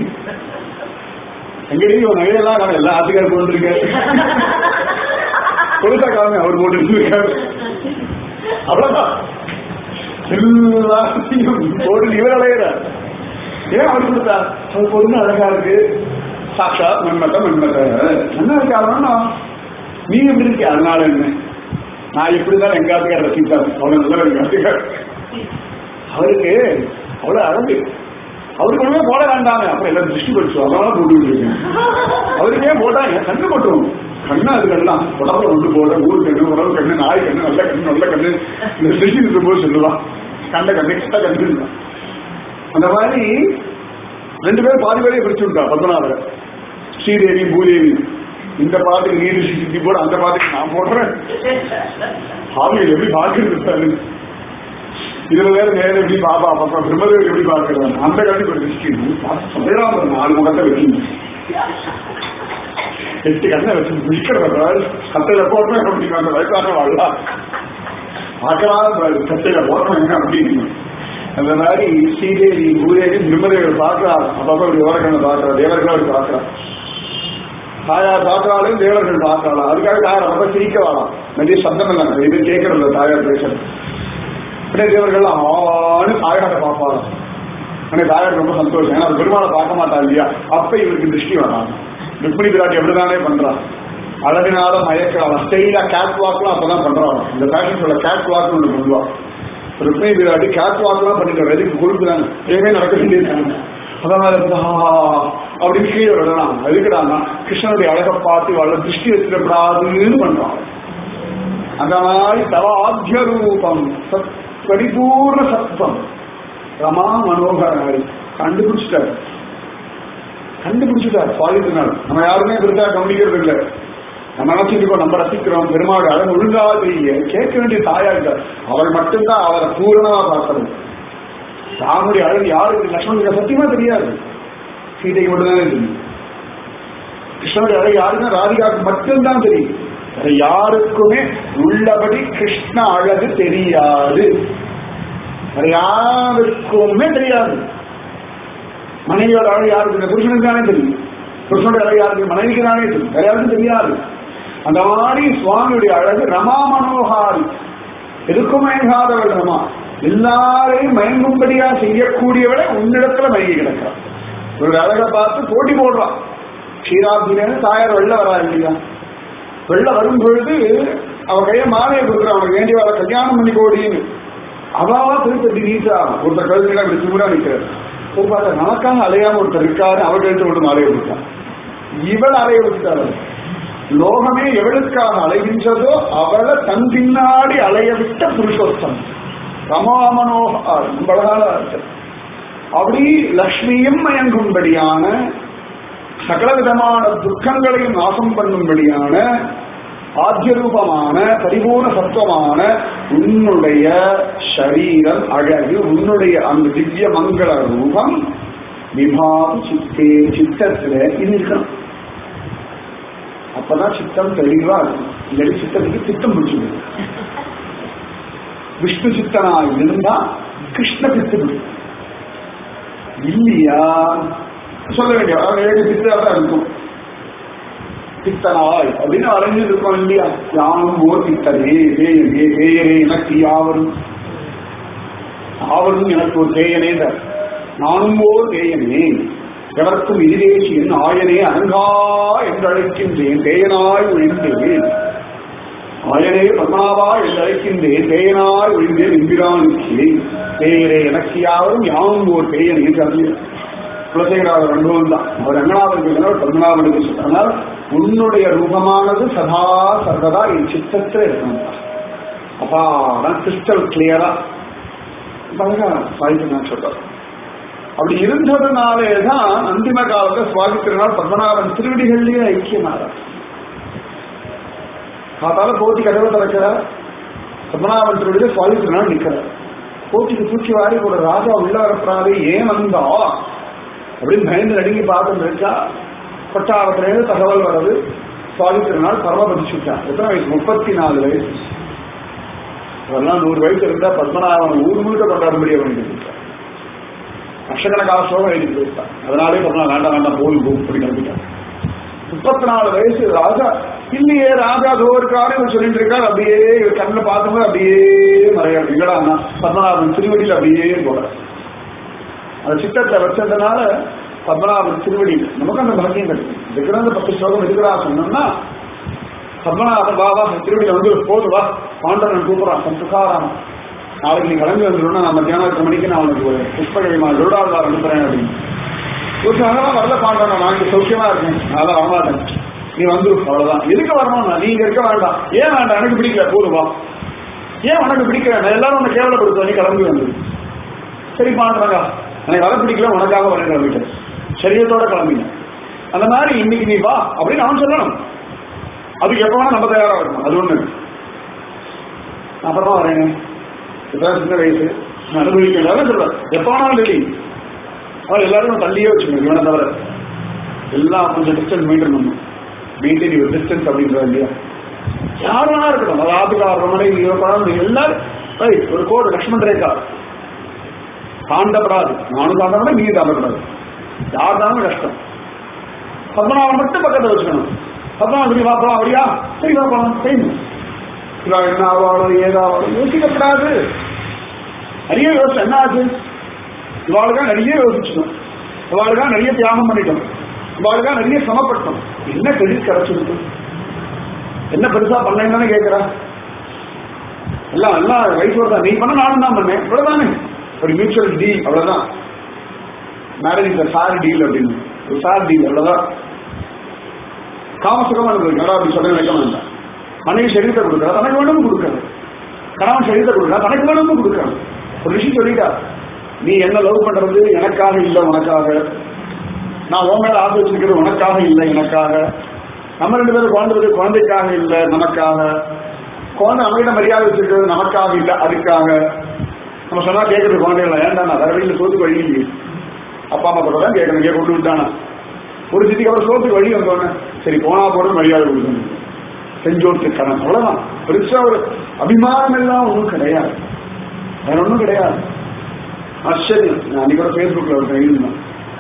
எங்கடி ஒரு நகையெல்லாம் நான் எல்லா ஆத்துக்காரும் போட்டுருக்காரு கொடுத்தா காமி அவர் போட்டுருக்காரு அவ்வளவுதான் எல்லாத்தையும் போட்டு இவர் அலையிறார் ஏன் அவர் கொடுத்தா அவர் பொண்ணு அழகா இருக்கு சாட்சாத் மன்மத மன்மத என்ன இருக்கு அவனா நீ எப்படி இருக்க அதனால என்ன நான் இப்படிதான் எங்காத்துக்கார ரசித்தார் அவ்வளவு நல்ல எங்காத்துக்கார் அவருக்கு அவ்வளவு அழகு அவருக்கு ஒண்ணுமே போட வேண்டாமே அப்புறம் எல்லாம் திருஷ்டி படிச்சு அதனால போட்டு இருக்கேன் அவருக்கே போட்டாங்க கண்ணு போட்டுரும் கண்ணு அதுக்கெல்லாம் உடம்புல ஒன்று போட ஊர் கண்ணு உடம்பு கண்ணு நாய் கண்ணு நல்ல கண்ணு நல்ல கண்ணு இந்த திருஷ்டி இருக்கும்போது சொல்லுவான் கண்ட கண்ணு கிட்ட கண்ணு அந்த மாதிரி ரெண்டு பேரும் பாதி வேலையை பிடிச்சு விட்டா பத்மநாபரை ஸ்ரீதேவி பூதேவி இந்த பாட்டுக்கு நீதி சித்தி போட அந்த பாட்டுக்கு நான் போடுறேன் ஆவியில் எப்படி பார்க்கிறது இதுல வேற நேரம் எப்படி பாபா பாப்பா பிரம்மதேவி எப்படி பார்க்கிறாங்க அந்த கட்டி ஒரு சொல்லிடாம நாலு முகத்தை வைக்கணும் எட்டு கண்ணை வச்சு முடிக்கிறவர்கள் சட்டையில போடுறேன் அப்படின்னு அந்த வயசான வாழலாம் பார்க்கலாம் சட்டையில போடுறேன் அப்படின்னு அந்த மாதிரி ஸ்ரீதேவி பூதேவி பிரம்மதேவர் பார்க்கிறார் அப்பப்போ தேவர்களை பார்க்கிறார் தேவர்கள் அவர் பார்க்கிறார் தாயார் பார்க்கிறாலும் தேவர்கள் பார்க்கலாம் அதுக்காக தாயார் அப்ப சிரிக்க வரலாம் நிறைய சத்தம் இல்லை இது கேட்கறதில்ல தாயார் பேசுறது உடனே தேவர்கள் ஆணு தாயாரை பார்ப்பாங்க உடனே தாயார் ரொம்ப சந்தோஷம் ஏன்னா பெருமாளை பார்க்க மாட்டா இல்லையா அப்ப இவருக்கு திருஷ்டி வராங்க ருக்மிணி பிராட்டி எப்படிதானே பண்றான் அழகினால மயக்கலாம் ஸ்டைலா கேட் வாக்லாம் அப்பதான் பண்றாங்க இந்த ஃபேஷன் சொல்ல கேட் வாக்னு ஒன்று பண்ணுவா ருக்மிணி பிராட்டி கேட் வாக்லாம் பண்ணிட்டு எதுக்கு கொழுப்பு தானே எதுவுமே நடக்க வேண்டியிருக்காங்க அதான் அப்படின்னு கீழே விடலாம் அதுக்குடாங்க கிருஷ்ணனுடைய அழகை பார்த்து వాళ్ళ திருஷ்டி வச்சிடக்கூடாதுன்னு பண்றான் அந்த மாதிரி தவாத்திய ரூபம் சத் பரிபூர்ண சத்தம் ரமா மனோகராரி கண்டுபிடிச்சிட்டாரு கண்டுபிடிச்சிட்டார் பாலித்தினார் நம்ம யாருமே பெருசா கவனிக்கிறது இல்லை நம்ம நினைச்சிருக்கோம் நம்ம ரசிக்கிறோம் பெருமாள் அழகு ஒழுங்கா தெரியல கேட்க வேண்டிய தாயா இருக்கார் அவள் மட்டும்தான் அவரை பூரணமா பார்த்தது ராமனுடைய அழகு யாருக்கு லக்ஷ்மணுக்கு சத்தியமா தெரியாது சீதைக்கு மட்டும்தானே தெரியும் கிருஷ்ணனுடைய அழகு யாருன்னா ராதிகாவுக்கு மட்டும்தான் தெரியும் வேற யாருக்குமே உள்ளபடி கிருஷ்ண அழகு தெரியாது வேற யாருக்குமே தெரியாது மனைவியோட அழகு யாருக்கு தெரியும்? புருஷனுக்கு தானே தெரியும் புருஷனுடைய அழகு யாருக்கு மனைவிக்கு தானே தெரியும் வேற யாருக்கும் தெரியாது அந்த மாதிரி சுவாமியுடைய அழகு ரமா மனோகாரி எதுக்கும் மயங்காதவள் ரமா எல்லாரையும் மயங்கும்படியா செய்யக்கூடியவளை உன்னிடத்துல மயங்கி கிடக்கிறான் ஒரு அழகை பார்த்து போட்டி போடுறான் க்ஷீராபின்னு தாயார் வெள்ள வரா இல்லையா வெள்ள வரும் பொழுது அவ கைய மாலையை கொடுக்குறான் அவனுக்கு வேண்டிய வர கல்யாணம் பண்ணி கோடின்னு அவாவா திருப்பி எப்படி நீட்டா ஒருத்தர் கழுத்துல அப்படி சூடா நிற்கிறார் ஒரு பார்த்தா நமக்காக அலையாம ஒருத்தர் இருக்காரு அவர் கழுத்து மட்டும் மாலையை கொடுத்தான் இவள் அலைய விட்டாள் லோகமே எவளுக்காக அலைகின்றதோ அவளை தன் பின்னாடி அலைய விட்ட புருஷோத்தம் ரமாமனோகார் ரொம்ப அழகான அர்த்தம் அப்படி லக்ஷ்மியும் மயங்கும்படியான சகல விதமான துக்கங்களையும் நாசம் பண்ணும்படியான ஆத்தியரூபமான பரிபூர்ண சத்துவமான உன்னுடைய சரீரம் அழகு உன்னுடைய அந்த திவ்ய மங்கள ரூபம் விபாவு சித்தே சித்தத்துல இது இருக்கணும் அப்பதான் சித்தம் தெளிவா இருக்கும் இல்லாட்டி சித்தத்துக்கு சித்தம் பிடிச்சிடும் விஷ்ணு சித்தனாய் இருந்தா கிருஷ்ண சித்து பிடிக்கும் இல்லையா சொல்ல வேண்டிய அதாவது ஏழு சித்தா தான் இருக்கும் பித்தனாய் அப்படின்னு அலைஞ்சு இருக்கோம் இல்லையா யானும் ஓர் பித்தனே தேயனே தேயனே எனக்கு யாவரும் ஆவரும் எனக்கு ஒரு தேயனே தான் நானும் ஓர் தேயனே எவர்க்கும் எதிரேசியன் ஆயனே அனங்கா என்று அழைக்கின்றேன் தேயனாய் ஒழிந்தேன் ஆயனே பத்மாவா என்று அழைக்கின்றேன் தேயனாய் ஒழிந்தேன் எம்பிரானுக்கே தேயரே எனக்கு யாவரும் யானும் ஓர் தேயனே என்று குலசேகராவர் அனுபவம் தான் அவர் ரங்கநாதன் பத்மநாபனுக்கு சொன்னால் உன்னுடைய ரூபமானது சதா சர்வதா என் சித்தத்தில் இருக்கணும் அப்பா கிறிஸ்டல் கிளியரா அழகா சாய்த்து நான் சொல்றேன் அப்படி இருந்ததுனாலே தான் அந்திம காலத்துல சுவாமி திருநாள் பத்மநாபன் திருவடிகள்லயே ஐக்கியமானார் காத்தால போட்டி கதவை திறக்கிறார் பத்மநாபன் திருவடியில சுவாமி திருநாள் நிக்கிறார் போட்டிக்கு தூக்கி வாரி ஒரு ராஜா உள்ள வரப்படாது ஏன் வந்தா அப்படின்னு பயந்து நடுங்கி பார்த்துட்டு இருக்கா கொட்டாரத்திலேருந்து தகவல் வருது சுவாமி திருநாள் பரமபதிச்சுட்டான் எத்தனை வயசு முப்பத்தி நாலு வயசு அதெல்லாம் நூறு வயசு இருந்தா பத்மநாபன் ஊர் முழுக்க கொண்டாடும்படி அவன் எழுதிட்டான் லட்சக்கணக்கான சோகம் எழுதி போயிட்டான் அதனாலே பத்மநாபன் வேண்டாம் வேண்டாம் போய் அப்படி கிளம்பிட்டான் முப்பத்தி நாலு வயசு ராஜா இல்லையே ராஜா தோருக்காரு இவர் சொல்லிட்டு இருக்காரு அப்படியே இவர் கண்ணில் பார்க்கும்போது அப்படியே மறையாது இல்லடா அண்ணா பத்மநாபன் திருவடியில் அப்படியே போட அந்த சித்தத்தை வச்சதுனால பத்மநாபன் திருவடி நமக்கு அந்த பாக்கியம் கிடைக்கும் இருக்கிற அந்த பத்து ஸ்லோகம் இருக்கிறா சொன்னோம்னா பத்மநாபன் பாபா திருவடியில வந்து போது வா பாண்டவன் கூப்பிடுறான் தன் துகாராமன் நாளைக்கு நீ கிளம்பி வந்துடணும் நான் மத்தியானம் எட்டு மணிக்கு நான் உனக்கு ஒரு புஷ்பகிரிமா கருடாதார் அனுப்புறேன் அப்படின்னு ஒரு அதெல்லாம் வரல பாண்டவன் நான் இங்க சௌக்கியமா இருக்கேன் நான் வரமாட்டேன் நீ வந்து அவ்வளவுதான் எதுக்கு வரணும் நீங்க இருக்க வேண்டாம் ஏன் வேண்டாம் எனக்கு பிடிக்கல போதும் வா ஏன் உனக்கு பிடிக்கல நான் எல்லாரும் உன்னை கேவலப்படுத்துவ நீ கிளம்பி வந்து சரி பாண்டாங்க எனக்கு வர பிடிக்கல உனக்காக வரேன் கிளம்பிட்டேன் சரீரத்தோட கிளம்பிங்க அந்த மாதிரி இன்னைக்கு நீ வா அப்படின்னு அவன் சொல்லணும் அதுக்கு எப்ப வேணா நம்ம தயாரா இருக்கணும் அது ஒண்ணு நான் அப்புறமா வரேங்க இப்பதான் சின்ன வயசு நான் அனுபவிக்கிறேன் சொல்றேன் எப்ப வேணாலும் ரெடி அவன் எல்லாரும் தள்ளியே வச்சுக்கணும் இவனை தவிர எல்லாம் கொஞ்சம் டிஸ்டன்ஸ் மெயின்டைன் பண்ணும் மெயின்டைன் யுவர் டிஸ்டன்ஸ் அப்படின்றது இல்லையா யார் வேணா இருக்கணும் அது ஆபிகார் ரமணை குழந்தை எல்லாரும் ரைட் ஒரு கோடு லக்ஷ்மண் ரேகா தாண்டப்படாது நானும் தாண்டப்பட நீ தாண்டப்படாது யார் தானும் கஷ்டம் பத்மநாபன் மட்டும் பக்கத்தில் வச்சுக்கணும் பத்மநாபன் சரி பார்ப்போம் அப்படியா சரி பார்ப்போம் செய்யணும் இவா என்ன ஆவாளோ ஏதாவாளோ யோசிக்கப்படாது நிறைய யோசிச்சு என்ன ஆச்சு இவாளுக்காக நிறைய யோசிச்சிட்டோம் இவாளுக்காக நிறைய தியாகம் பண்ணிட்டோம் இவாளுக்காக நிறைய சமப்பட்டோம் என்ன கிரெடிட் கிடைச்சிருக்கு என்ன பெருசா பண்ணேன்னு கேட்கிறா எல்லாம் எல்லாம் வயசு வருதா நீ பண்ண நானும் தான் பண்ணேன் இவ்வளவுதானே ஒரு மியூச்சுவல் டீல் அவ்வளவுதான் மேரேஜ் இஸ் ஃபேர் டீல் அப்படின்னு ஒரு ஃபேர் டீல் அவ்வளவுதான் காமசுகமா இருக்கு கடா அப்படி சொல்ல நினைக்க வேண்டாம் மனைவி சரீரத்தை கொடுக்குறா தனக்கு வேணும் கொடுக்கறது கணவன் சரீரத்தை கொடுக்குறா தனக்கு வேணும் கொடுக்கறது ஒரு விஷயம் சொல்லிட்டா நீ என்ன லவ் பண்றது எனக்காக இல்லை உனக்காக நான் உன் மேல ஆசை வச்சிருக்கிறது உனக்காக இல்லை எனக்காக நம்ம ரெண்டு பேரும் குழந்தை பத்தி குழந்தைக்காக இல்ல நமக்காக குழந்தை நம்மகிட்ட மரியாதை வச்சிருக்கிறது நமக்காக இல்ல அதுக்காக நம்ம சொன்னா கேட்கறது குழந்தைகள் ஏன்டா நான் வேற வழியில் சோத்துக்கு வழி இல்லையே அப்பா அம்மா கூட தான் கேட்கணும் கேட்க கொண்டு விட்டானா ஒரு சிட்டிக்கு அப்புறம் சோத்துக்கு வழி வந்தோடனே சரி போனா போறது மரியாதை கொடுக்கணும் செஞ்சோட்டு கடன் அவ்வளவுதான் பெருசா ஒரு அபிமானம் எல்லாம் ஒன்றும் கிடையாது வேற ஒன்றும் கிடையாது ஆச்சரியம் நான் அன்னைக்கு கூட ஃபேஸ்புக்ல ஒரு எழுதினேன்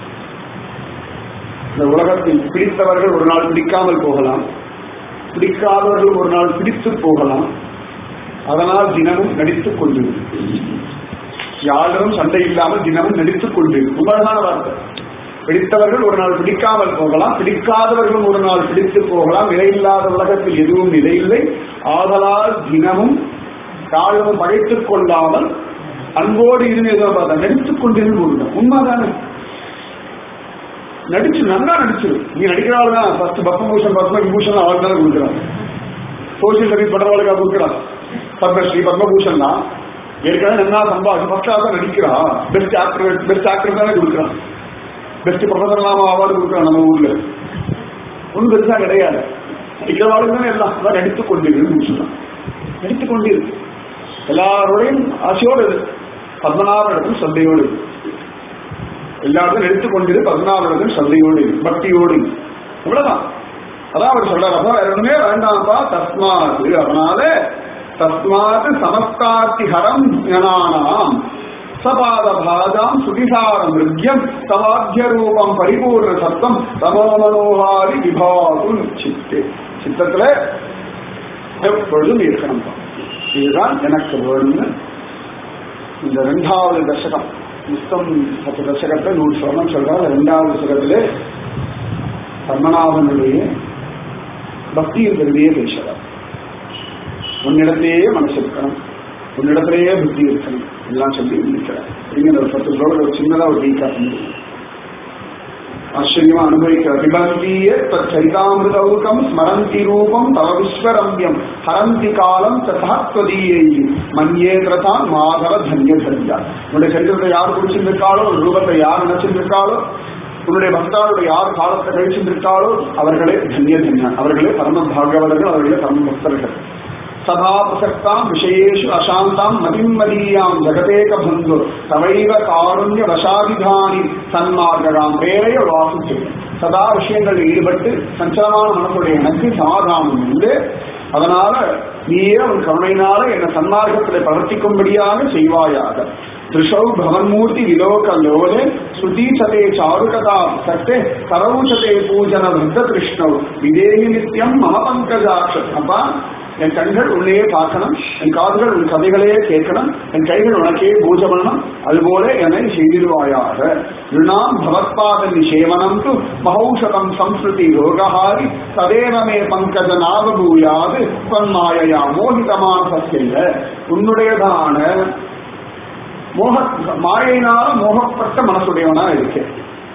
இந்த உலகத்தில் பிடித்தவர்கள் ஒரு நாள் பிடிக்காமல் போகலாம் பிடிக்காதவர்கள் ஒரு நாள் பிடித்து போகலாம் அதனால் தினமும் நடித்துக் கொண்டு யாரும் சண்டை இல்லாமல் தினமும் நடித்துக் கொண்டு உண்மையான வார்த்தை பிடித்தவர்கள் ஒரு நாள் பிடிக்காமல் போகலாம் பிடிக்காதவர்களும் ஒரு நாள் பிடித்து போகலாம் நிலையில்லாத உலகத்தில் எதுவும் நிலையில்லை ஆதலால் தினமும் யாரும் பகைத்துக் கொள்ளாமல் அன்போடு இருந்து ஏதோ பார்த்தா நடித்துக் கொண்டிருந்து உண்மைதானே நடிச்சு நல்லா நடிச்சிரு நீ நடிக்கிறாள் தான் ஃபர்ஸ்ட் பத்மபூஷன் பத்ம விபூஷன் அவளுக்கு தான் கொடுக்குறான் சோசியல் சர்வீஸ் பண்றவளுக்கு கொடுக்குறான் பத்மஸ்ரீ பத்மபூஷன் தான் ஏற்கனவே நல்லா சம்பாஷம் ஃபர்ஸ்டாக தான் நடிக்கிறா பெஸ்ட் ஆக்டர் பெஸ்ட் ஆக்டர் தானே கொடுக்குறான் பெஸ்ட் ப்ரொஃபசர் நாம அவார்டு கொடுக்குறான் நம்ம ஊர்ல ஒன்றும் பெருசா கிடையாது நடிக்கிறவாளுக்கு தானே எல்லாம் அதான் நடித்துக் கொண்டிருக்கு சொன்னான் நடித்துக் கொண்டிருக்கு எல்லாரோடையும் ஆசையோடு இரு பத்மநாப இடத்துல சந்தையோடு இரு எல்லாருக்கும் எடுத்துக் கொண்டிரு பதினாறு சந்தையோடு இரு, பக்தியோடு இரு. இவ்வளவுதான் அதான் அவர் சொல்றாரு அப்பா வேற ஒண்ணுமே வேண்டாம்ப்பா தஸ்மாத் அதனால தஸ்மாத் சமஸ்தார்த்தி ஹரம் ஞானானாம் சபாத பாதாம் சுதிசார மிருத்யம் சமாத்திய ரூபம் பரிபூர்ண சத்தம் தமோ மனோகாரி விபாகும் சித்து சித்தத்துல எப்பொழுதும் இருக்கணும் இதுதான் எனக்கு வேணும்னு இந்த ரெண்டாவது தசகம் முஸ்தம் பத்து தசகத்தை நூறு ஸ்லோகம் சொல்றாரு ரெண்டாவது தசகத்திலே பத்மநாபனுடைய பக்தி இருக்கிறதையே பேசுறார் உன்னிடத்திலேயே மனசு இருக்கணும் உன்னிடத்திலேயே புத்தி இருக்கணும் எல்லாம் சொல்லி இருக்கிறார் அப்படிங்கிற ஒரு பத்து ஸ்லோகம் ஒரு சின்னதா ஒரு டீக்கா ஆச்சரியமா அனுபவிக்கிறார் பிபந்தீய சரிதாமிருதௌகம் ஸ்மரந்தி ரூபம் தவ விஸ்வரம்யம் ஹரந்தி காலம் ததாத்வதீயை மன்யே பிரதான் மாதவ தன்ய தன்யா உன்னுடைய சரித்திரத்தை யார் குடிச்சிருக்காளோ ஒரு ரூபத்தை யார் நினைச்சிருக்காளோ உன்னுடைய பக்தாளுடைய யார் காலத்தை கழிச்சிருக்காளோ அவர்களே தன்ய தன்யான் அவர்களே பரம பாகவதர்கள் அவர்களே பரம பக்தர்கள் சதா பிரசக்தாம் விஷயேஷு அசாந்தாம் மதிம்மதீயாம் ஜகதேக பந்து தவைவ காருண்ய வசாதிதானி சன்மார்கராம் பிரேரைய வாசிச்சு சதா விஷயங்களில் ஈடுபட்டு சஞ்சலமான மனசுடைய எனக்கு சமாதானம் உண்டு அதனால நீயே உன் கருணையினால என்ன சன்மார்க்கத்தில் பிரவர்த்திக்கும்படியாக செய்வாயாக திருஷௌ பவன்மூர்த்தி விலோக லோலே சுதீசதே சாருகதா சக்தே கரௌஷதே பூஜன விருத்த கிருஷ்ணவ் விதேகி நித்யம் மம பங்கஜாட்ச அப்பா என் கண்கள் உள்ளேயே பார்க்கணும் என் காதுகள் உன் கதைகளையே கேட்கணும் என் கைகள் உனக்கே பூஜை பண்ணணும் அதுபோல என்னை செய்திருவாயாக ருணாம் பவத்பாத நிஷேவனம் து மகௌஷதம் சம்ஸ்கிருதி ரோகஹாரி சதேவமே பங்கஜ நாவபூயாது பன்மாயா மோகிதமான சத்திய உன்னுடையதான மோக மாயினால மோகப்பட்ட மனசுடையவனா இருக்கேன்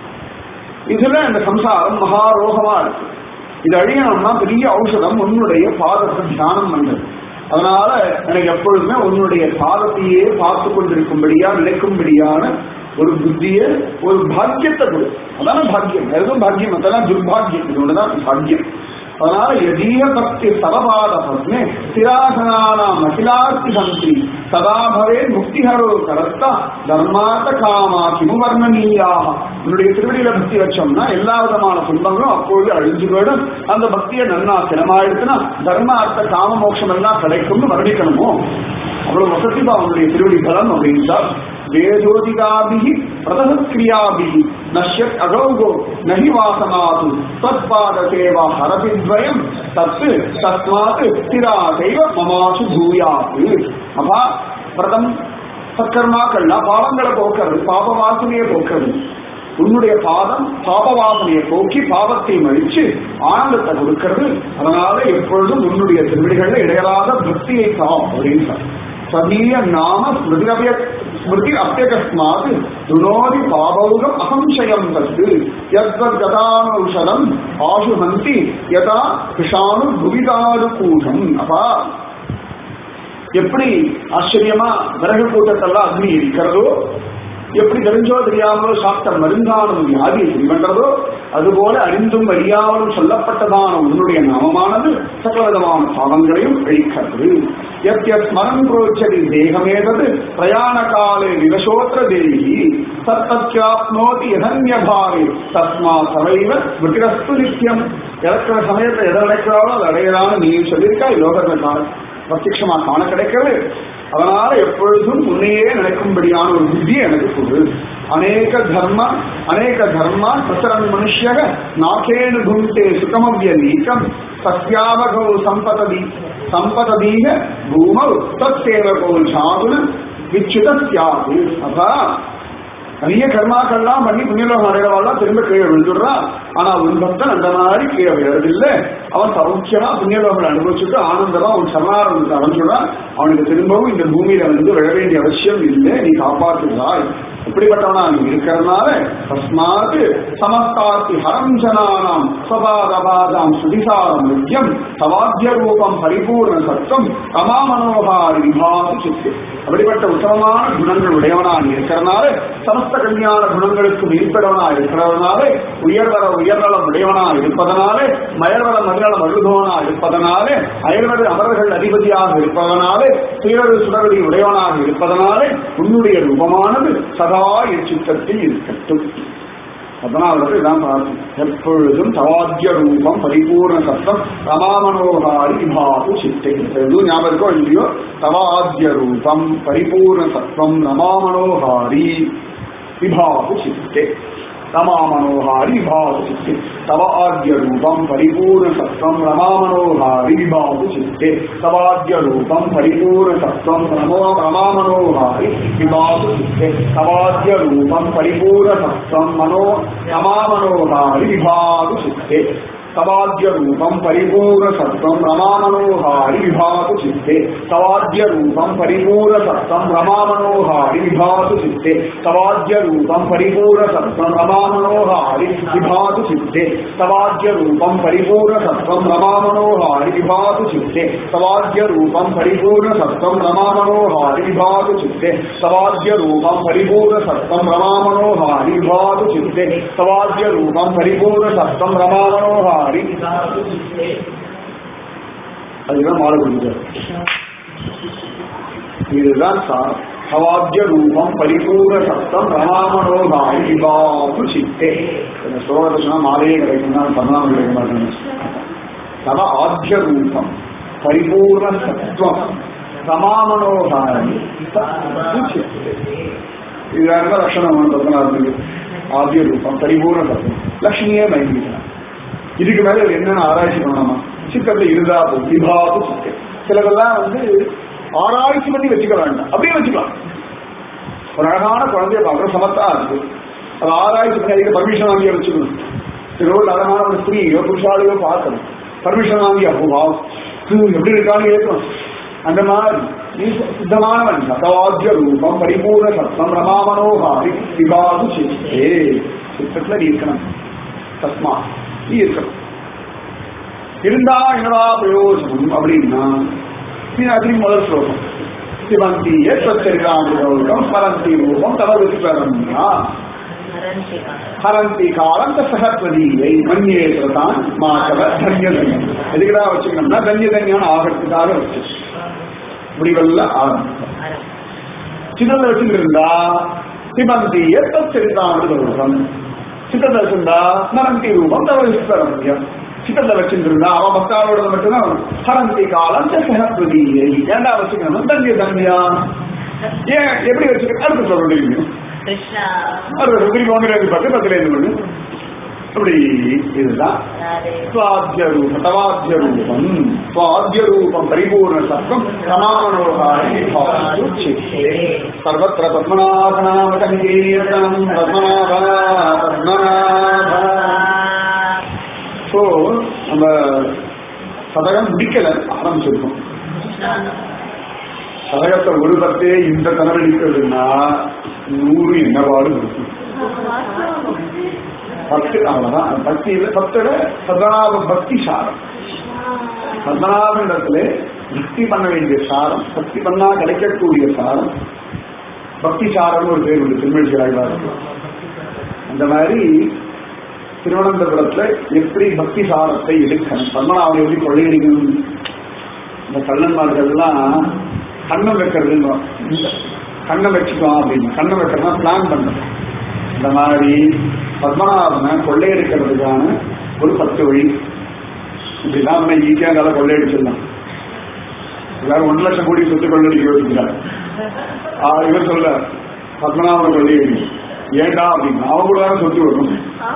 இதுல இந்த சம்சாரம் மகாரோகமா இருக்கு இது அழியணும்னா பெரிய ஔஷதம் உன்னுடைய பாதத்தை தியானம் பண்றது அதனால எனக்கு எப்பொழுதுமே உன்னுடைய பாதத்தையே பார்த்து கொண்டிருக்கும்படியா நினைக்கும்படியான ஒரு புத்திய ஒரு பாக்கியத்தை கொடு அதான பாக்கியம் எதுவும் பாக்கியம் அதெல்லாம் துர்பாக்கியம் இது ஒண்ணுதான் பாக்கியம் அதனால எதீய பக்தி சவபாத பத்மே ஸ்திராசனானாம் அகிலார்த்தி சந்தி சதா பவே முக்திஹரோ கரஸ்தா தர்மார்த்த காமா கிமு வர்ணனீயாக உன்னுடைய திருவடியில பக்தி வச்சோம்னா எல்லா விதமான துன்பங்களும் அப்பொழுது அழிஞ்சு போயிடும் அந்த பக்தியை நன்னா சிரமாயிடுச்சுன்னா தர்ம அர்த்த காம மோட்சம் எல்லாம் கிடைக்கும்னு வர்ணிக்கணுமோ அவ்வளவு வசதிப்பா அவனுடைய திருவடி பலம் அப்படின்ட்டா வேதோதிகாபிகி பிரதகிரியாபிகி நஷ்யத் அகௌகோ நஹி வாசனாது தத்பாத சேவா ஹரபித்வயம் தத்து தஸ்மாத் ஸ்திராதைவ மமாசு பூயாது அப்பா பிரதம் சத்கர்மாக்கள்னா பாவங்களை போக்குறது பாப வாசனையை போக்குறது உன்னுடைய பாதம் பாப வாசனையை போக்கி பாவத்தை மழிச்சு ஆனந்தத்தை கொடுக்கிறது அதனால எப்பொழுதும் உன்னுடைய திருவிடிகள்ல இடையராத பக்தியை கா அப்படின்னு சதீய நாம ஸ்மிருதி ஸ்மிருதி அப்பியகஸ்மாத் துனோதி பாபௌகம் அசம்சயம் தத்து யத்வத் கதானௌஷதம் ஆசு ஹந்தி யதா விஷாணு புவிதாரு கூஷம் அப்பா எப்படி ஆச்சரியமா விறகு கூட்டத்தெல்லாம் அக்னி இருக்கிறதோ எப்படி தெரிஞ்சோ தெரியாமலோ சாப்பிட்ட மருந்தானும் வியாதியை சரி பண்றதோ அதுபோல அறிந்தும் அறியாமலும் சொல்லப்பட்டதான உன்னுடைய நாமமானது சகலவிதமான பாவங்களையும் அழிக்கிறது எத் எத் ஸ்மரன் புரோச்சதி தேகமேதது பிரயாண காலே விவசோத்திர தேகி தத்தத்யாப்னோதி எதன்யபாவே தஸ்மா சவைவ விக்கிரஸ்து நித்தியம் இறக்குற சமயத்தை எதை நினைக்கிறாரோ அதை அடையலான்னு நீ சொல்லியிருக்கா லோகத்தில் காண பிரத்யட்சமா காண கிடைக்கிறது அதனால எப்பொழுதும் உன்னையே நினைக்கும்படியான ஒரு புத்தி எனக்கு கொடு அநேக தர்ம அநேக தர்ம பிரசரன் மனுஷ்யக நாகேனு குண்டே சுகமவிய நீக்கம் சத்யாவகோ சம்பததி சம்பததீக பூமௌ தத்தேவகோ சாதுன விச்சுதத்யாது அப்பா நிறைய கர்மாக்கள்லாம் பண்ணி புண்ணியலோகம் அடைகிறவாள்லாம் திரும்ப கீழே விழுந்துடுறா ஆனா உன் பக்தன் அந்த மாதிரி கீழே விழுறதில்லை அவன் சௌக்கியமா புண்ணியலோகங்களை அனுபவிச்சுட்டு ஆனந்தமா அவன் சமாரம் அடைஞ்சுடான் அவனுக்கு திரும்பவும் இந்த பூமியில வந்து விழ வேண்டிய அவசியம் இல்லை நீ காப்பாற்றுகிறாய் இப்படிப்பட்டவனா நீ இருக்கிறதுனால தஸ்மாத் சமஸ்தாத்தி ஹரம் ஜனானாம் சபாதபாதாம் சுதிசாரம் நித்யம் சவாத்திய ரூபம் பரிபூர்ண சத்தம் கமா மனோகாரி விபாதி சித்து அப்படிப்பட்ட உத்தமமான குணங்கள் உடையவனா நீ இருக்கிறதுனால சமஸ்த கல்யாண குணங்களுக்கு மீன்படவனா இருக்கிறதுனால உயர்வர உயர்நலம் உடையவனா இருப்பதனாலே மயர்வர மதிநலம் அழுதவனா இருப்பதனாலே அயர்வது அமரர்கள் அதிபதியாக இருப்பதனாலே துயரது சுடரடி உடையவனாக இருப்பதனாலே உன்னுடைய ரூபமானது சதா என் சித்தத்தில் இருக்கட்டும் அதனால இதான் பார்க்கணும் எப்பொழுதும் தவாத்திய ரூபம் பரிபூர்ண சத்தம் ரமாமனோகாரி விபாகு சித்தை எதுவும் ஞாபகம் இருக்கோ இல்லையோ தவாத்திய ரூபம் பரிபூர்ண சத்தம் ரமாமனோகாரி விபாகு சித்தே ரமாமனோகாரி விபாகு சித்தே தவாத்திய ரூபம் பரிபூர்ண சத்தம் ரமாமனோகாரி விபாகு சித்தே தவாத்திய ரூபம் பரிபூர்ண சத்தம் ரமோ ரமாமனோகாரி விபாகு சித்தே தவாத்திய ரூபம் பரிபூர்ண சத்தம் மனோ ரமாமனோகாரி விபாகு சித்தே தவாத்திய ரூபம் பரிபூர்ண சத்தம் ரமாமனோகாரி விபாகு சித்தே தவாத்திய ரூபம் பரிபூர்ண சத்தம் ரமாமனோகாரி விபாகு சித்தே தவாத்திய ரூபம் பரிபூர்ண சத்தம் ரமாமனோகாரி விபாகு சித்தே தவாத்திய ரூபம் பரிபூர்ண சத்தம் ரமாமனோகாரி விபாகு சித்தே தவாத்திய ரூபம் பரிபூர்ண சத்தம் ரமாமனோகாரி விபாகு சித்தே தவாத்திய ரூபம் பரிபூர்ண சத்தம் ரமாமனோகாரி விபாகு சித்தே தவாத்திய ரூபம் பரிபூர்ண சத்தம் ரமாமனோகாரி அதுதான் மாற கொடுக்குறார் இதுதான் சா- சவாத்திய ரூபம் பரிபூர்ண சத்தம் ரமாமனோகாரி விபாகு சித்தே இந்த ஸ்லோகத்தை சொன்னா மாலையே கிடைக்கும்னா பண்ணாமல் கிடைக்க மாட்டேன் தவ ஆத்திய ரூபம் பரிபூர்ண சத்வம் ரமாமனோகாரி விபாகு சித்தே இது வேற என்ன லட்சணம் பத்மநாபனுக்கு ஆத்திய ரூபம் பரிபூர்ண சத்தம் லட்சுமியே மயங்கிட்டான் இதுக்கு மேல இது என்னன்னு ஆராய்ச்சி பண்ணலாமா சித்தத்தை இருந்தா போதும் விபாகு சித்தை சிலதெல்லாம் வந்து ஆராய்ச்சி பண்ணி வச்சுக்க வேண்டாம் அப்படியே வச்சுக்கலாம் ஒரு அழகான குழந்தைய பார்க்குற சமத்தா இருக்கு அது ஆராய்ச்சி பண்ணி அதுக்கு பர்மிஷன் வாங்கி வச்சுக்கணும் சரி ரோட்ல அழகான ஒரு ஸ்திரீயோ புருஷாலையோ பார்க்கணும் பர்மிஷன் வாங்கி அப்போ எப்படி இருக்கான்னு கேட்கணும் அந்த மாதிரி நீ சித்தமானவன் சதவாத்திய ரூபம் பரிபூர்ண சத்தம் ரமாமனோகாரி விபாகு சித்தே சித்தத்துல நீ இருக்கணும் தஸ்மா நீ இருக்கணும் இருந்தா என்னடா பிரயோஜனம் அப்படின்னா திரும்பி முதல் ஸ்லோகம் சிவந்தி ஏற்றச்சரிதாமிரம் ஸ்மரந்தி ரூபம் தவறுதி பெறம்யா ஹரந்தி காலம் சகத்வதியை மன்யேற்றதான் மாசவ தன்ய தன்யம் எதுக்குடா வச்சுக்கணும்னா தன்ய தன்யான்னு ஆகிறதுக்காக வச்சு முடிவெல்லாம் ஆரம்பிக்கும் சின்னல வச்சுருந்தா சிவந்தி ஏற்றச்சரிதாமிரம் சித்தத்தை வச்சிருந்தா ஸ்மரந்தி ரூபம் தவறுதி பெறம்யம் சித்தத்தை வச்சிருந்தா அவன் பக்தாவோட மட்டும்தான் ஹரந்தி காலம் சகத்வதியை ஏன்டா வச்சுக்கணும் தன்ய தன்யா ஏன் எப்படி வச்சுக்க அடுத்து சொல்ல முடியும் கிருஷ்ணா அது திரும்பி ஒன்று பத்து பத்துல இருந்து பண்ணு அப்படி இதுதான் ராதே சுவாத்திய ரூபம் தவாத்திய ரூபம் சுவாத்திய ரூபம் பரிபூர்ண சர்வம் சமாமனோகாரி பாவது சித்தே. சர்வத்திர பத்மநாபநாம சங்கீர்த்தனம் பத்மநாப பத்மநாப ஸோ நம்ம சதகம் முடிக்கல ஆரம்பிச்சிருக்கோம் சதகத்தை ஒரு பத்தே இந்த தரம் இருக்கிறதுன்னா நூறு என்ன பாடு இருக்கும் பத்து அவ்வளவுதான் பக்தி இல்லை பத்துல சதநாப பக்தி சாரம் பத்மநாபனிடத்துல பக்தி பண்ண வேண்டிய சாரம் பக்தி பண்ணா கிடைக்கக்கூடிய சாரம் பக்தி சாரம்னு ஒரு பேர் உண்டு திருமழிச்சி ஆழ்வார் அந்த மாதிரி திருவனந்தபுரத்துல எப்படி பக்தி சாரத்தை எடுக்கணும் பத்மநாபன் எப்படி கொள்ளையடிக்கணும் இந்த கள்ளன்மார்கள்லாம் கண்ணம் வைக்கிறதுன்னு கண்ணம் வச்சுக்கலாம் அப்படின்னு கண்ணம் வைக்கிறதா பிளான் பண்றது இந்த மாதிரி பத்மநாபனை கொள்ளையடிக்கிறதுக்கான ஒரு பத்து வழி இப்படிதான் நம்ம ஈஸியாக நல்லா கொள்ளையடிச்சிடலாம் எல்லாரும் ஒன்று லட்சம் கோடி சொத்து கொள்ளையடிக்க யோசிக்கிறார் ஆஹ் இவர் சொல்ல பத்மநாபனை கொள்ளையடி ஏண்டா அப்படின்னு அவங்க கூட தானே சொத்து வரும்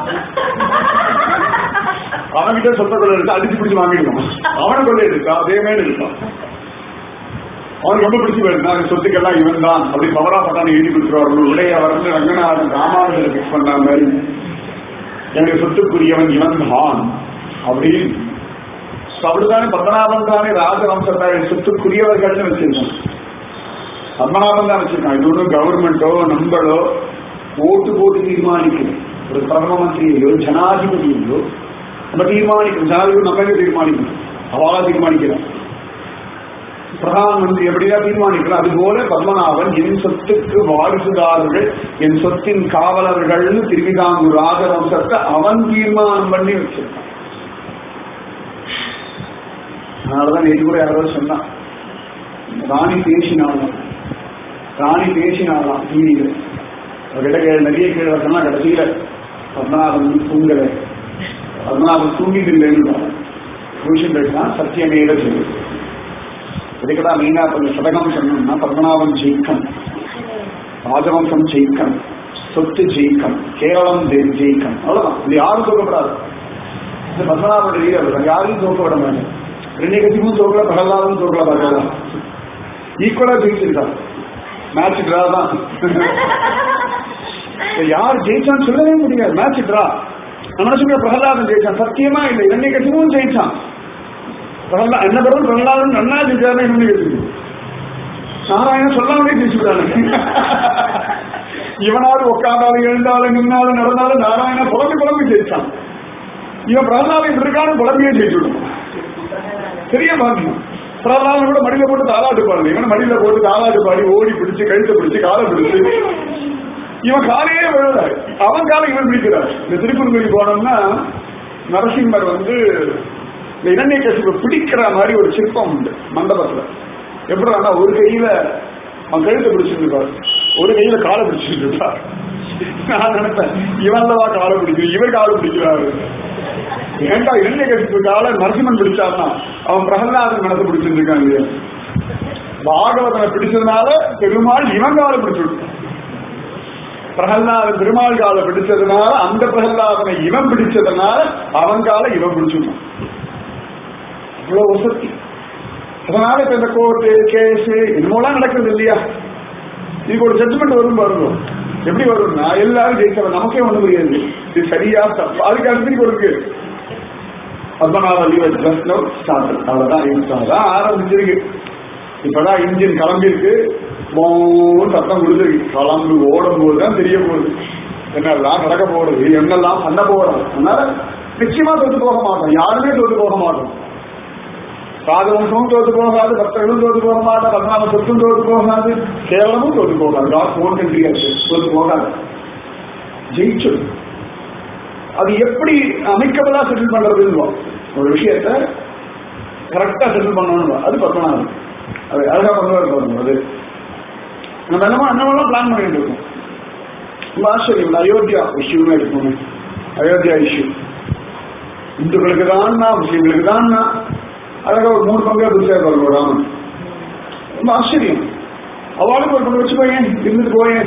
அவன்கிட்ட சொத்த கொள்ளை எடுத்து அடிச்சு பிடிச்சு வாங்கிடுவான் அவனை கொள்ளை எடுத்தா அதே மாதிரி இருக்கான் அவனுக்கு ரொம்ப பிடிச்சி போயிடுது நான் சொத்துக்கெல்லாம் இவன் தான் அப்படி பவரா பட்டான எழுதி கொடுத்துருவார்கள் உடைய வந்து ரங்கநாதன் ராமானுஜர் பிக்ஸ் பண்ண மாதிரி எனக்கு சொத்துக்குரியவன் இவன் தான் அப்படின்னு So அப்படித்தானே பத்மநாபன் தானே ராஜவம்சத்தை சொத்துக்குரியவர்கள்னு வச்சிருக்கான் பத்மநாபன் தான் வச்சிருக்கான் இது ஒன்றும் கவர்மெண்டோ நம்மளோ ஓட்டு போட்டு தீர்மானிக்கணும் ஒரு பிரதம மந்திரியோ ஜனாதிபதியோ நம்ம தீர்மானிக்கணும் ஜனாதிபதி நம்மளே தீர்மானிக்கணும் அவளா தீர்மானிக்கிறோம் பிரதான் மந்திரி எப்படியா தீர்மானிக்கலாம் அதுபோல பத்மநாபன் என் சொத்துக்கு வாரிசுதாரர்கள் என் சொத்தின் காவலர்கள்னு திருவிதாங்கூர் ராஜவம்சத்தை அவன் தீர்மானம் பண்ணி வச்சிருக்கான் அதனாலதான் நேற்று கூட யாரோ சொன்னான் ராணி பேசினாலும் ராணி பேசினாலாம் டிவியில அவர்கிட்ட கே- நிறைய கேள்வி சொன்னா கடைசியில பத்மநாபன் தூங்கல பத்மநாபன் தூங்கிட்டு இல்லைன்னு டியூஷன் பேசினா சத்தியமேத சொல்லு இதுக்குதான் மெயினா கொஞ்சம் சதகம் சொன்னோம்னா பத்மநாபன் ஜெயிக்கம் ராஜவம்சம் ஜெயிக்கம் சொத்து ஜெயிக்கம் கேரளம் ஜெ- ஜெயிக்கம் அவ்வளவுதான் இது யாரும் தூக்கப்படாது இது பத்மநாபனுடைய வீரர் யாரையும் தூக்க விட மாட்டேன் ரெண்டு கட்சிக்கும் தோக்கல பிரகலாதும் தோக்கல பார்க்கலாம் ஈக்குவலா ஜெயிச்சிருக்கான் மேட்ச் டிரா தான் இப்ப யார் ஜெயிச்சான்னு சொல்லவே முடியாது மேட்ச் டிரா நம்ம சொல்ல பிரகலாதன் ஜெயிச்சான் சத்தியமா இல்லை இரண்டை கட்சிக்கும் ஜெயிச்சான் பிரகலா என்ன பிறகு பிரகலாதன் நன்னா ஜெயிச்சாரு இரண்டை கட்சிக்கும் நாராயணன் சொல்லாமலே ஜெயிச்சுட்டானு இவனாவது உட்காந்தாலும் எழுந்தாலும் நின்னாலும் நடந்தாலும் நாராயணன் புலம்பி புலம்பி ஜெயிச்சான் இவன் பிரகலாதன் இப்படி இருக்கான்னு புலம்பியே ஜெயிச்சுடுவான் பெரிய பாக்கியம் பிரகலாதன் கூட மடியில போட்டு தாளாட்டு பாடுது இவன் மடியில போட்டு தாளாட்டு பாடி ஓடி பிடிச்சு கழுத்தை பிடிச்சு காலை பிடிச்சு இவன் காலையே விழல அவன் காலை இவன் பிடிக்கிறார் இந்த திருப்பூர்குடி போனோம்னா நரசிம்மர் வந்து இந்த இரண்டை கசிப்பு பிடிக்கிற மாதிரி ஒரு சிற்பம் உண்டு மண்டபத்துல எப்படின்னா ஒரு கையில அவன் கழுத்தை பிடிச்சிட்டு இருப்பார் ஒரு கையில காலை பிடிச்சிட்டு இருப்பார் நான் நினைப்பேன் இவன்லவா காலை பிடிக்கும் இவர் காலை பிடிக்கிறாரு ஏண்டா இரண்டை கசிப்பு காலை நரசிம்மன் பிடிச்சாருன்னா அவன் பிரகலாதன் மனசை பிடிச்சிட்டு இருக்கான் இல்லையா பாகவதனை பிடிச்சதுனால பெருமாள் இவன் காலை பிடிச்சு விட்டான் பிரகலாதன் பெருமாள் காலை பிடிச்சதுனால அந்த பிரகலாதனை இவன் பிடிச்சதுனால அவன் காலை இவன் பிடிச்சுட்டான் அவ்வளவு வசதி அதனால இப்ப இந்த கோர்ட்டு கேஸ் என்னமோலாம் நடக்குது இல்லையா இதுக்கு ஒரு ஜட்ஜ்மெண்ட் வரும் பாருங்க எப்படி வரும்னா எல்லாரும் ஜெயிச்சவன் நமக்கே ஒண்ணு புரியாது இது சரியா தப்பா அதுக்கு அடுத்து கொடுக்கு Padmanabha leave just no start அவ்வளவுதான் இன்ஸ்டால் ஆரம்பிச்சிருக்கு இப்பதான் இன்ஜின் கிளம்பிருக்கு போன்னு சத்தம் கொடுத்துருக்கு கிளம்பு ஓடும் போது தான் தெரிய போகுது என்னெல்லாம் நடக்க போறது என்னெல்லாம் பண்ண போறோம் அதனால நிச்சயமா தோத்து போக மாட்டோம் யாருமே தோத்து போக மாட்டோம் ராஜவம்சமும் தோத்து போகாது பக்தர்களும் தோத்து போக மாட்டார் பத்மநாப சொத்தும் தோத்து போகாது கேரளமும் தோத்து போகாது காட் ஓன் கண்ட்ரி தோத்து போகாது ஜெயிச்சிடும் அது எப்படி அமைக்கபலா செட்டில் பண்றதுன்னு ஒரு விஷயத்த கரெக்டா செட்டில் பண்ணணும் அது பத்மநாபன் அது அழகா பண்ணுவார் பாருங்க அது நம்ம என்னமோ என்னமெல்லாம் பிளான் பண்ணிட்டு இருக்கோம் ரொம்ப ஆச்சரியம் இந்த அயோத்தியா இஷ்யூன்னு எடுக்கணும் அயோத்தியா இஷ்யூ இந்துக்களுக்கு தான் முஸ்லீம்களுக்கு தான் அழகா ஒரு மூணு பங்கா பிடிச்சா பாருங்க ராமன் ரொம்ப ஆச்சரியம் அவளுக்கு ஒரு பங்கு வச்சு போயேன் இருந்துட்டு போயேன்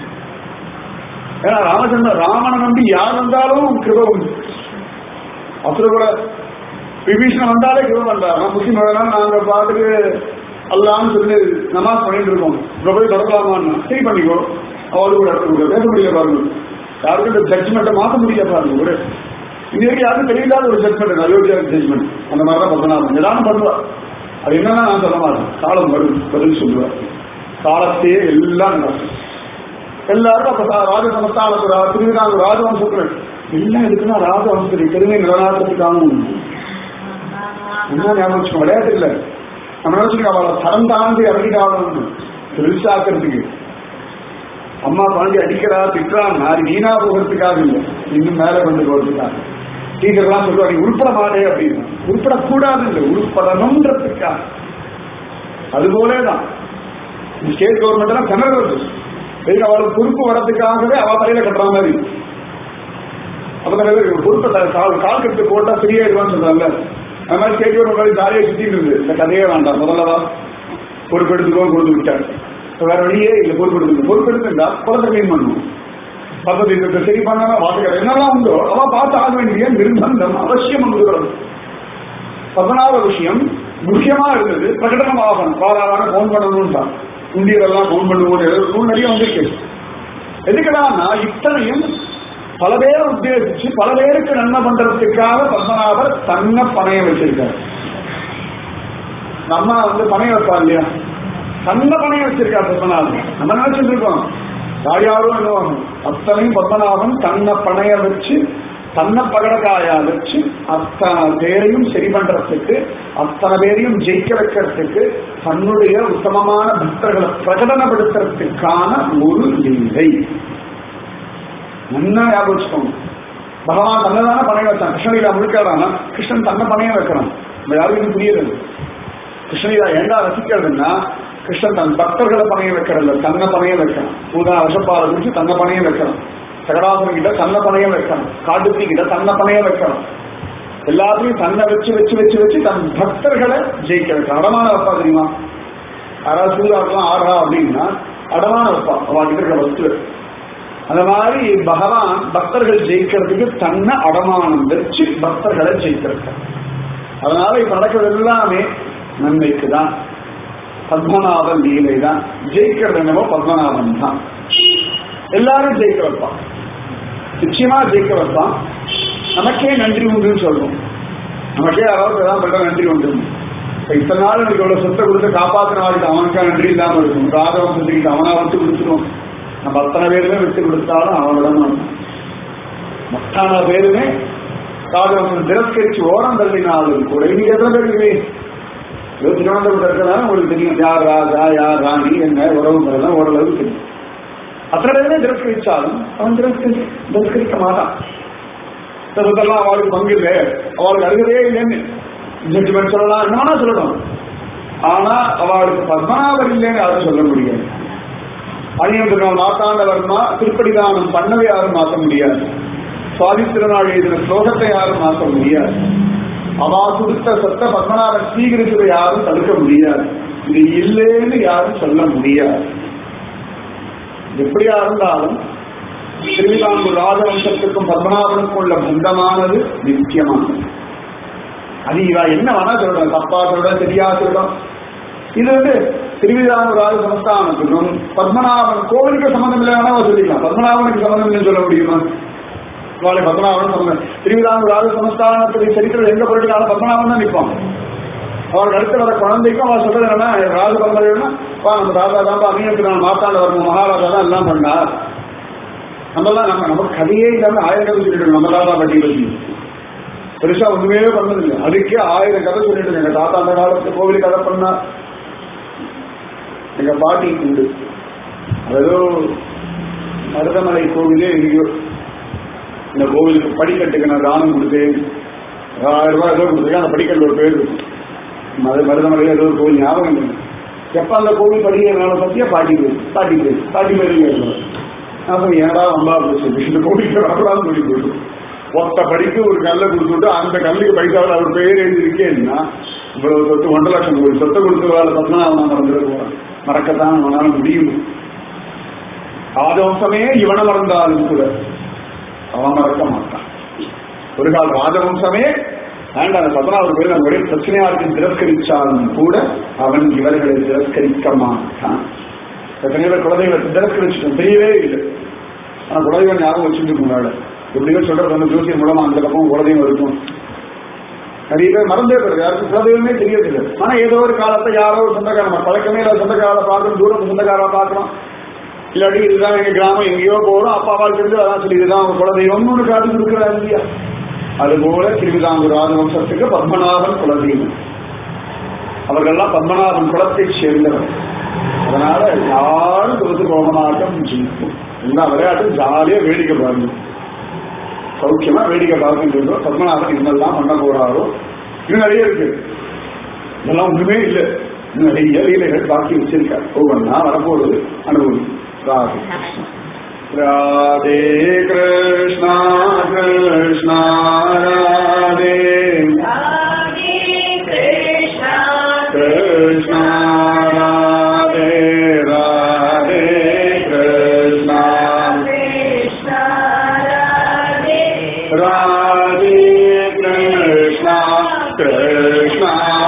ஏன்னா ராமச்சந்திர ராமனை நம்பி யார் வந்தாலும் கிருப உண்டு அப்புறம் கூட விபீஷணன் வந்தாலே கிருப வந்தார் முஸ்லீம் வேணாலும் நாங்க பாட்டுக்கு அல்லான்னு சொல்லி நமாஸ் பண்ணிட்டு இருக்கோம் இங்க போய் தொடக்கலாமான்னு சரி பண்ணிக்கோ அவளுக்கு கூட இடத்துல கொடுக்க பேச முடியல பாருங்க யாருக்கும் இந்த ஜட்ஜ்மெண்ட்டை மாற்ற முடியல பாருங்க ஒரு இன்னைக்கு யாருக்கும் தெரியலாத ஒரு ஜட்ஜ்மெண்ட் அயோத்தியா ஜட்ஜ்மெண்ட் அந்த மாதிரி தான் பத்மநாபன் ஏதாவது பண்ணுவார் அது என்னன்னா நான் சொல்ல மாட்டேன் காலம் வரும் பதில் சொல்லுவார் காலத்தையே எல்லாம் நடக்கும் எல்லாரும் அப்ப ராஜ சமஸ்தானத்துல திருவிதாங்க ராஜவம்சத்துல எல்லாம் இருக்குன்னா ராஜவம்சத்துடைய பெருமை நிலநாட்டத்துக்கான என்ன ஞாபகம் வச்சுக்கோ விளையாட்டு இல்ல நம்ம நினைச்சுக்கோ அவளை தரம் தாண்டி இறங்கிட்டாலும் பெருசாக்கிறதுக்கு அம்மா பாண்டி அடிக்கிறா திட்டுறான்னா அது வீணா போகிறதுக்காக இல்லை இன்னும் மேல கொண்டு போறதுக்காக டீச்சர்லாம் சொல்லுவா நீ உருப்பட மாட்டே அப்படின்னு உருப்படக்கூடாது இல்லை உருப்படணுன்றதுக்காக அதுபோலே தான் ஸ்டேட் கவர்மெண்ட் எல்லாம் திணறது எதுக்கு அவளுக்கு பொறுப்பு வரதுக்காகவே அவ தலையில கட்டுற மாதிரி அப்ப நிறைய பேர் பொறுப்பை த- கால் கால் கட்டு போட்டா சரியாயிடுவான்னு சொல்றாங்க அது மாதிரி ஸ்டேட் கவர்மெண்ட் ஜாலியாக சுத்திட்டு இருந்தது இந்த கதையே வேண்டாம் முதல்லவா பொறுப்பெடுத்துக்கோ கொடுத்து விட்டார் இப்ப வேற வழியே இல்லை பொறுப்பெடுத்து பொறுப்பெடுத்துட்டா குளத்தை கிளீன் பண்ணணும் பக்கத்து இந்த சரி பண்ணா வாசகர் என்னெல்லாம் உண்டோ அவ பார்த்து ஆக வேண்டிய நிர்பந்தம் அவசியம் வந்துகிறது பதினாறு விஷயம் முக்கியமா இருந்தது பிரகடனமாகணும் பாராளான போன் பண்ணணும் தான் இந்தியரெல்லாம் போன் பண்ணுவோம் நூல் நிறைய வந்திருக்கு எதுக்குடான்னா இத்தனையும் பல பேரை உத்தேசிச்சு பல பேருக்கு நன்மை பண்றதுக்காக பத்மநாபர் தன்னை பணைய வச்சிருக்காரு நம்ம வந்து பணைய வைப்பா இல்லையா தன்னை பணைய வச்சிருக்கார் பத்மநாபன் நம்ம நினைச்சிட்டு இருக்கோம் யார் யாரும் என்னவாங்க அத்தனையும் பத்மநாபன் தன்னை பணைய வச்சு தன்னை பகடக்காயா வச்சு அத்தனை பேரையும் சரி பண்றதுக்கு அத்தனை பேரையும் ஜெயிக்க வைக்கிறதுக்கு தன்னுடைய உத்தமமான பக்தர்களை பிரகடனப்படுத்துறதுக்கான ஒரு லீலை நல்லா ஞாபகம் வச்சுக்கோங்க பகவான் தன்னை தானே பணைய வச்சான் கிருஷ்ணலீலா முழுக்காடானா கிருஷ்ணன் தன்னை பணைய வைக்கிறான் நம்ம யாருக்கும் புரியுது கிருஷ்ணலீலா ஏண்டா ரசிக்கிறதுன்னா கிருஷ்ணன் தன் பக்தர்களை பணைய வைக்கிறதில்ல தன்னை பணைய வைக்கிறான் பூதா விஷப்பாலை குடிச்சு தன்னை பணைய வைக்கிறான் சகடாசுரன் கிட்ட தன்னை பணைய வைக்கணும் காட்டுத்தீ கிட்ட தன்னை பணைய வைக்கணும் எல்லாத்தையும் தன்னை வச்சு வச்சு வச்சு வச்சு தன் பக்தர்களை ஜெயிக்க வைக்கணும் அடமான வைப்பா தெரியுமா யாராவது சூதாட்டெல்லாம் ஆடுறா அப்படின்னா அடமான வைப்பா அவ கிட்ட இருக்கிற வஸ்து அந்த மாதிரி பகவான் பக்தர்கள் ஜெயிக்கிறதுக்கு தன்னை அடமானம் வச்சு பக்தர்களை ஜெயிக்கிறார் அதனால இப்ப நடக்கிறது எல்லாமே நன்மைக்கு தான் பத்மநாபன் லீலை தான் ஜெயிக்கிறது என்னவோ பத்மநாபன் தான் எல்லாரும் ஜெயிக்க வைப்பான் நிச்சயமா ஜெயிக்க வைப்பான் நமக்கே நன்றி உண்டுன்னு சொல்றோம் நமக்கே யாராவது ஏதாவது பண்ற நன்றி உண்டு இப்ப இத்தனை நாள் எனக்கு இவ்வளவு சொத்தை கொடுத்து காப்பாத்தின ஆளுக்கு அவனுக்கா நன்றி இல்லாம இருக்கும் ராஜவன் செஞ்சுக்கிட்டு அவனா விட்டு கொடுத்துருவோம் நம்ம அத்தனை பேருமே விட்டு கொடுத்தாலும் அவனிடம் அத்தனை பேருமே ராஜவன் திரஸ்கரிச்சு ஓரம் தள்ளினாலும் கூட இன்னைக்கு எத்தனை பேர் இருக்கு ஏதோ திருவனந்தபுரம் இருக்கிறதால உங்களுக்கு தெரியும் யார் ராஜா யார் ராணி என்ன உறவுங்கிறதெல்லாம் ஓரளவுக்கு தெரியும் அத்தனை பேருமே திரஸ்கரிச்சாலும் அவன் திரஸ்கரி திரஸ்கரிக்க மாட்டான் இதெல்லாம் அவளுக்கு பங்கு இல்லை அவளுக்கு அருகதே இல்லைன்னு ஜட்ஜ்மெண்ட் சொல்லலாம் என்னன்னா சொல்லணும் ஆனா அவளுக்கு பத்மநாபர் இல்லைன்னு யாரும் சொல்ல முடியாது அணியம் திருநாள் மாத்தாண்டவர்மா திருப்படிதானம் பண்ணவே யாரும் மாற்ற முடியாது சுவாதி திருநாள் எழுதின ஸ்லோகத்தை யாரும் மாற்ற முடியாது அவா கொடுத்த சொத்த பத்மநாபன் ஸ்வீகரிச்சதை யாரும் தடுக்க முடியாது இது இல்லைன்னு யாரும் சொல்ல முடியாது எப்படியா இருந்தாலும் திருவிதாங்கூர் ராஜவம்சத்துக்கும் பத்மநாபனுக்கும் உள்ள பந்தமானது நித்தியமானது அது இவா என்ன வேணா சொல்றேன் தப்பா சொல்றேன் சரியா சொல்றோம் இது வந்து திருவிதாங்கூர் ராஜ சமஸ்தானத்துக்கும் பத்மநாபன் கோவிலுக்கு சம்பந்தம் இல்லை வேணா சொல்லிக்கலாம் பத்மநாபனுக்கு சம்பந்தம் இல்லைன்னு சொல்ல முடியுமா இவாளை பத்மநாபன் சம்பந்தம் திருவிதாங்கூர் ராஜ சமஸ்தானத்துக்கு சரித்திரம் எங்க போயிட்டாலும் பத்மநாபன் தான் நிற்பான் அவருக்கு அடுத்து வர குழந்தைக்கும் அவர் சொல்றது என்னன்னா ராஜ பரம்பரைன்னா வா நம்ம ராஜா தான் அணியத்துக்கு நான் மாத்தாண்ட வரணும் மகாராஜா தான் எல்லாம் பண்ணார் நம்மலாம் நம்ம நமக்கு கதையே இல்லாம ஆயிரம் கதை சொல்லிட்டு நம்ம தாத்தா பாட்டி பத்தி பெருசா ஒண்ணுமே பண்ணதில்லை அதுக்கே ஆயிரம் கதை சொல்லிட்டு எங்க தாத்தா அந்த காலத்துல கோவில் கதை பண்ணா எங்க பாட்டி உண்டு ஏதோ மருதமலை கோவிலே எங்கேயோ இந்த கோவிலுக்கு படிக்கட்டுக்கு நான் தானம் கொடுத்தேன் ஆயிரம் ரூபாய் ஏதோ கொடுத்துருக்கேன் அந்த படிக்கட்டு ஒரு பேர் இருக்கும் மது மருதமலையில் ஏதோ ஒரு கோவில் ஞாபகம் இல்லை எப்ப அந்த கோவில் படிக்கிறனால பத்தியா பாட்டி பேர் பாட்டி பேர் பாட்டி பேர் அப்ப ஏடா வம்பா போச்சு இந்த கோவிலுக்கு வரக்கூடாதுன்னு சொல்லி போயிடும் ஒத்த படிக்கு ஒரு கல்லை கொடுத்துட்டு அந்த கல்லுக்கு பைசாவில் அவர் பெயர் எழுதியிருக்கேன்னா இவ்வளவு சொத்து ஒன்றரை லட்சம் கோடி சொத்தை கொடுத்து வேலை பத்மநாபம் மறந்துட போறான் மறக்கத்தான் அவனால முடியும் ராஜவம்சமே இவனை மறந்தாலும் கூட அவன் மறக்க மாட்டான் ஒரு கால ராஜவம்சமே வேண்டாம் அந்த பதினாறு பேர் நம்ம ஒரே பிரச்சனையா இருக்கு திரஸ்கரிச்சாலும் கூட அவன் இவர்களை திரஸ்கரிக்க மாட்டான் எத்தனை பேர் குழந்தைகளை திரஸ்கரிச்சிட்டோம் தெரியவே இல்லை ஆனா குழந்தைகள் ஞாபகம் வச்சுட்டு முன்னாடி எப்படியோ சொல்றது வந்து ஜோசியம் மூலமா அந்த பக்கம் குழந்தையும் இருக்கும் நிறைய பேர் மறந்தே போயிருக்கு யாருக்கும் குலதெய்வமே தெரியதில்லை ஆனா ஏதோ ஒரு காலத்தை யாரோ ஒரு சொந்தக்காரன் பழக்கமே இல்லாத சொந்தக்காரரை பார்க்கணும் தூரம் சொந்தக்காரரை பார்க்கணும் இல்லாட்டி இதுதான் எங்க கிராமம் எங்கேயோ போறோம் அப்பா அப்பாவுக்கு தெரிஞ்சு அதான் சொல்லி இதுதான் அவங்க குலதெய்வம்னு ஒன்று காட்டி கொடுக்குறாரு இல்லையா அதுபோல திருவிதாங்கூர் ராஜவம்சத்துக்கு பத்மநாபன் குலதெய்வம் அவர்கள்லாம் பத்மநாபன் குலத்தை சேர்ந்தவர் அதனால யாரும் தோத்து போக மாட்டோம் ஜெயிப்போம் எல்லா விளையாட்டும் ஜாலியா வேடிக்கை பாருங்க சௌக்கியமா வேடிக்கை பார்க்கின்றதோ பத்மநாபன் என்னெல்லாம் பண்ண போறாரோ இன்னும் நிறைய இருக்கு இதெல்லாம் ஒண்ணுமே இல்லை இன்னும் நிறைய லீலைகள் பாக்கி வச்சிருக்காரு ஒவ்வொன்றா வரப்போறது அனுபவம் ராதே கிருஷ்ணா கிருஷ்ணா ராதே ராதே கிருஷ்ணா கிருஷ்ணா ராதே ராதே கிருஷ்ணா கிருஷ்ணா ராதே ராதே கிருஷ்ணா கிருஷ்ணா